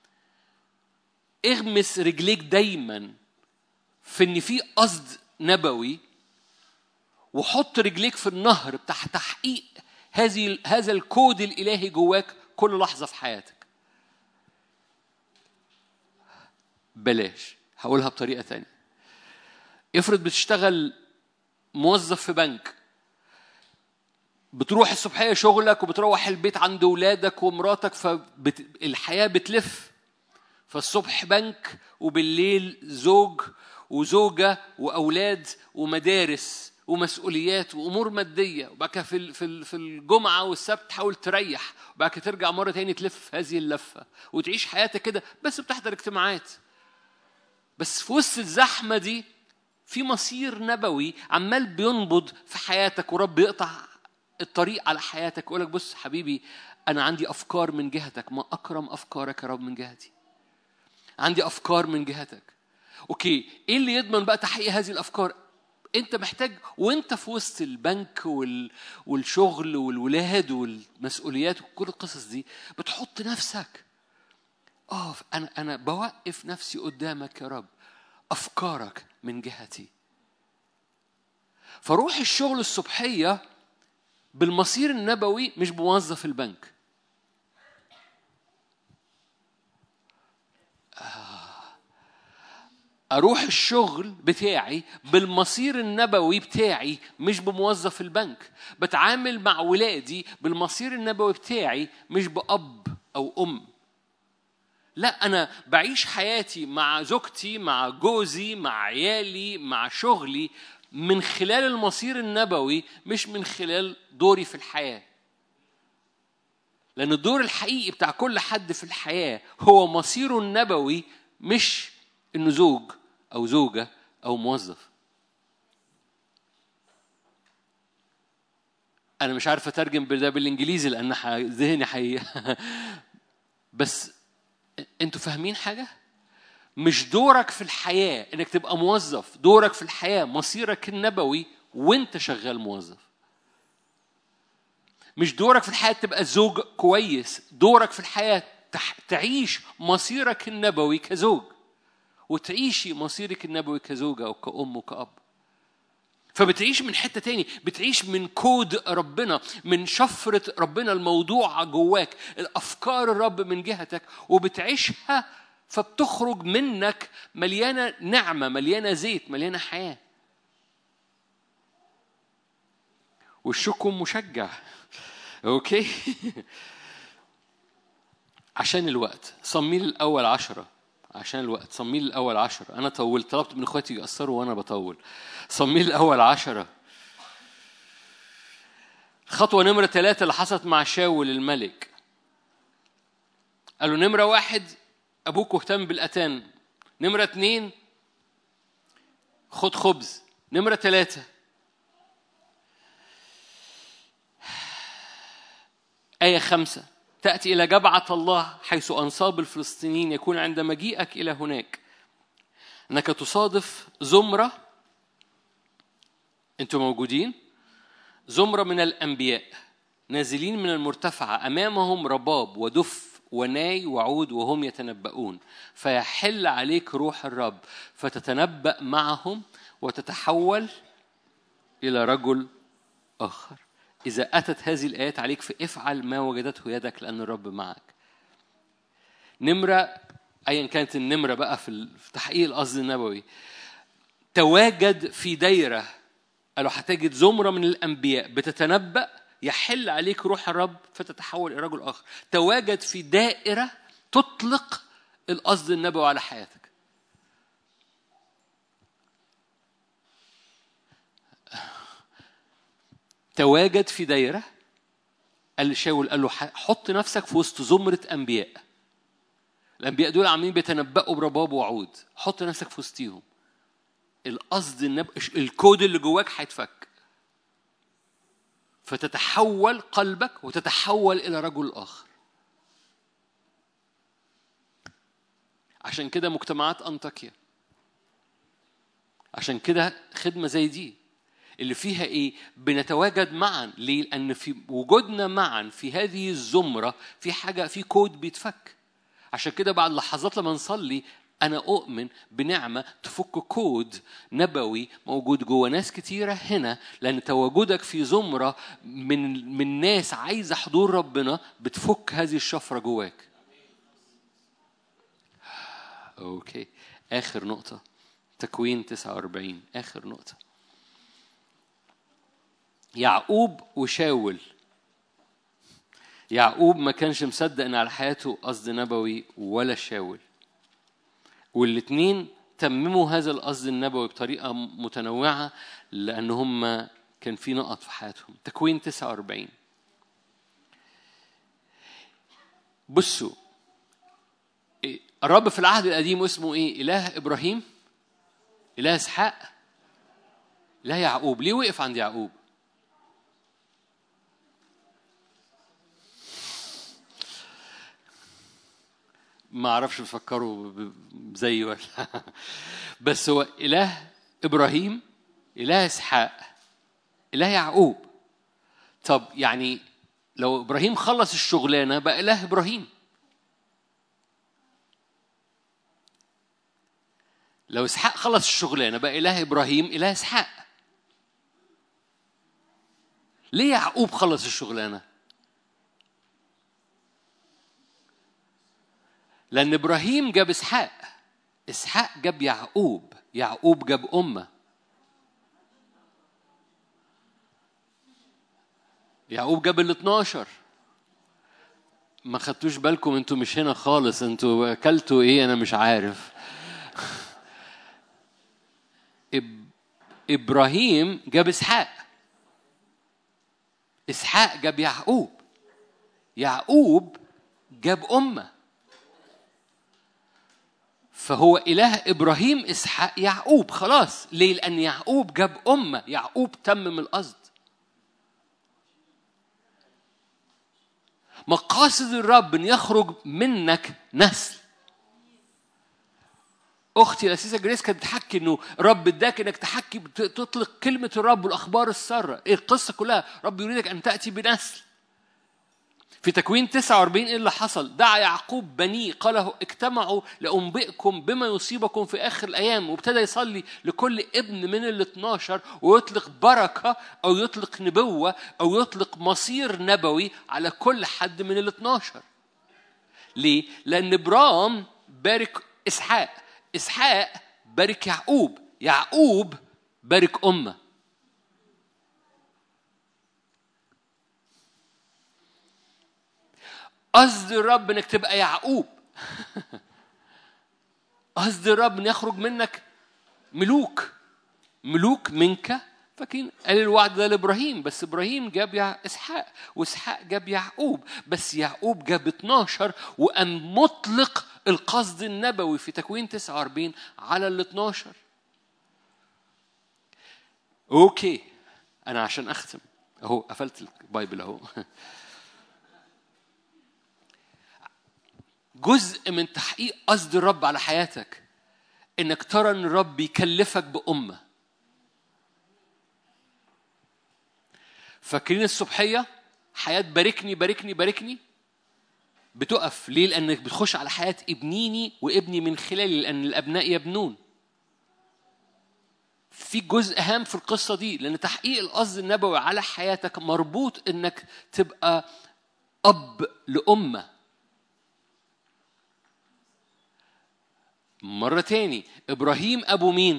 اغمس رجليك دايما في ان في قصد نبوي وحط رجليك في النهر بتاع تحقيق هذه هذا الكود الالهي جواك كل لحظه في حياتك بلاش هقولها بطريقه تانية افرض بتشتغل موظف في بنك بتروح الصبحيه شغلك وبتروح البيت عند ولادك ومراتك فالحياه بتلف فالصبح بنك وبالليل زوج وزوجه واولاد ومدارس ومسؤوليات وامور ماديه وبعد كده في ال- في ال- في الجمعه والسبت تحاول تريح وبعد كده ترجع مره تاني تلف هذه اللفه وتعيش حياتك كده بس بتحضر اجتماعات بس في وسط الزحمه دي في مصير نبوي عمال بينبض في حياتك ورب يقطع الطريق على حياتك ويقول لك بص حبيبي انا عندي افكار من جهتك ما اكرم افكارك يا رب من جهتي عندي افكار من جهتك اوكي ايه اللي يضمن بقى تحقيق هذه الافكار انت محتاج وانت في وسط البنك وال... والشغل والولاد والمسؤوليات وكل القصص دي بتحط نفسك اه انا انا بوقف نفسي قدامك يا رب افكارك من جهتي فروح الشغل الصبحيه بالمصير النبوي مش بموظف البنك اروح الشغل بتاعي بالمصير النبوي بتاعي مش بموظف البنك بتعامل مع ولادي بالمصير النبوي بتاعي مش باب او ام لا انا بعيش حياتي مع زوجتي مع جوزي مع عيالي مع شغلي من خلال المصير النبوي مش من خلال دوري في الحياه لأن الدور الحقيقي بتاع كل حد في الحياة هو مصيره النبوي مش إنه زوج أو زوجة أو موظف. أنا مش عارف أترجم ده بالإنجليزي لأن ح- ذهني حي بس أنتوا فاهمين حاجة؟ مش دورك في الحياة إنك تبقى موظف، دورك في الحياة مصيرك النبوي وأنت شغال موظف. مش دورك في الحياة تبقى زوج كويس دورك في الحياة تح- تعيش مصيرك النبوي كزوج وتعيشي مصيرك النبوي كزوجة أو كأم وكأب فبتعيش من حتة تاني بتعيش من كود ربنا من شفرة ربنا الموضوع جواك الأفكار الرب من جهتك وبتعيشها فبتخرج منك مليانة نعمة مليانة زيت مليانة حياة وشكم مشجع اوكي عشان الوقت صميل الاول عشرة عشان الوقت صميل الاول عشرة انا طولت طلبت من اخواتي يقصروا وانا بطول صميل الاول عشرة خطوة نمرة ثلاثة اللي حصلت مع شاول الملك قالوا نمرة واحد أبوك اهتم بالأتان نمرة اتنين خد خبز نمرة ثلاثة آية خمسة تأتي إلى جبعة الله حيث أنصاب الفلسطينيين يكون عند مجيئك إلى هناك أنك تصادف زمرة أنتم موجودين زمرة من الأنبياء نازلين من المرتفعة أمامهم رباب ودف وناي وعود وهم يتنبؤون فيحل عليك روح الرب فتتنبأ معهم وتتحول إلى رجل آخر إذا أتت هذه الآيات عليك فافعل ما وجدته يدك لأن الرب معك نمرة أيا كانت النمرة بقى في ال- في تحقيق القصد النبوي تواجد في دايرة قالوا هتجد زمرة من الأنبياء بتتنبأ يحل عليك روح الرب فتتحول إلى رجل آخر تواجد في دائرة تطلق القصد النبوي على حياتك تواجد في دايرة قال شاول قال له ح- حط نفسك في وسط زمرة أنبياء الأنبياء دول عاملين بيتنبأوا برباب وعود حط نفسك في وسطيهم القصد النب... الكود اللي جواك هيتفك فتتحول قلبك وتتحول إلى رجل آخر عشان كده مجتمعات أنطاكيا عشان كده خدمة زي دي اللي فيها ايه؟ بنتواجد معا، ليه؟ لأن في وجودنا معا في هذه الزمرة في حاجة في كود بيتفك. عشان كده بعد لحظات لما نصلي أنا أؤمن بنعمة تفك كود نبوي موجود جوه ناس كتيرة هنا لأن تواجدك في زمرة من من ناس عايزة حضور ربنا بتفك هذه الشفرة جواك. أوكي آخر نقطة تكوين 49 آخر نقطة يعقوب وشاول يعقوب ما كانش مصدق ان على حياته قصد نبوي ولا شاول والاتنين تمموا هذا القصد النبوي بطريقة متنوعة لأن هم كان في نقط في حياتهم تكوين 49 بصوا إيه، الرب في العهد القديم اسمه ايه؟ إله إبراهيم إله إسحاق إله يعقوب ليه وقف عند يعقوب؟ ما اعرفش بفكروا ب- ب- زيي ولا بس هو اله ابراهيم اله اسحاق اله يعقوب طب يعني لو ابراهيم خلص الشغلانه بقى اله ابراهيم لو اسحاق خلص الشغلانه بقى اله ابراهيم اله اسحاق ليه يعقوب خلص الشغلانه لأن إبراهيم جاب إسحاق إسحاق جاب يعقوب يعقوب جاب أمة يعقوب جاب ال 12 ما خدتوش بالكم انتوا مش هنا خالص انتوا اكلتوا ايه انا مش عارف إب... ابراهيم جاب اسحاق اسحاق جاب يعقوب يعقوب جاب امه فهو إله إبراهيم إسحاق يعقوب خلاص ليه؟ لأن يعقوب جاب أمة يعقوب تمم القصد مقاصد الرب أن يخرج منك نسل اختي الاسيسه جريس كانت بتحكي انه رب اداك انك تحكي بت- تطلق كلمه الرب والاخبار الساره ايه القصه كلها رب يريدك ان تاتي بنسل في تكوين 49 ايه اللي حصل؟ دعا يعقوب بنيه قال له اجتمعوا لانبئكم بما يصيبكم في اخر الايام وابتدى يصلي لكل ابن من ال 12 ويطلق بركه او يطلق نبوه او يطلق مصير نبوي على كل حد من ال 12 ليه؟ لأن إبرام بارك إسحاق إسحاق بارك يعقوب يعقوب بارك أمة قصد الرب انك تبقى يعقوب قصد الرب ان يخرج منك ملوك ملوك منك فاكرين قال الوعد ده لابراهيم بس ابراهيم جاب يع اسحاق واسحاق جاب يعقوب بس يعقوب جاب 12 وقام مطلق القصد النبوي في تكوين 49 على ال 12 اوكي انا عشان اختم اهو قفلت البايبل اهو جزء من تحقيق قصد الرب على حياتك انك ترى ان الرب بيكلفك بامه فاكرين الصبحيه حياه باركني باركني باركني بتقف ليه لانك بتخش على حياه ابنيني وابني من خلالي لان الابناء يبنون في جزء هام في القصه دي لان تحقيق القصد النبوي على حياتك مربوط انك تبقى اب لامه مرة تاني إبراهيم أبو مين؟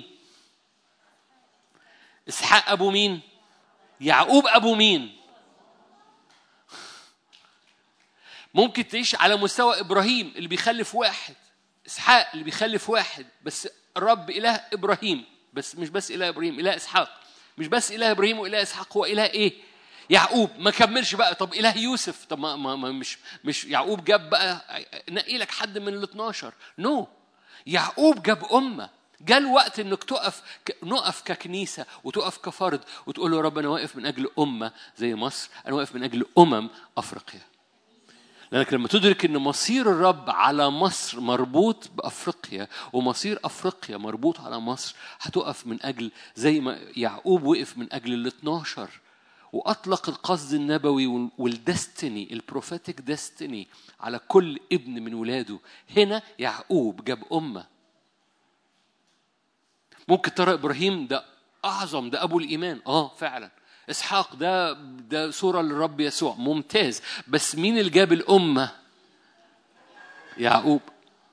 إسحاق أبو مين؟ يعقوب أبو مين؟ ممكن تعيش على مستوى إبراهيم اللي بيخلف واحد إسحاق اللي بيخلف واحد بس الرب إله إبراهيم بس مش بس إله إبراهيم إله إسحاق مش بس إله إبراهيم وإله إسحاق هو إله إيه؟ يعقوب ما كملش بقى طب إله يوسف طب ما, ما, ما مش مش يعقوب جاب بقى نقي لك حد من ال 12 نو no. يعقوب جاب أمة جاء الوقت انك تقف ك... نقف ككنيسه وتقف كفرد وتقول له يا رب انا واقف من اجل امه زي مصر انا واقف من اجل امم افريقيا لانك لما تدرك ان مصير الرب على مصر مربوط بافريقيا ومصير افريقيا مربوط على مصر هتقف من اجل زي ما يعقوب وقف من اجل ال 12 واطلق القصد النبوي والدستني البروفيتك دستني على كل ابن من ولاده هنا يعقوب جاب امه ممكن ترى ابراهيم ده اعظم ده ابو الايمان اه فعلا اسحاق ده ده صوره للرب يسوع ممتاز بس مين اللي جاب الامه يعقوب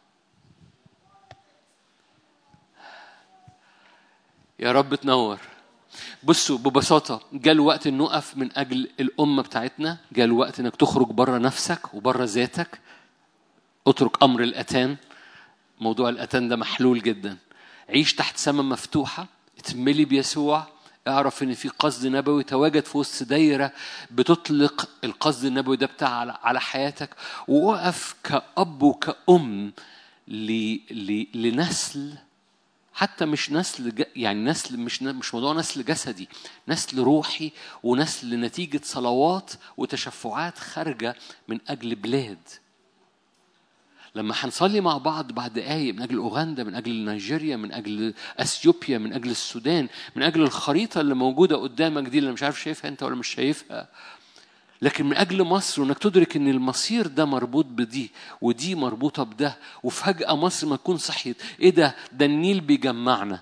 يا رب تنور بصوا ببساطة جاء الوقت إن نقف من أجل الأمة بتاعتنا جاء الوقت إنك تخرج بره نفسك وبره ذاتك اترك أمر الأتان موضوع الأتان ده محلول جدا عيش تحت سماء مفتوحة اتملي بيسوع اعرف ان في قصد نبوي تواجد في وسط دايره بتطلق القصد النبوي ده بتاع على- على حياتك ووقف كأب وكأم ل... ل... لنسل حتى مش نسل ج... يعني نسل مش ن... مش موضوع نسل جسدي نسل روحي ونسل نتيجة صلوات وتشفعات خارجة من أجل بلاد لما هنصلي مع بعض بعد دقايق من أجل أوغندا من أجل نيجيريا من أجل أثيوبيا من أجل السودان من أجل الخريطة اللي موجودة قدامك دي اللي مش عارف شايفها أنت ولا مش شايفها لكن من اجل مصر وانك تدرك ان المصير ده مربوط بدي ودي مربوطه بده وفجاه مصر ما تكون صحيت ايه ده ده النيل بيجمعنا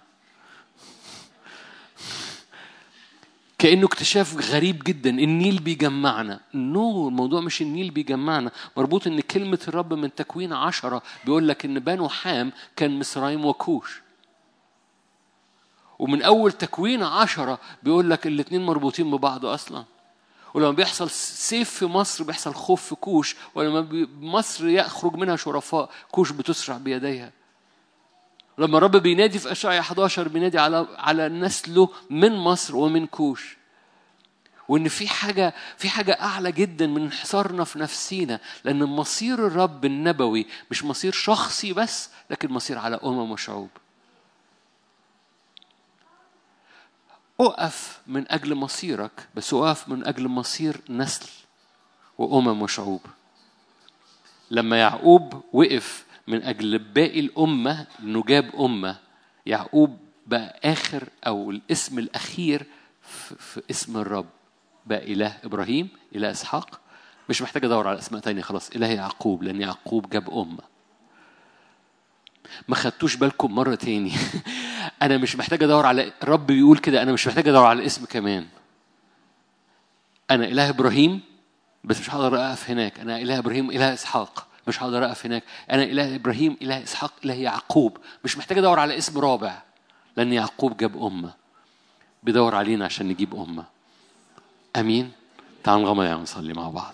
كانه اكتشاف غريب جدا النيل بيجمعنا نو الموضوع مش النيل بيجمعنا مربوط ان كلمه الرب من تكوين عشرة بيقول لك ان بنو حام كان مصرايم وكوش ومن اول تكوين عشرة بيقول لك الاتنين مربوطين ببعض اصلا ولما بيحصل سيف في مصر بيحصل خوف في كوش ولما بي- مصر يخرج منها شرفاء كوش بتسرع بيديها لما الرب بينادي في اشعياء 11 بينادي على على نسله من مصر ومن كوش وان في حاجه في حاجه اعلى جدا من انحصارنا في نفسينا لان مصير الرب النبوي مش مصير شخصي بس لكن مصير على امم وشعوب اقف من اجل مصيرك بس اقف من اجل مصير نسل وامم وشعوب لما يعقوب وقف من اجل باقي الامه انه جاب امه يعقوب بقى اخر او الاسم الاخير في, في اسم الرب بقى اله ابراهيم اله اسحاق مش محتاج ادور على اسماء تانية خلاص اله يعقوب لان يعقوب جاب امه ما خدتوش بالكم مرة تاني أنا مش محتاج أدور على الرب بيقول كده أنا مش محتاج أدور على اسم كمان أنا إله إبراهيم بس مش هقدر أقف هناك أنا إله إبراهيم إله إسحاق مش هقدر أقف هناك أنا إله إبراهيم إله إسحاق إله يعقوب مش محتاج أدور على اسم رابع لأن يعقوب جاب أمة بيدور علينا عشان نجيب أمة أمين تعالوا نغمض يعني ونصلي مع بعض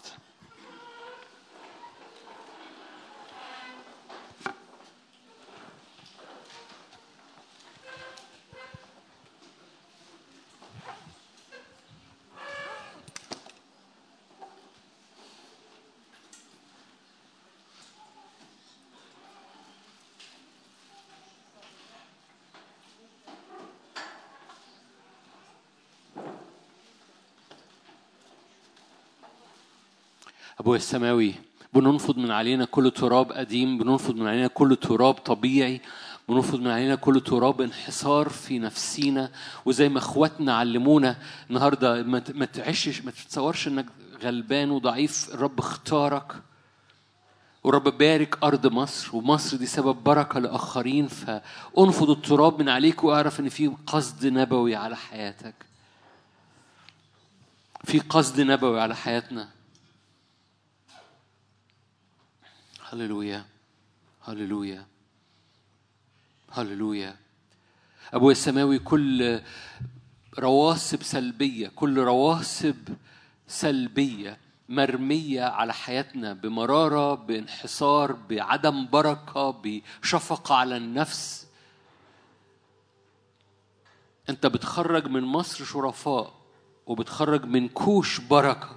أبويا السماوي بننفض من علينا كل تراب قديم بننفض من علينا كل تراب طبيعي بننفض من علينا كل تراب انحصار في نفسينا وزي ما اخواتنا علمونا النهارده ما ت- ما تعيشش ما تتصورش انك غلبان وضعيف الرب اختارك ورب بارك أرض مصر ومصر دي سبب بركة لآخرين فانفض التراب من عليك واعرف إن في قصد نبوي على حياتك في قصد نبوي على حياتنا هللويا هللويا هللويا أبويا السماوي كل رواسب سلبية كل رواسب سلبية مرمية على حياتنا بمرارة بانحصار بعدم بركة بشفقة على النفس أنت بتخرج من مصر شرفاء وبتخرج من كوش بركة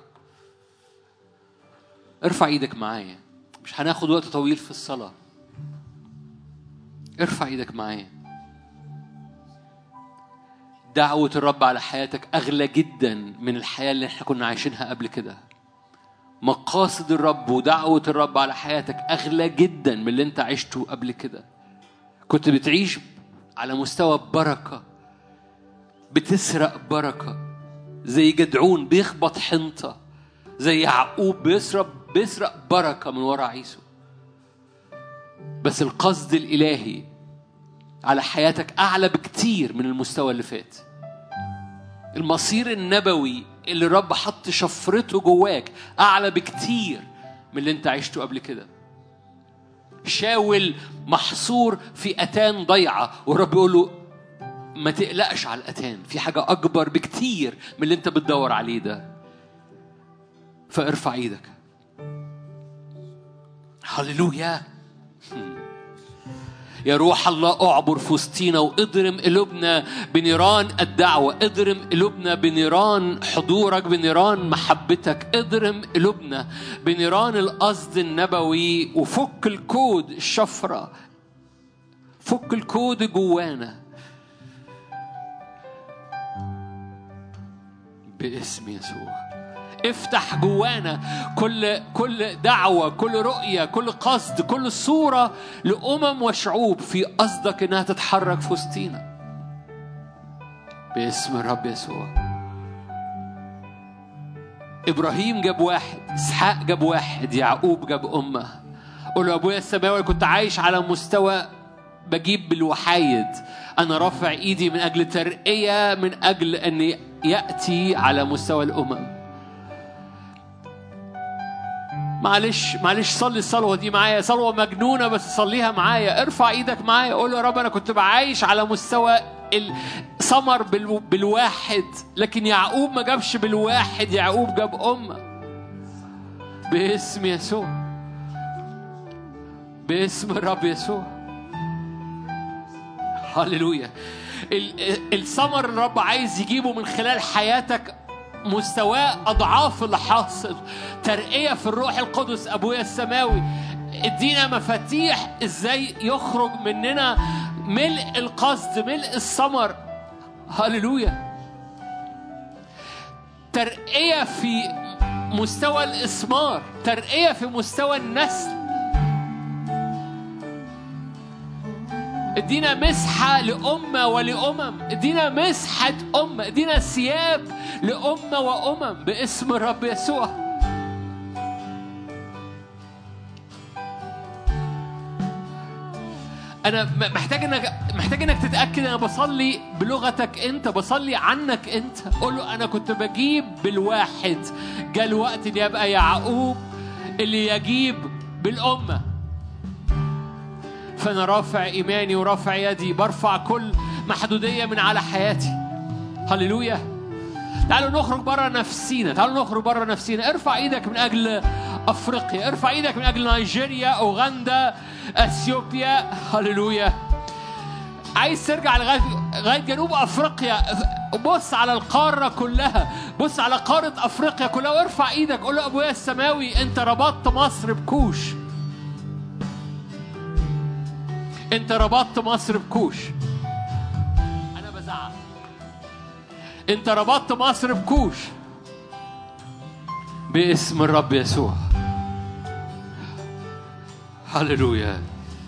ارفع ايدك معايا مش هناخد وقت طويل في الصلاة ارفع ايدك معايا دعوة الرب على حياتك أغلى جدا من الحياة اللي احنا كنا عايشينها قبل كده مقاصد الرب ودعوة الرب على حياتك أغلى جدا من اللي انت عشته قبل كده كنت بتعيش على مستوى بركة بتسرق بركة زي جدعون بيخبط حنطة زي يعقوب بيسرق بيسرق بركة من ورا عيسو بس القصد الإلهي على حياتك أعلى بكتير من المستوى اللي فات المصير النبوي اللي الرب حط شفرته جواك أعلى بكتير من اللي أنت عشته قبل كده شاول محصور في أتان ضيعة والرب يقول له ما تقلقش على الأتان في حاجة أكبر بكتير من اللي أنت بتدور عليه ده فارفع ايدك هللويا يا روح الله اعبر في وسطينا واضرم قلوبنا بنيران الدعوة اضرم قلوبنا بنيران حضورك بنيران محبتك اضرم قلوبنا بنيران القصد النبوي وفك الكود الشفرة فك الكود جوانا باسم يسوع افتح جوانا كل كل دعوة كل رؤية كل قصد كل صورة لأمم وشعوب في قصدك إنها تتحرك في وسطينا باسم الرب يسوع إبراهيم جاب واحد إسحاق جاب واحد يعقوب جاب أمة قول له أبويا السماوي أنا كنت عايش على مستوى بجيب بالوحايد أنا رافع إيدي من أجل ترقية من أجل أن يأتي على مستوى الأمم معلش معلش صلي الصلوه دي معايا صلوه مجنونه بس صليها معايا ارفع ايدك معايا قول له يا رب انا كنت بعايش على مستوى الثمر بالو- بالواحد لكن يعقوب ما جابش بالواحد يعقوب جاب امه باسم يسوع باسم الرب يسوع هللويا ال- الثمر اللي الرب عايز يجيبه من خلال حياتك مستواه اضعاف اللي حاصل ترقيه في الروح القدس ابويا السماوي ادينا مفاتيح ازاي يخرج مننا ملء القصد ملء الثمر هللويا ترقيه في مستوى الاسمار ترقيه في مستوى النسل ادينا مسحة لأمة ولأمم ادينا مسحة أمة ادينا ثياب لأمة وأمم باسم الرب يسوع أنا م- محتاج إنك محتاج إنك تتأكد أنا بصلي بلغتك أنت بصلي عنك أنت قول له أنا كنت بجيب بالواحد جاء الوقت إن يبقى يعقوب اللي يجيب بالأمة فأنا رافع إيماني ورافع يدي برفع كل محدودية من على حياتي هللويا تعالوا نخرج بره نفسينا تعالوا نخرج بره نفسينا ارفع ايدك من اجل افريقيا ارفع ايدك من اجل نيجيريا اوغندا اثيوبيا هللويا عايز ترجع لغايه لغايه جنوب افريقيا بص على القاره كلها بص على قاره افريقيا كلها وارفع ايدك قول له ابويا السماوي انت ربطت مصر بكوش انت ربطت مصر بكوش انا بزعق انت ربطت مصر بكوش باسم الرب يسوع هللويا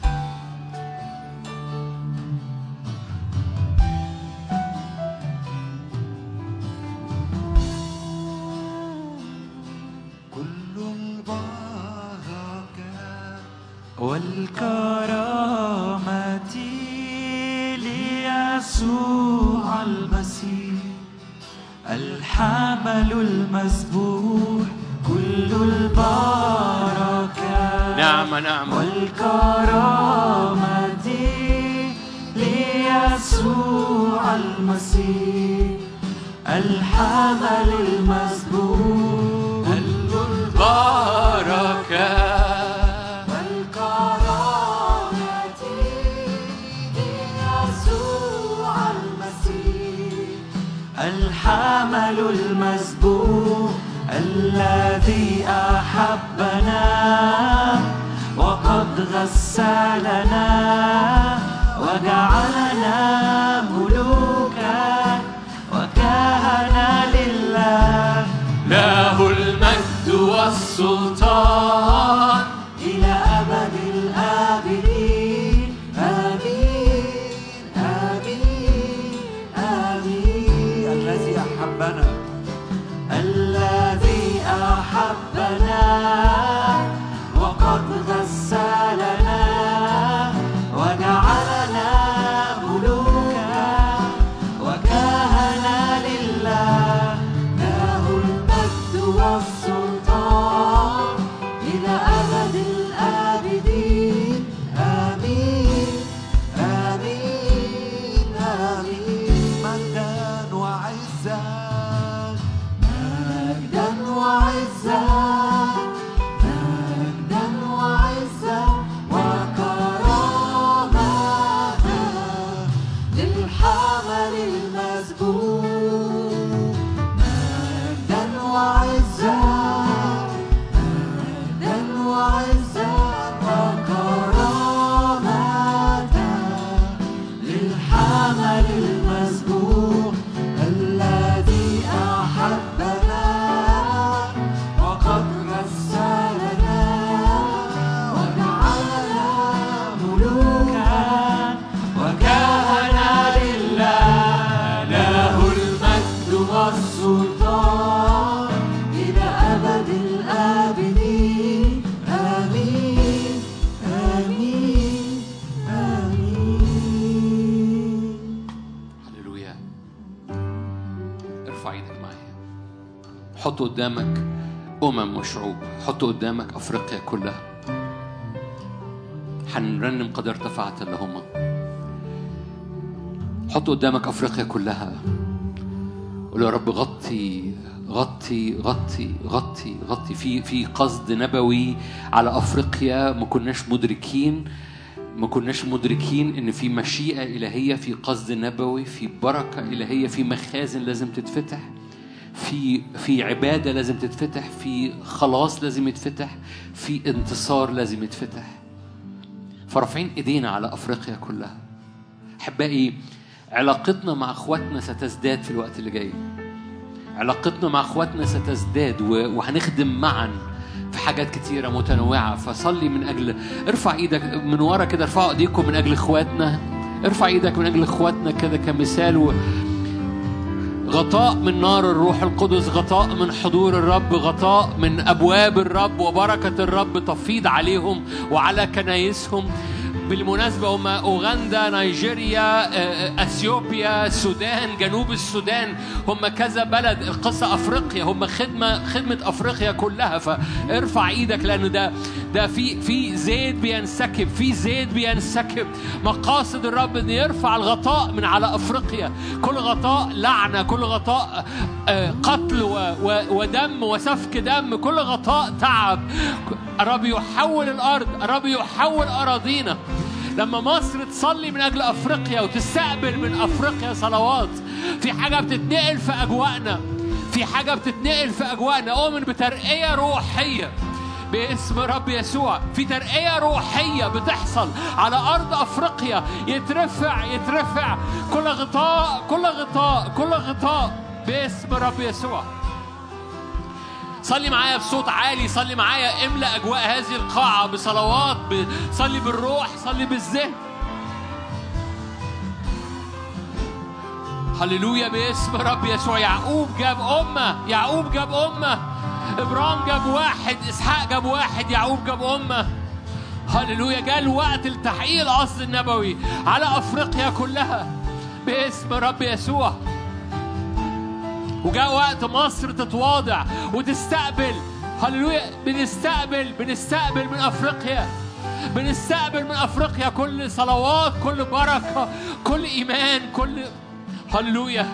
كل البركة والكرامة ليسوع المسيح الحمل المسبوح كل البركة نعم نعم والكرامة ليسوع المسيح الحمل المسبوح بركة والكرامة ليسوع المسيح الحمل المسبوح الذي أحبنا وقد غسلنا وجعلنا ملوكا وكهنا لله له المجد والسلطان إلى أبد الآبدين آمين آمين آمين الذي أحبنا الذي أحبنا وقد غسلنا وجعلنا ملوكا وكهنا لله له المجد والسلطان إلى أبد الآبدين آمين آمين آمين مجدا وعزا مجدا وعزا مجدا وعزا وكرامة الحمل المسبوق مجدا وعزا مجدا وعزا وكرامة للحمل المسبوق الذي أحبنا وقد رسلنا وجعلنا ملوكا وكهنا لله له المجد والسلطان إلى أبد الآبدين آمين آمين آمين هللويا ارفع ايدك معايا حط قدامك امم وشعوب حط قدامك افريقيا كلها هنرنم قد ارتفعت اللهم حط قدامك افريقيا كلها قول يا رب غطي غطي غطي غطي غطي في في قصد نبوي على افريقيا ما كناش مدركين ما كناش مدركين ان في مشيئه الهيه في قصد نبوي في بركه الهيه في مخازن لازم تتفتح في في عباده لازم تتفتح في خلاص لازم يتفتح في انتصار لازم يتفتح فرافعين ايدينا على افريقيا كلها احبائي علاقتنا مع اخواتنا ستزداد في الوقت اللي جاي علاقتنا مع اخواتنا ستزداد و- وهنخدم معا في حاجات كتيرة متنوعة فصلي من أجل ارفع ايدك من ورا كده ارفعوا ايديكم من أجل اخواتنا ارفع ايدك من أجل اخواتنا كده كمثال و... غطاء من نار الروح القدس غطاء من حضور الرب غطاء من أبواب الرب وبركة الرب تفيض عليهم وعلى كنايسهم بالمناسبة هم أوغندا نيجيريا آه، أثيوبيا السودان جنوب السودان هم كذا بلد القصة أفريقيا هم خدمة خدمة أفريقيا كلها فارفع إيدك لأنه ده ده في في زيت بينسكب في زيت بينسكب مقاصد الرب إن يرفع الغطاء من على أفريقيا كل غطاء لعنة كل غطاء آه، قتل و- و- ودم وسفك دم كل غطاء تعب الرب يحول الأرض الرب يحول أراضينا لما مصر تصلي من أجل أفريقيا وتستقبل من أفريقيا صلوات في حاجة بتتنقل في أجواءنا في حاجة بتتنقل في أجواءنا أؤمن بترقية روحية باسم رب يسوع في ترقية روحية بتحصل على أرض أفريقيا يترفع يترفع كل غطاء كل غطاء كل غطاء باسم رب يسوع صلي معايا بصوت عالي صلي معايا املأ أجواء هذه القاعة بصلوات ب- صلي بالروح صلي بالذهن هللويا باسم رب يسوع يعقوب جاب أمة يعقوب جاب أمة إبرام جاب واحد إسحاق جاب واحد يعقوب جاب أمة هللويا جاء الوقت لتحقيق القصد النبوي على أفريقيا كلها باسم رب يسوع وجاء وقت مصر تتواضع وتستقبل هللويا بنستقبل بنستقبل من افريقيا بنستقبل من افريقيا كل صلوات كل بركه كل ايمان كل هللويا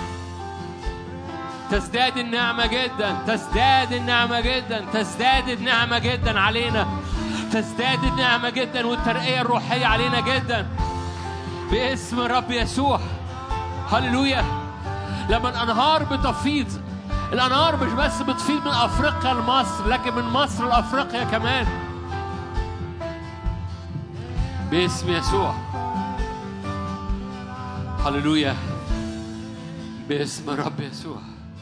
تزداد النعمة جدا تزداد النعمة جدا تزداد النعمة جدا علينا تزداد النعمة جدا والترقية الروحية علينا جدا باسم الرب يسوع هللويا لما الانهار بتفيض الانهار مش بس بتفيض من افريقيا لمصر لكن من مصر لافريقيا كمان باسم يسوع هللويا باسم الرب يسوع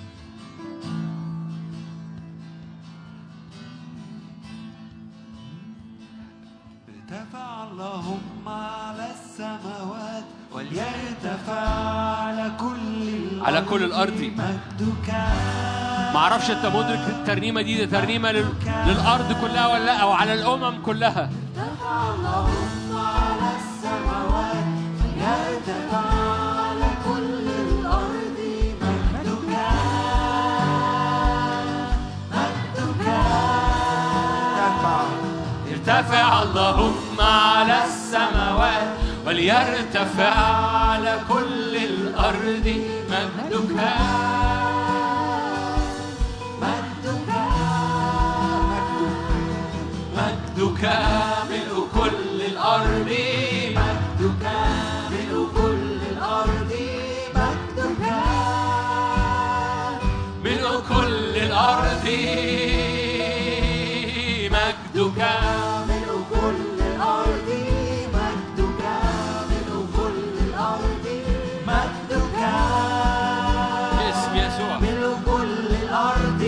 ارتفع اللهم على السماوات وليرتفع على كل الأرض على كل الأرض. مجدك معرفش انت مدرك الترنيمه دي ده ترنيمه لل... للارض كلها ولا لا او على الامم كلها ارتفع اللهم على السماوات وليرتفع على كل الأرض مجدك مجدك ارتفع ارتفع اللهم على السماوات وليرتفع على كل الارض مجدك مجدك مجدك ملء كل الارض مجدك ملء كل الأرض مجدك ملء كل الأرض مجدك ملء كل الأرض مجدك باسم يسوع ملء كل الأرض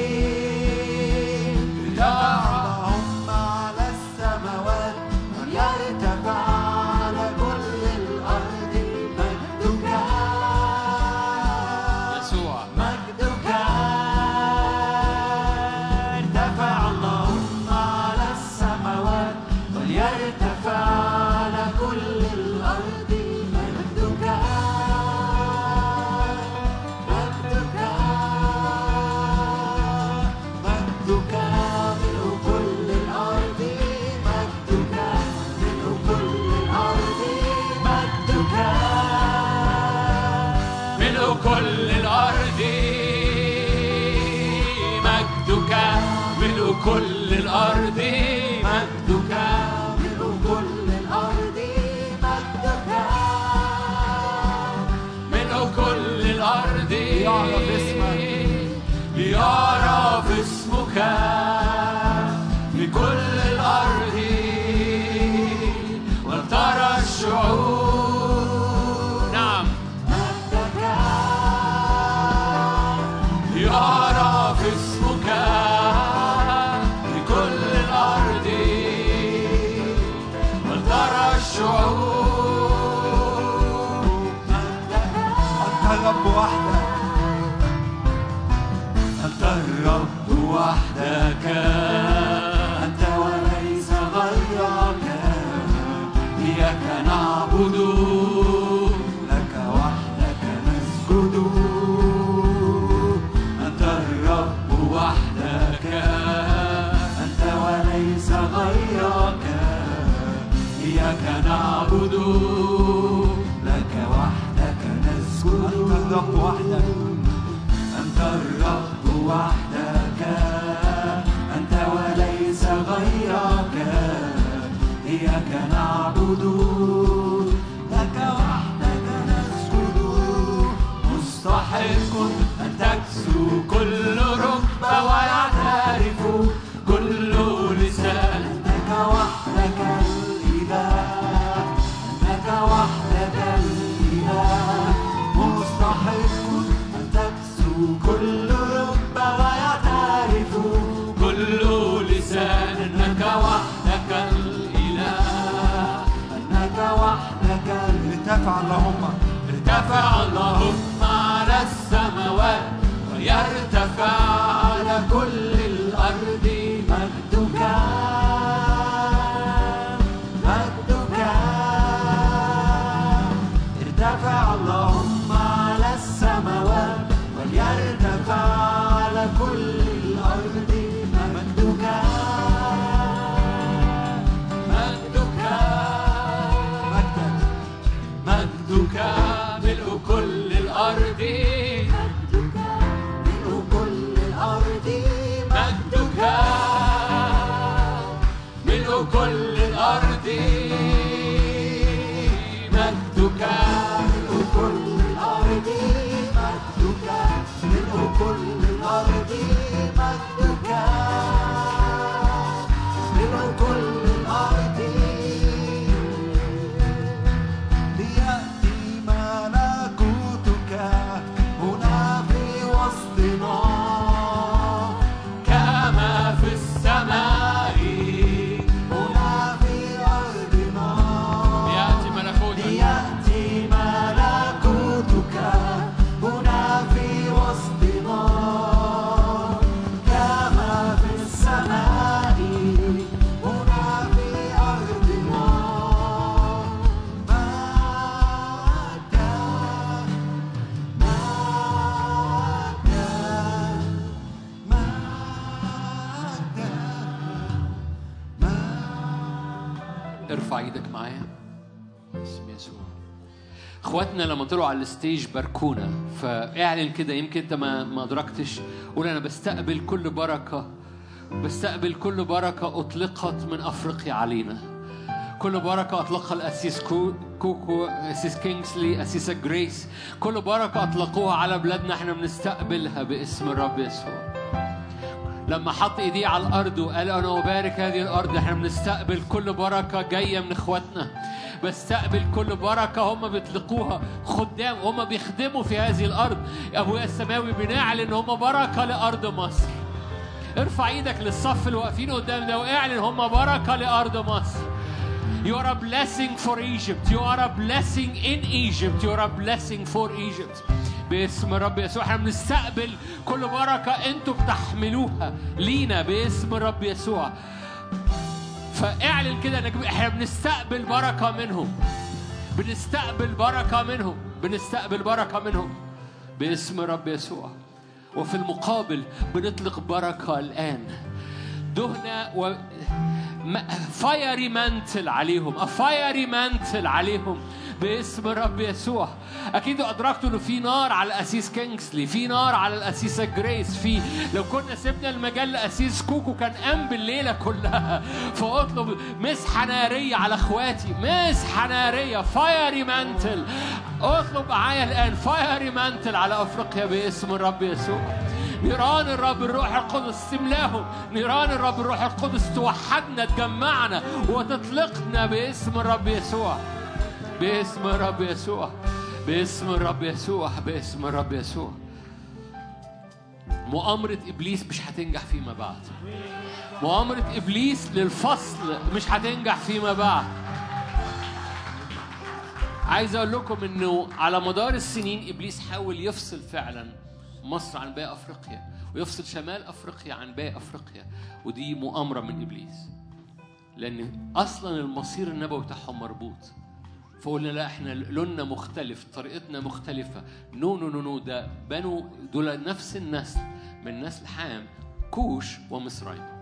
اللهم على السماوات وليرتفع على كل الأرض مجدك يسوع مجدك ارتفع اللهم على السماوات وليرتفع على كل الأرض مجدك مجدك مجدك ملء كل الأرض مجدك ملء كل الأرض مجدك ملء كل الأرض مجدك ملء كل الأرض مجدك ملء كل الأرض مجدك ملء كل الأرض ليعرف اسمك. ليعرف اسمك في كل الأرض ولترى الشعوب نعم مجدك يعرف اسمك في كل الأرض ولترى الشعوب أنت الرب وحدك أنت الرب وحدك أنت وليس غيرك إياك نعبد لك وحدك نسجد أنت الرب وحدك أنت وليس غيرك إياك نعبد لك وحدك نسجد أنت الرب وحدك أنت الرب وحدك أنت وليس غيرك إياك نعبد لك وحدك نسجد مستحق أن تكسو كل ركبة ويعترف كل لسان أنك وحدك الإله أنك وحدك الإله مستحق أن تكسو كل ركبة ويعترف كل لسان أنك وحدك الإله أنك وحدك ارتفع اللهم ارتفع اللهم على السماوات ويرتفع على كل الأرض مجدك مجدك ارتفع اللهم على السماوات وليرتفع على كل الأرض مجدك مجدك مجدك مجدك ملء كل الأرض مجدك ملء كل الأرض مجدك ملء كل الأرض مجدك ملء كل الأرض مجدك ملء كل الأرض مجدك ملء كل الأرض ليأتي ملكوتك هنا في وسطنا كما في السماء هنا في أرضنا يأتي ملكوتك ليأتي ملكوتك هنا في وسطنا كما في السماء هنا في أرضنا مجدا مجدا ارفع ايدك معايا باسم يسوع اخواتنا لما طلعوا على الستيج باركونا فاعلن كده يمكن انت ما ما ادركتش قول انا بستقبل كل بركه بستقبل كل بركه اطلقت من افريقيا علينا كل بركة أطلقها الأسيس كو- كوكو أسيس كينغسلي أسيسة جريس كل بركة أطلقوها على بلادنا احنا بنستقبلها باسم الرب يسوع لما حط ايديه على الارض وقال انا ابارك هذه الارض احنا بنستقبل كل بركه جايه من اخواتنا بستقبل كل بركه هم بيطلقوها خدام هم بيخدموا في هذه الارض يا ابويا السماوي بنعلن ان هم بركه لارض مصر ارفع ايدك للصف اللي واقفين قدام ده واعلن هم بركه لارض مصر You are a blessing for Egypt. You are a blessing in Egypt. You are a blessing for Egypt. باسم رب يسوع احنا بنستقبل كل بركة انتوا بتحملوها لينا باسم رب يسوع فاعلن كده انك احنا بنستقبل بركة منهم بنستقبل بركة منهم بنستقبل بركة منهم باسم رب يسوع وفي المقابل بنطلق بركة الآن دهنة و فايري مانتل عليهم افايري مانتل عليهم باسم الرب يسوع اكيد ادركتوا انه في نار على الاسيس كينجسلي في نار على الاسيسه جريس في لو كنا سيبنا المجال لاسيس كوكو كان قام بالليله كلها فاطلب مسحه ناريه على اخواتي مسحه ناريه فايري مانتل اطلب معايا الان فايري مانتل على افريقيا باسم الرب يسوع نيران الرب الروح القدس تملاهم نيران الرب الروح القدس توحدنا تجمعنا وتطلقنا باسم الرب يسوع باسم الرب يسوع باسم الرب يسوع باسم الرب يسوع مؤامرة إبليس مش هتنجح فيما بعد مؤامرة إبليس للفصل مش هتنجح فيما بعد عايز أقول لكم إنه على مدار السنين إبليس حاول يفصل فعلا مصر عن باقي افريقيا ويفصل شمال افريقيا عن باقي افريقيا ودي مؤامره من ابليس لان اصلا المصير النبوي بتاعهم مربوط فقلنا لا احنا لوننا مختلف طريقتنا مختلفه نو نو نو نو ده بنو دول نفس النسل من نسل حام كوش ومصرين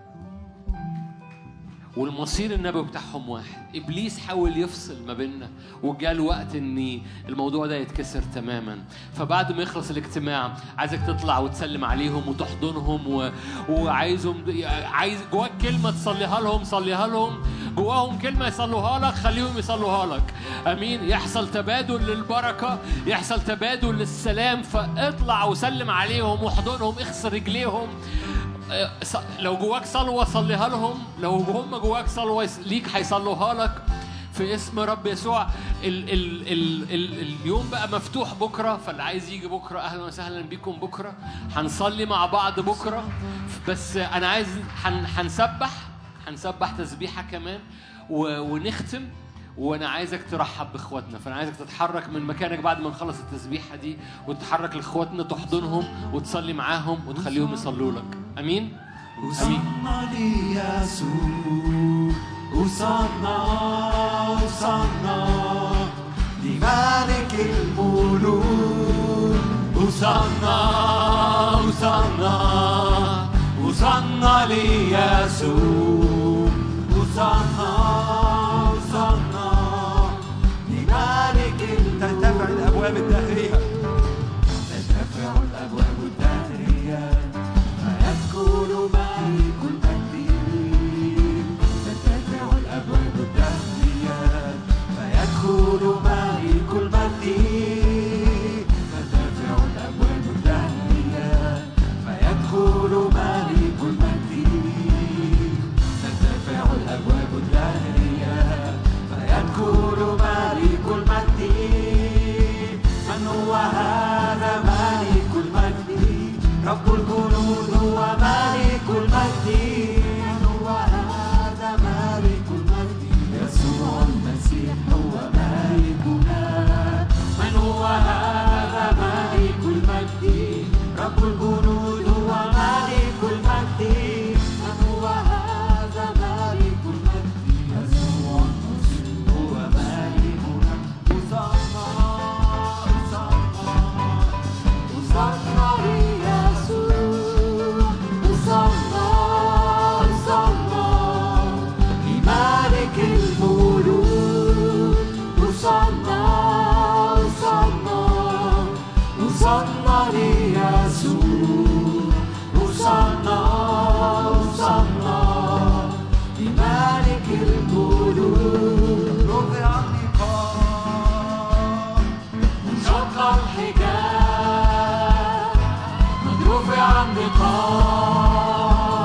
والمصير النبوي بتاعهم واحد ابليس حاول يفصل ما بيننا وجاء الوقت ان الموضوع ده يتكسر تماما فبعد ما يخلص الاجتماع عايزك تطلع وتسلم عليهم وتحضنهم و... وعايزهم عايز جواك كلمه تصليها لهم صليها لهم جواهم كلمه يصلوها لك خليهم يصلوها لك امين يحصل تبادل للبركه يحصل تبادل للسلام فاطلع وسلم عليهم واحضنهم اغسل رجليهم لو جواك صلوة صليها لهم لو هم جواك صلوة ليك هيصلوها لك في اسم رب يسوع ال ال ال ال اليوم بقى مفتوح بكرة فاللي عايز يجي بكرة أهلا وسهلا بيكم بكرة هنصلي مع بعض بكرة بس أنا عايز هن هنسبح هنسبح تسبيحة كمان و- ونختم وانا عايزك ترحب باخواتنا فانا عايزك تتحرك من مكانك بعد ما نخلص التسبيحه دي وتتحرك لاخواتنا تحضنهم وتصلي معاهم وتخليهم يصلوا لك امين امين وصلنا ليسوع وصلنا وصلنا لملك الملوك وصلنا وصلنا وصلنا ليسوع وصلنا وصلنا لملك ترتفع الابواب الداخليه ترتفع الأبواب الداخلية فيدخل ملك المجد ترتفع الأبواب الداخلية فيدخل ملك المجد ترتفع الأبواب الداخلية فيدخل ملك المجد ترتفع الأبواب الداخلية فيدخل ملك المجد من هو هذا مالك المجد رب الجنود هو مالك المجد من هو هذا مالك المجد يسوع المسيح هو مالكنا من هو هذا مالك المجد رب الجنود هو مالك المجد من هو هذا مالك المجد يسوع المسيح هو مالكنا وصلنا وصلنا ليسوع وصلنا وصلنا لملك الملوك وصلنا وصلنا وصلنا ليسوع وصلنا وصلنا لملك الملوك رفع النقاب انشق الحجاب قد رفع النقاب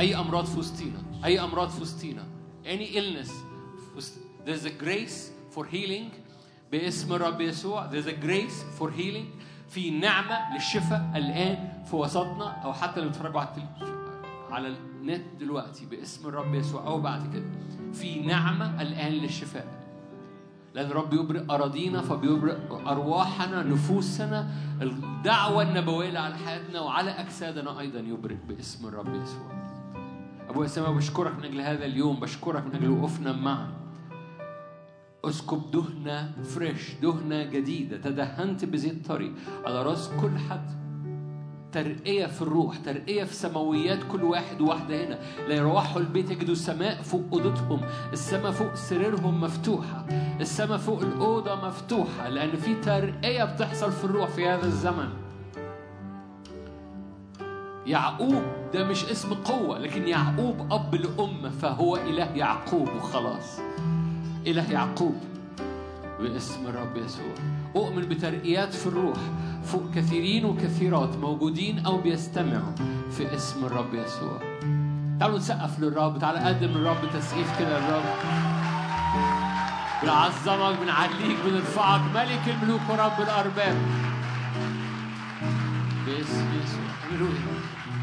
اي امراض في وسطينا اي امراض في وسطينا any illness في وسط- there's a grace for healing باسم الرب يسوع there's a grace for healing في نعمة للشفاء الآن في وسطنا أو حتى اللي بيتفرجوا على التل... على النت دلوقتي باسم الرب يسوع أو بعد كده في نعمة الآن للشفاء لأن الرب يبرئ أراضينا فبيبرئ أرواحنا نفوسنا الدعوة النبوية اللي على حياتنا وعلى أجسادنا أيضا يبرئ باسم الرب يسوع أبويا السماء بشكرك من أجل هذا اليوم بشكرك من أجل وقوفنا معا اسكب دهنة فريش دهنة جديدة تدهنت بزيت طري على راس كل حد ترقية في الروح ترقية في سماويات كل واحد وواحدة هنا لا يروحوا البيت يجدوا السماء فوق أوضتهم السماء فوق سريرهم مفتوحة السماء فوق الأوضة مفتوحة لأن في ترقية بتحصل في الروح في هذا الزمن يعقوب ده مش اسم قوة لكن يعقوب أب لأمة فهو إله يعقوب وخلاص إله يعقوب باسم الرب يسوع أؤمن بترقيات في الروح فوق كثيرين وكثيرات موجودين أو بيستمعوا في اسم الرب يسوع تعالوا نسقف للرب تعالوا نقدم للرب تسقيف كده للرب بنعظمك بنعليك بنرفعك ملك الملوك ورب الأرباب باسم يسوع هللويا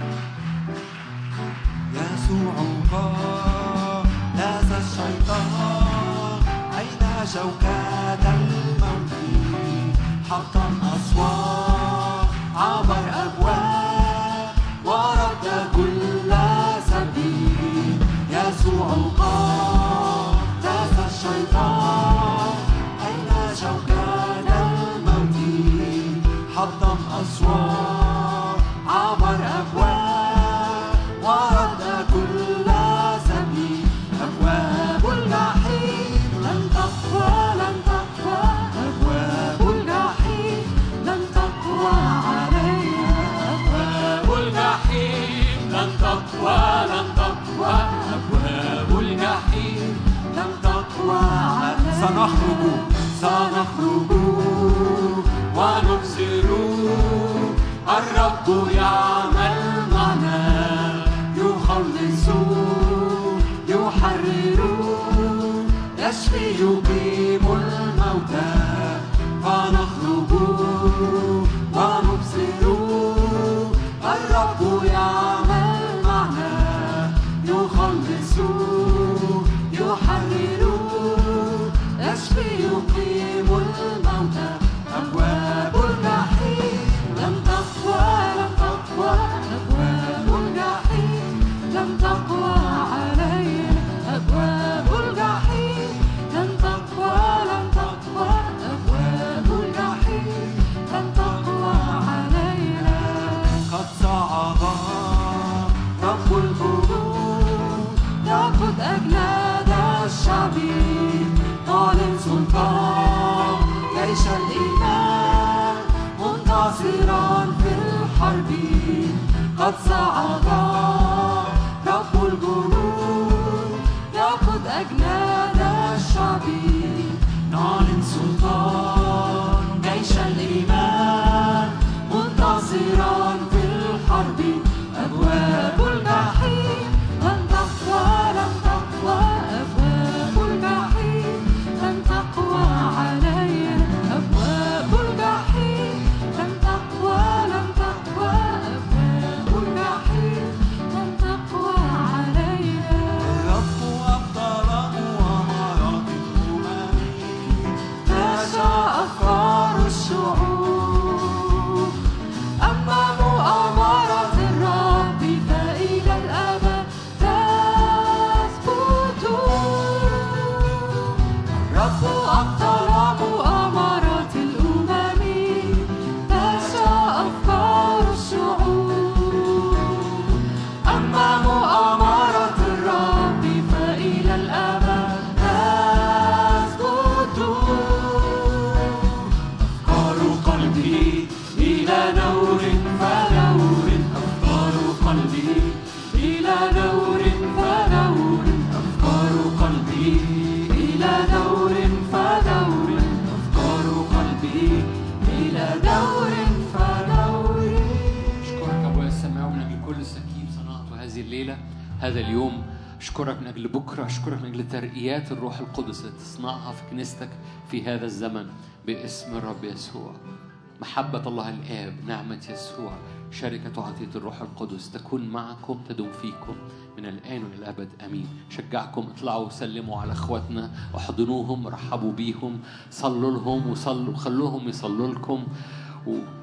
يسوع قال داس الشيطان أين شوكات الموت حطم أسوار عبر أبواب ورد كل سبيل يسوع قال داس الشيطان أين شوكات الموت حطم أسوار عبر أبواب ورد كل سبيل أبواب الجحيم لن تقوى لن تقوى أبواب الجحيم لن تقوى عليها أبواب الجحيم لن تقوى لن تقوى أبواب الجحيم لن تقوى عليها سنخرج سنخرج ونبصر الرب يعمل معنا يخلص يحرر يشفي يقيم الموتى فنخرج ونبصر الرب يعمل معنا يخلص يحرر يشفي يقيم الموتى أبواب الجحيم لم تقوى لم تقوى أبواب الجحيم لم تقوى علينا أبواب الجحيم لم تقوى لم تقوى أبواب الجحيم لم تقوى علينا قد صعد رب الجنود يأخذ أجناد الشعب طالب سلطان جيش الإيمان منتصرا في الحرب قد صعد رب الجنود يأخذ أجناد الشعب نعلن سلطان جيش الإيمان منتصرا في الحرب أبواب الجحيم لن تقوى لن تقوى أبواب الجحيم لن تقوى علينا أبواب الجحيم لن تقوى لن تقوى أبواب الجحيم لن تقوى علينا الرب أبطل مؤامرات الأمم تشاء أفكار الشعوب أما مؤامرة الرب فإلى الأبد تثبت الرب أبطل مؤامرة الأمم تشاء أفكار الشعوب أما مؤامرة الرب فإلى الأبد تثبت أفكار قلبي إلى نور فنور أفكار قلبي إلى نور فنور أفكار قلبي إلى نور فنور أفكار قلبي إلى نور فنور أشكرك أبويا السماوي من أجل كل سكيب صنعته هذه الليلة هذا اليوم أشكرك من أجل بكرة أشكرك من أجل ترقيات الروح القدس اللي تصنعها في كنيستك في هذا الزمن باسم الرب يسوع محبة الله الآب نعمة يسوع شركة عطية الروح القدس تكون معكم تدوم فيكم من الآن وإلى الأبد أمين شجعكم اطلعوا وسلموا على إخواتنا احضنوهم رحبوا بيهم صلوا لهم وصلوا خلوهم يصلوا لكم و...